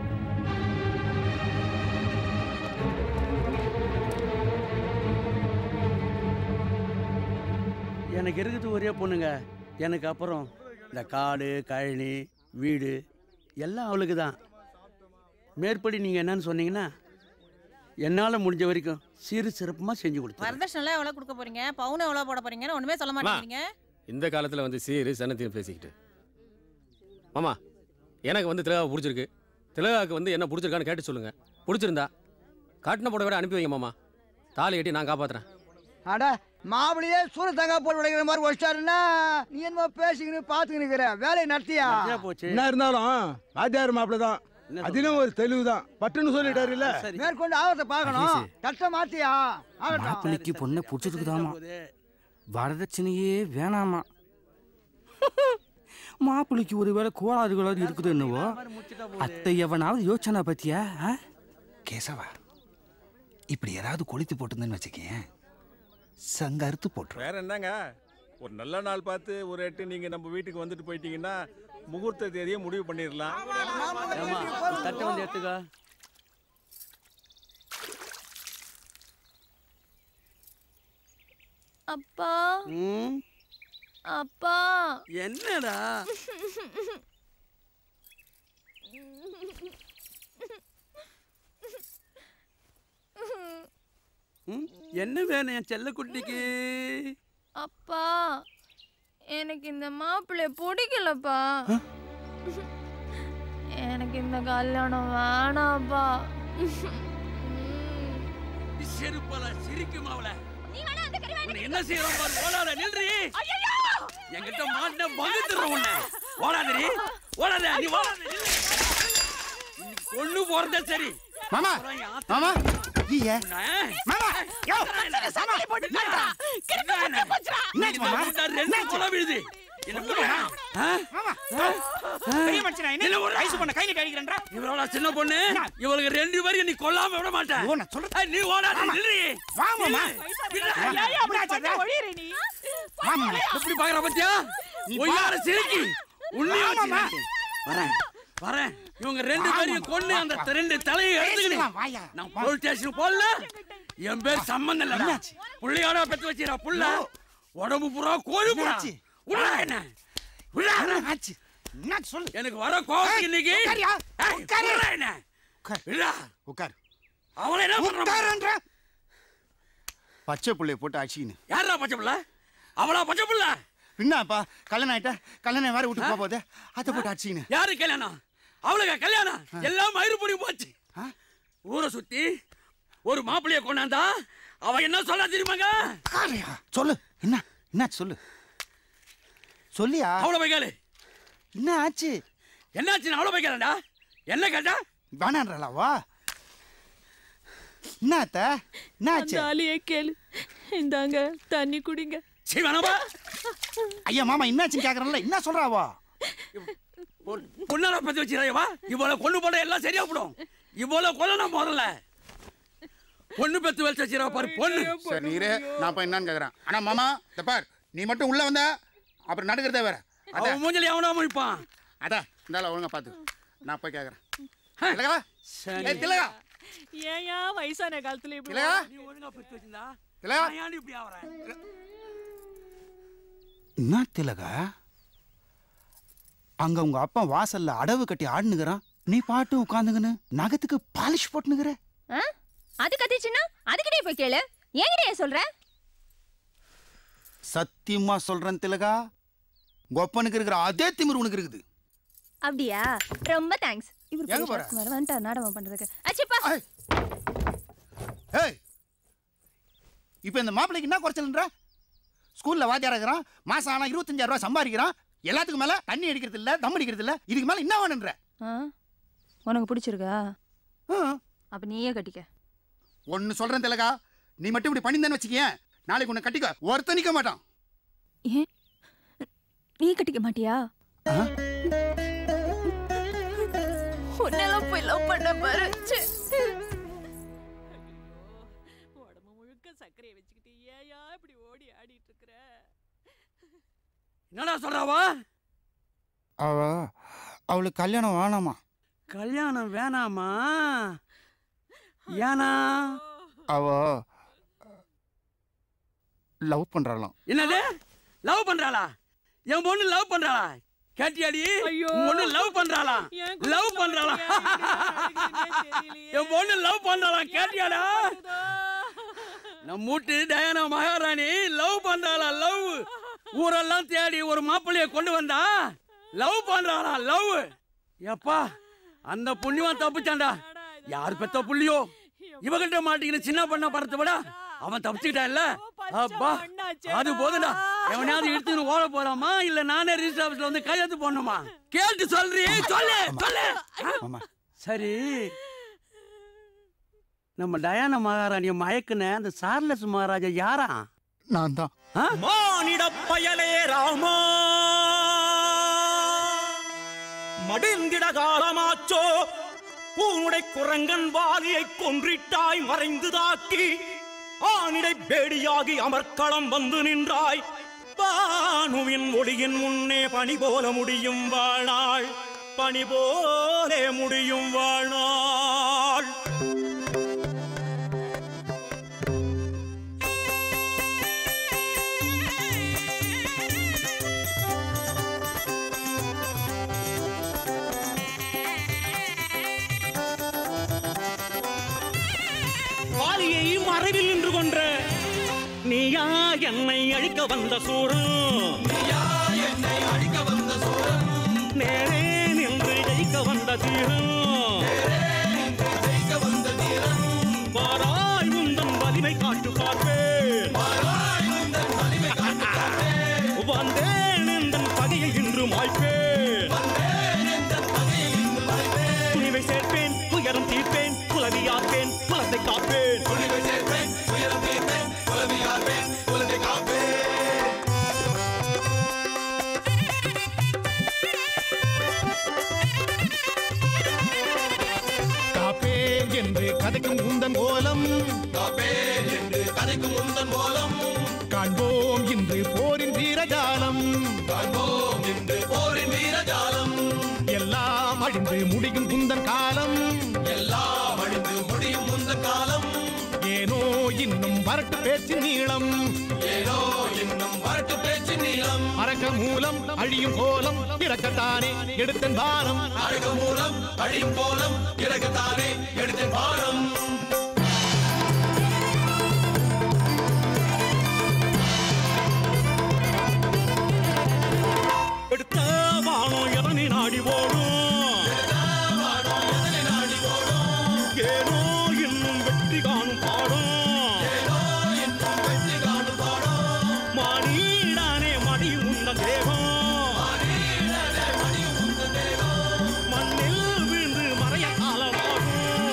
எனக்கு இருக்குது ஒரே பொண்ணுங்க எனக்கு அப்புறம் இந்த காடு கழனி வீடு எல்லாம் அவளுக்கு தான் மேற்படி நீங்கள் என்னன்னு சொன்னீங்கன்னா என்னால் முடிஞ்ச வரைக்கும் சீரு சிறப்புமாக செஞ்சு கொடுத்தேன் வரதட்சணை எவ்வளோ கொடுக்க போறீங்க பவுன் எவ்வளோ போட போறீங்கன்னு ஒண்ணுமே சொல்ல மாட்டேங்கிறீங்க இந்த காலத்தில் வந்து சீரு சனத்தையும் பேசிக்கிட்டு மாமா எனக்கு வந்து திலகாவை பிடிச்சிருக்கு திலகாவுக்கு வந்து என்ன பிடிச்சிருக்கான்னு கேட்டு சொல்லுங்க பிடிச்சிருந்தா காட்டின புடவை அனுப்பி வைங்க மாமா தாலி கட்டி நான் காப்பாத்துறேன் அட மாப்பிளையே சூர தங்கா போட்டு உடைக்கிற மாதிரி வச்சிட்டாருன்னா நீ என்னமோ பேசிக்கின்னு பார்த்துக்கின்னு இருக்கிற வேலையை நடத்தியா என்ன இருந்தாலும் வாத்தியார் மாப்பிள்ள தான் அதிலும் ஒரு தெளிவு தான் பட்டுன்னு சொல்லிட்டாரு இல்ல மேற்கொண்டு ஆபத்தை பார்க்கணும் கஷ்ட மாத்தியா ஆகட்டும் மாப்பிள்ளைக்கு பொண்ணை பிடிச்சிருக்குதாமா வரதட்சணையே வேணாமா மாப்பிள்ளைக்கு ஒருவேளை கோளாறு கோளாறு இருக்குது என்னவோ அத்தை எவனாவது யோசனை பத்தியா ஆ? கேசவா இப்படி யாராவது கொளுத்தி போட்டுருந்தேன்னு வச்சுக்கேன் சங்க அறுத்து போட்டுரும் வேற என்னங்க ஒரு நல்ல நாள் பார்த்து ஒரு எட்டு நீங்க நம்ம வீட்டுக்கு வந்துட்டு போயிட்டீங்கன்னா முகூர்த்த தேதியை முடிவு பண்ணிடலாம் தட்டை வந்து எடுத்துக்கா அப்பா ம் அப்பா என்னடா ம், என்ன வேணும் என் செல்லக்குட்டிக்கு அப்பா எனக்கு இந்த மாப்பிள்ளை பிடிக்கலப்பா எனக்கு இந்த கல்யாணம் வேணாப்பா செருப்பல சிரிக்கும் அவள உன்னை என்ன செய்யறோம் பாரு ஓடாத நில்றி என்கிட்ட மாட்டின பகுத்துறோம் உன்னை ஓடாதடி ஓடாத நீ ஓடாத நில்லு. இன்னைக்கு கொண்டு போறதே சரி மாமா மாமா ஐயா மாமா யோ, சமாளி போட்டு என்னாச்சு மாமா? ரெண்டு கொலை விழுது என்ன விடு. ஆ? பெரிய மனுஷனா என்ன வயசு பொண்ணை கையில கழிக்கிறேன்றா இவளோட சின்ன பொண்ணு இவளுக்கு ரெண்டு பேரும் நீ கொல்லாம விட மாட்டேன் ஏய், நீ ஓடாத நில்லு வா, மாமா. நில்லு. ஏன் அப்படி பண்ண ஒழியிற நீ எப்படி பாக்குற பத்தியா ஒய்யார சிரிக்கி உன்னையும் ஆமாம்மா. வச்சு வரேன் வரேன் இவங்க ரெண்டு பேரையும் கொண்டு அந்த த- ரெண்டு தலையை பேசிக்கலாம், வாயா. எடுத்துக்கிட்டு நான் போலீஸ் ஸ்டேஷன் போடல என் பேர் சம்பந்தம் இல்ல புள்ளையோட பெத்து வச்சிரா புள்ள உடம்பு புறா கோழி புறா உள்ள என்ன உள்ள ஆச்சு என்ன சொல்லு எனக்கு வர கோவம் இன்னைக்கு உட்காரியா? ஏய், உட்காரு. உள்ள என்ன இல்ல உட்கார் அவளை என்ன பண்ற பச்சை புள்ளைய போட்டு அடிச்சிக்கின்னு யாரா பச்சை புள்ள அவளா பச்சை புள்ள என்னப்பா கல்யாணம் ஆயிட்டா கல்யாணம் வேற வீட்டுக்கு போக போதே அதை போட்டு அடிச்சிக்கின்னு யாரு கல்யாணம் அவளுக்கு கல்யாணம் எல்லாம் மயிறு பொடி போச்சு ஊரை சுத்தி ஒரு மாப்பிள்ளைய கொண்டாந்தா அவ என்ன சொல்ல தெரியுமாங்க சொல்லு என்ன என்னாச்சு சொல்லு சொல்லியா அவளை போய் கேளு என்ன ஆச்சு என்னாச்சு அவளை போய் கேளடா என்ன கேட்டா வேணான்றா வா என்ன அத்த என்ன ஆச்சு அந்த ஆளியே கேளு இந்தாங்க தண்ணி குடிங்க சரி வேணாமா ஐயா மாமா என்னாச்சுன்னு கேக்குறேன்ல என்ன சொல்றாவா பொண்ணால பத்தி வச்சிருவா இவளை கொண்டு போட எல்லாம் சரியா போடும் இவளை கொல்லணும் முதல்ல பொண்ணு பெத்து வேலை செய்யறா பாரு பொண்ணு சரி நீரே நான் போய் என்னன்னு கேக்குறேன் ஆனா மாமா இந்த பார் நீ மட்டும் உள்ள வந்த அப்புறம் நடுக்கிறதே வேற அவன் மூஞ்சில எவனா முழிப்பான் அதான் இந்தால ஒழுங்கா பாத்து நான் போய் கேக்குறேன் திலகா ஏய் திலகா ஏயா வயசான காலத்துல இப்படி திலகா நீ ஒழுங்கா பெத்து வச்சிருந்தா திலகா நான் ஏன்டி இப்படி ஆவறேன் என்ன திலகா அங்க உங்க அப்பா வாசல்ல அடவு கட்டி ஆடுனுகிறான் நீ பாட்டு உட்காந்துங்கன்னு நகத்துக்கு பாலிஷ் போட்டுனுகிற ஆ? அது கத்திச்சுன்னா அதுக்கிட்டே போய் கேளு என்கிட்ட ஏன் சொல்ற சத்தியமா சொல்றேன் திலகா கொப்பனுக்கு இருக்கிற அதே திமிரு உனக்கு இருக்குது அப்படியா ரொம்ப தேங்க்ஸ் இவர் எங்க போற? வர வந்துட்டா நாடகம் பண்றதுக்கு அச்சிப்பா ஏய் இப்போ இந்த மாப்பிள்ளைக்கு என்ன குறைச்சல்ன்ற ஸ்கூல்ல வாத்தியாரா இருக்கிறான் மாசம் ஆனா இருபத்தஞ்சாயிரம் ரூபாய் சம்பாதிக்கிறான் எல்லாத்துக்கும் மேல தண்ணி அடிக்கிறது இல்ல தம் அடிக்கிறது இல்ல இதுக்கு மேல என்ன வேணுன்ற ஆ? உனக்கு பிடிச்சிருக்கா அப்ப நீயே கட்டிக்க ஒன்னு சொல்றேன் திலகா நீ மட்டும் இப்படி பண்ணியிருந்தேன்னு வச்சுக்கேன் நாளைக்கு உன்னை கட்டிக்க ஒருத்தன் நிக்க மாட்டான் ஏன் நீ கட்டிக்க மாட்டியா உன்னெல்லாம் போய் லவ் பண்ண பாரு ச்சே. உடம்பு முழுக்க சர்க்கரையை வச்சுக்கிட்டு ஏயா இப்படி ஓடி ஆடிட்டு இருக்கிற என்னடா சொல்றாவா அவ அவளுக்கு கல்யாணம் வேணாமா கல்யாணம் வேணாமா ஏனா அவ லவ் பண்றாளாம் என்னது லவ் பண்றாளா என் பொண்ணு லவ் பண்றாளா கேட்டியாடி உன் பொண்ணு லவ் பண்றாளா லவ் பண்றாளா என் பொண்ணு லவ் பண்றாளா கேட்டியாடா நம்ம வீட்டு டயானா மகாராணி லவ் பண்றாளா லவ் ஊரெல்லாம் தேடி ஒரு மாப்பிள்ளைய கொண்டு வந்தா லவ் பண்றாளா லவ் எப்பா அந்த புண்ணியவன் தப்பிச்சான்டா யார் பெத்த புள்ளியோ இவகிட்ட மாட்டிக்கின்னு சின்ன பண்ண படத்தை விட அவன் தப்பிச்சுக்கிட்டான்ல அப்பா அது போதுடா எவனையாவது இழுத்துன்னு ஓட போறாமா இல்ல நானே ரிஜிஸ்டர் ஆபீஸ்ல வந்து கையெழுத்து போடணுமா கேட்டு சொல்றீ சொல்லு சொல்லு சரி நம்ம டயானா மகாராணிய மயக்குன அந்த சார்லஸ் மகாராஜா யாரா நான் தான் மானிட பயலே ராமா மடிந்திட காலமாச்சோ பூனுடை குரங்கன் வாலியை கொன்றிட்டாய் மறைந்து தாக்கி ஆனிடை பேடியாகி அமர்க்களம் வந்து நின்றாய் பானுவின் ஒளியின் முன்னே பணி போல முடியும் வாழ்நாள் பணி போலே முடியும் வாழ்நாள் வாலியை மறைவில் நின்று கொன்ற நீயா என்னை அழிக்க வந்த சூரன் என்னை அழிக்க வந்த சூரன் நேரே நின்று ஜெயிக்க வந்த தீரன் வாராய் உந்தன் வலிமை காட்டு பார்ப்பேன் வந்தேன் எந்தன் பகையை இன்று மாய்ப்பேன் துணிவை சேர்ப்பேன் துயரம் தீர்ப்பேன் குலவியாப்பேன் குலத்தை காப்பேன் துணிவை சேர்ப்பேன் துயரம் தீர்ப்பேன் குலவியாப்பேன் குலத்தை காப்பேன் காப்பேன் என்று கதைக்கும் உந்தன் கோலம் காப்பேன் என்று கதைக்கும் உந்தன் மூலம் காண்போம் இன்று போரின் வீரஜாலம் காண்போம் இன்று போரின் வீரஜாலம் எல்லாம் அழிந்து முடியும் உந்தன் காலம் எல்லாம் அழிந்து முடியும் உந்தன் காலம் ஏனோ இன்னும் வரட்டு பேச்சு நீளம் ஏனோ இன்னும் வரட்டு பேச்சு நீளம் அரக்க மூலம் அழியும் கோலம் இறக்கத்தானே எடுத்தன் பாரம் அழக மூலம் அழியும் போலம் இறக்கத்தானே எடுத்த பாரம் எடுத்த வானம் எதனை நாடி ஓடும் ஏனோ இன்னும் வெற்றி காணும் பாடம் மானீடானே மடியும் உந்த தேகம் மண்ணில் விழுந்து மறைய காலமாகும்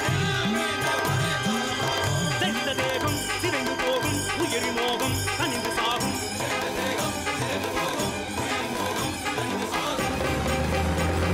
செத்த தேகம் சிதைந்து போகும் உயிரி மோகம் கனிந்து சாகும்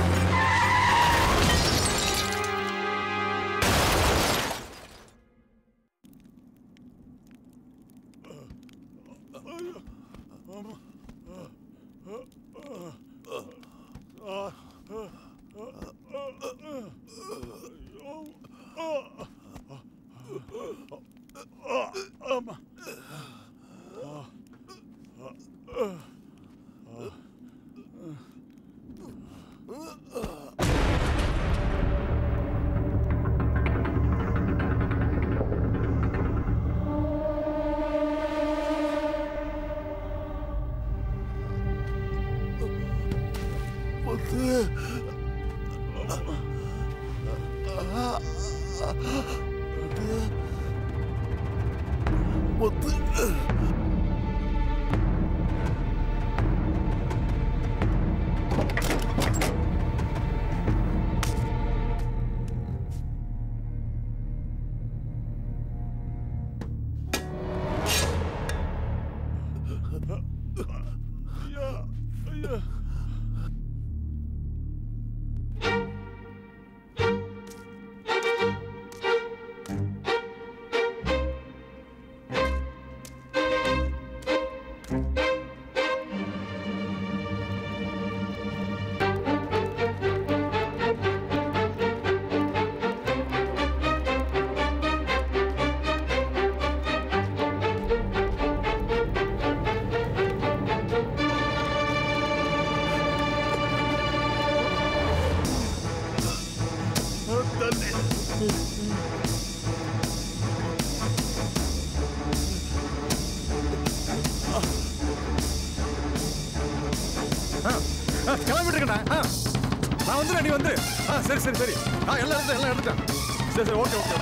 கிளம்பிட்டு இருக்கேன் நான் வந்துடுறேன் நீ வந்து ஆ சரி சரி சரி ஆ எல்லாம் எடுத்தேன் எல்லாம் எடுத்துட்டேன் சரி சரி ஓகே ஓகே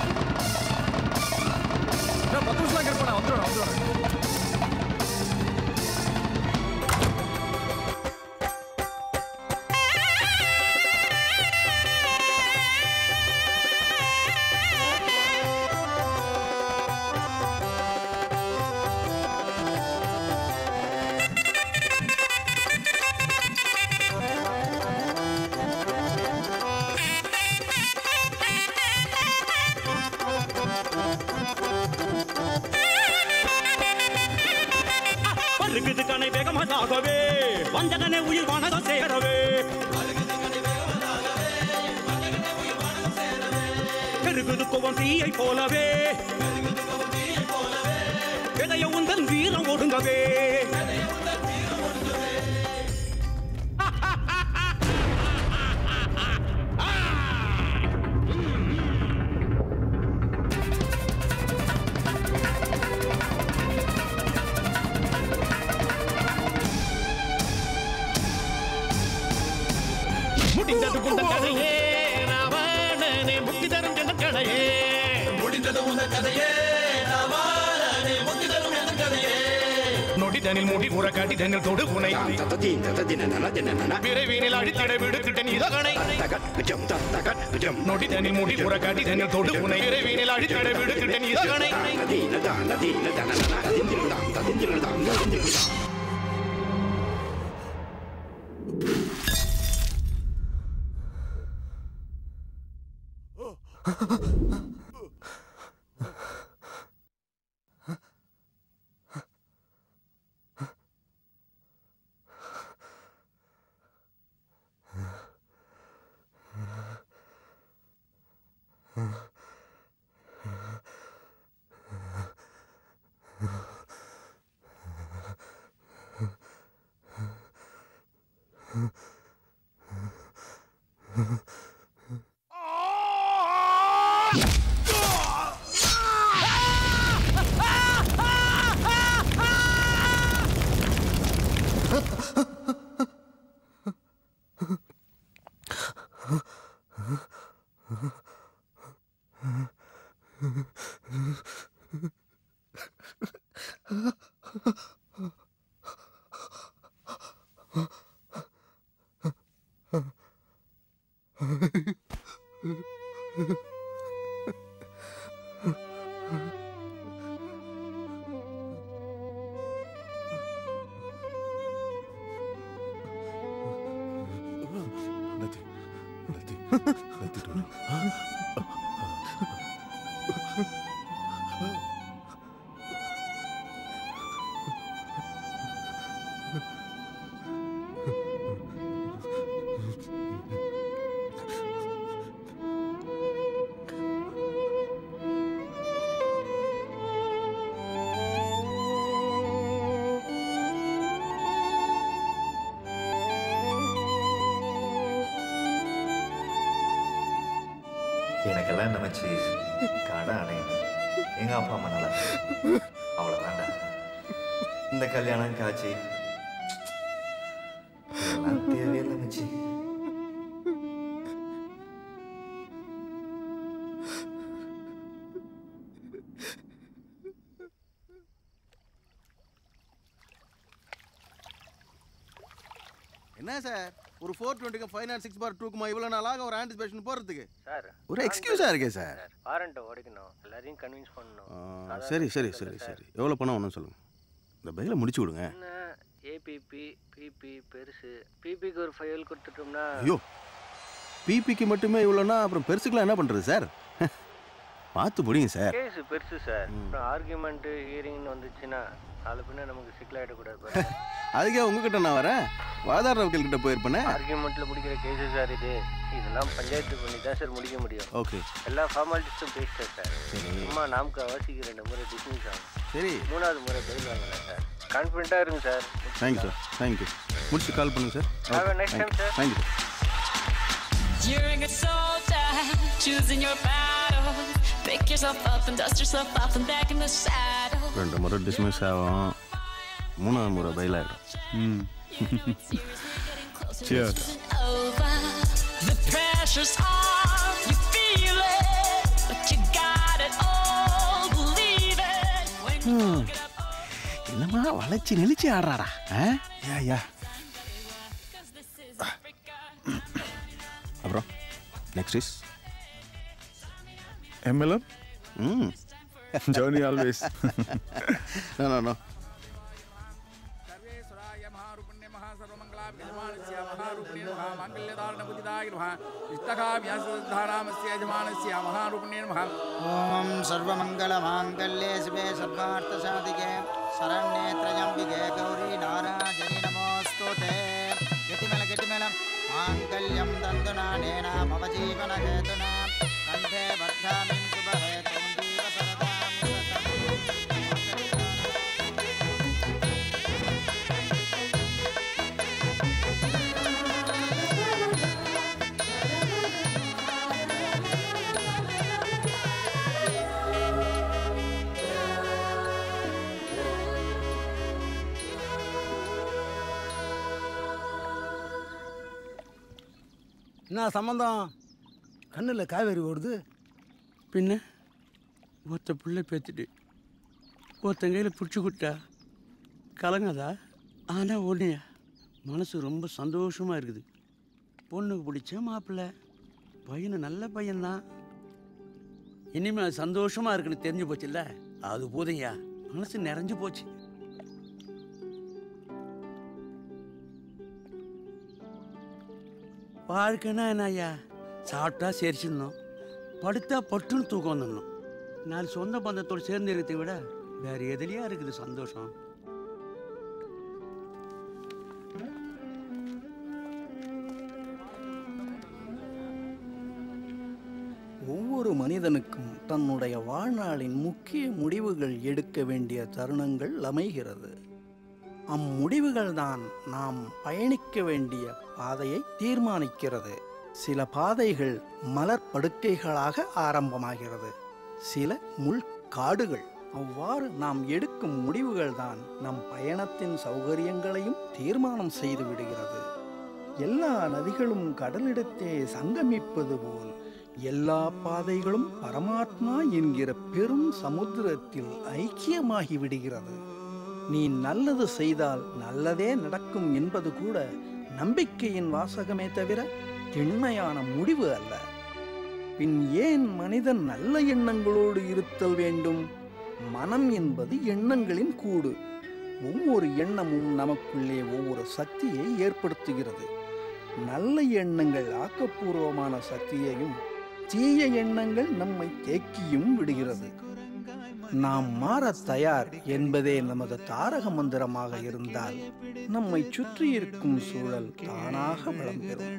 நான் பத்து நிமிஷம் இருப்பேன் நான் வந்துடுறேன் வந்துடுறேன் பருகுது கனை வேகமாகவே வஞ்சகனை உயிர் வானகம் சேரவே பெருகுது கோவம் தீயை போலவே எதைய உந்தன் வீரம் ஒடுங்கவே முடிந்தது உந்தன் கதையே ராவணனே முக்தி தரும் என் கதையே முடிந்தது உந்தன் கதையே ராவணனே முக்தி தரும் என் கதையே நொடிதனில் முடி உற காட்டிதனில் தொடு புனை விரைவினில் அழித்திட விடுத்திட்டன் இதகனை நொடிதனில் முடி உற காட்டிதனில் தொடு புனை விரைவினில் அழித்திட விடுத்திட்டன் இதகனை எனக்கெல்லாம் நினைச்சு கடை அணையணும் எங்க அப்பா அம்மா நல்லா அவ்வளோதான்டா இந்த கல்யாணம் காட்சி இதெல்லாம் தேவையில்லை மச்சி என்ன சார் ஒரு ஃபோர் டுவெண்ட்டிக்கு ஃபைவ் நாட் சிக்ஸ் பார் டூக்குமா இவ்வளோ நாளாக ஒரு ஆன்டிசிபேஷன் போகிறதுக்கு சார் ஒரு எக்ஸ்கியூஸாக இருக்கே சார் வாரண்ட்டை உடைக்கணும் எல்லாரையும் கன்வின்ஸ் பண்ணணும் ஆ, சரி சரி சரி சரி எவ்வளோ பணம் ஒன்றும் சொல்லுங்கள் இந்த பையில முடிச்சு விடுங்க என்ன ஏபிபி பிபி பெருசு பிபிக்கு ஒரு ஃபைல் கொடுத்துட்டோம்னா ஐயோ பிபிக்கு மட்டுமே இவ்வளோனா அப்புறம் பெருசுக்கெலாம் என்ன பண்ணுறது சார் பார்த்து பிடிங்க சார் கேஸ் பெருசு சார் அப்புறம் ஆர்குமெண்ட்டு ஹியரிங்னு வந்துச்சுன்னா நாலு பின்ன நமக்கு சிக்கலாயிடக்கூடாது பாருங்க அதுக்கே உங்ககிட்ட நான் வரேன் வாதாடுற வக்கீல்கிட்ட போயிருப்பேனே ஆர்குமெண்ட்டில் முடிக்கிற கேஸு சார் இது இதெல்லாம் பஞ்சாயத்து பண்ணி தான் சார் முடிக்க முடியும் ஓகே எல்லா ஃபார்மாலிட்டிஸும் பேசிட்டேன் சார் சரி. சும்மா நாமக்கு அவசியம் ரெண்டு முறை டிஸ்மிஸ் ஆகும் சரி மூணாவது முறை பெயில் வாங்கலாம் சார் கான்ஃபிடண்ட்டாக இருங்க சார் தேங்க்யூ சார் தேங்க்யூ முடிச்சு கால் பண்ணுங்க sir Have a nice time, sir. Thank you You're a good soldier, choosing your battle. Pick yourself up and dust yourself off and back in the saddle. ரெண்டு முறை dismiss ஆகும் மூணாவது முறை பயில் ஆகிடும் ம் Cheers. Over. The pressure's on, you feel it, but you got it all, believe it. When you என்னம்மா வளைச்சி நெளிச்சு ஆடுறாடா ஆ yeah yeah அப்புறம் next is MLM? Hmm Johnny always. no, no, no. ॐ सर्वमङ्गलमाङ्गल्ये शिवे सर्वार्थसाधिके शरण्ये त्र्यम्बिके गौरी नारायणि नमोऽस्तु ते गतिमेल गतिमेल माङ्गल्यं दन्तुनानेन मम जीवनहेतुना कण्ठे वर्धामिं शुभहेतुं जीव सरदां என்ன சம்மந்தம் கண்ணில் காவேரி ஓடுது பின்ன ஒருத்த பிள்ளை பேத்துட்டு ஒருத்தன் கையில் பிடிச்சி கொடுத்தா கலங்காதா ஆனால் ஒன்றையா மனசு ரொம்ப சந்தோஷமாக இருக்குது பொண்ணுக்கு பிடிச்ச மாப்பிள்ளை பையனை நல்ல பையன்தான் இனிமே அது சந்தோஷமாக இருக்குன்னு தெரிஞ்சு போச்சுல்ல அது போதையா மனசு நிறைஞ்சு போச்சு வாழ்க்கைன்னா என்ன ஐயா சாப்பிட்டா சரிச்சிடணும் படுத்தா பட்டுன்னு தூக்கம் வந்துடணும் நாலு சொந்த பந்தத்தோடு சேர்ந்து இருக்கிறதை விட வேற எதுலையா இருக்குது சந்தோஷம் ஒவ்வொரு மனிதனுக்கும் தன்னுடைய வாழ்நாளின் முக்கிய முடிவுகள் எடுக்க வேண்டிய தருணங்கள் அமைகிறது அம்முடிவுகள் தான் நாம் பயணிக்க வேண்டிய பாதையை தீர்மானிக்கிறது சில பாதைகள் மலர் படுக்கைகளாக ஆரம்பமாகிறது சில முள்காடுகள் அவ்வாறு நாம் எடுக்கும் முடிவுகள் தான் நம் பயணத்தின் சௌகரியங்களையும் தீர்மானம் செய்து விடுகிறது எல்லா நதிகளும் கடலிடத்தே சங்கமிப்பது போல் எல்லா பாதைகளும் பரமாத்மா என்கிற பெரும் சமுத்திரத்தில் ஐக்கியமாகி விடுகிறது நீ நல்லது செய்தால் நல்லதே நடக்கும் என்பது கூட நம்பிக்கையின் வாசகமே தவிர திண்மையான முடிவு அல்ல பின் ஏன் மனிதன் நல்ல எண்ணங்களோடு இருத்தல் வேண்டும் மனம் என்பது எண்ணங்களின் கூடு ஒவ்வொரு எண்ணமும் நமக்குள்ளே ஒவ்வொரு சக்தியை ஏற்படுத்துகிறது நல்ல எண்ணங்கள் ஆக்கப்பூர்வமான சக்தியையும் தீய எண்ணங்கள் நம்மை தேக்கியும் விடுகிறது நாம் மாறத் தயார் என்பதே நமது தாரக மந்திரமாக இருந்தால் நம்மை சுற்றி இருக்கும் சூழல் தானாக வளம் பெறும்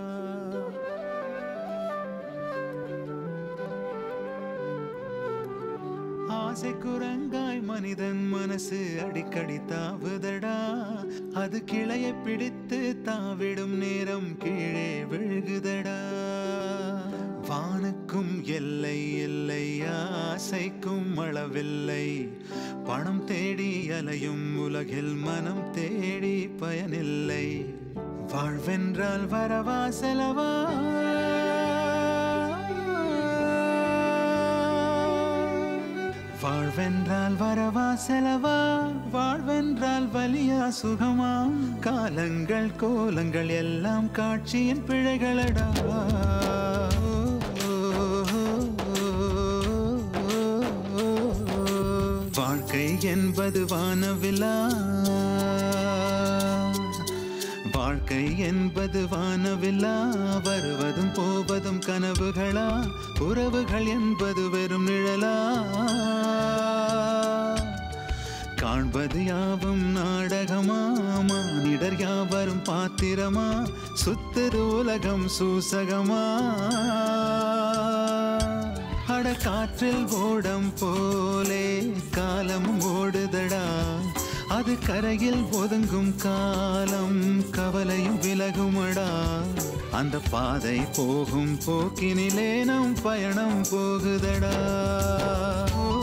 ஆசை குரங்காய் மனிதன் மனசு அடிக்கடி தாவுதடா அது கிளையை பிடித்து தாவிடும் நேரம் கீழே விழுகுதடா வானுக்கு கனவுக்கும் எல்லை இல்லை ஆசைக்கும் அளவில்லை பணம் தேடி அலையும் உலகில் மனம் தேடி பயனில்லை வாழ்வென்றால் வரவா செலவா வாழ்வென்றால் வரவா செலவா வாழ்வென்றால் வலியா சுகமா காலங்கள் கோலங்கள் எல்லாம் காட்சியின் பிழைகளடா வாழ்க்கை என்பது வானவிலா வாழ்க்கை என்பது வானவில்லா வருவதும் போவதும் கனவுகளா உறவுகள் என்பது வெறும் நிழலா காண்பது யாவும் நாடகமா மானிடர் யாவரும் பாத்திரமா சுத்தரு உலகம் சூசகமா அட காற்றில் ஓடம் போலே காலமும் ஓடுதடா அது கரையில் ஒதுங்கும் காலம் கவலையும் விலகுமடா அந்த பாதை போகும் போக்கினிலே நம் பயணம் போகுதடா ஓ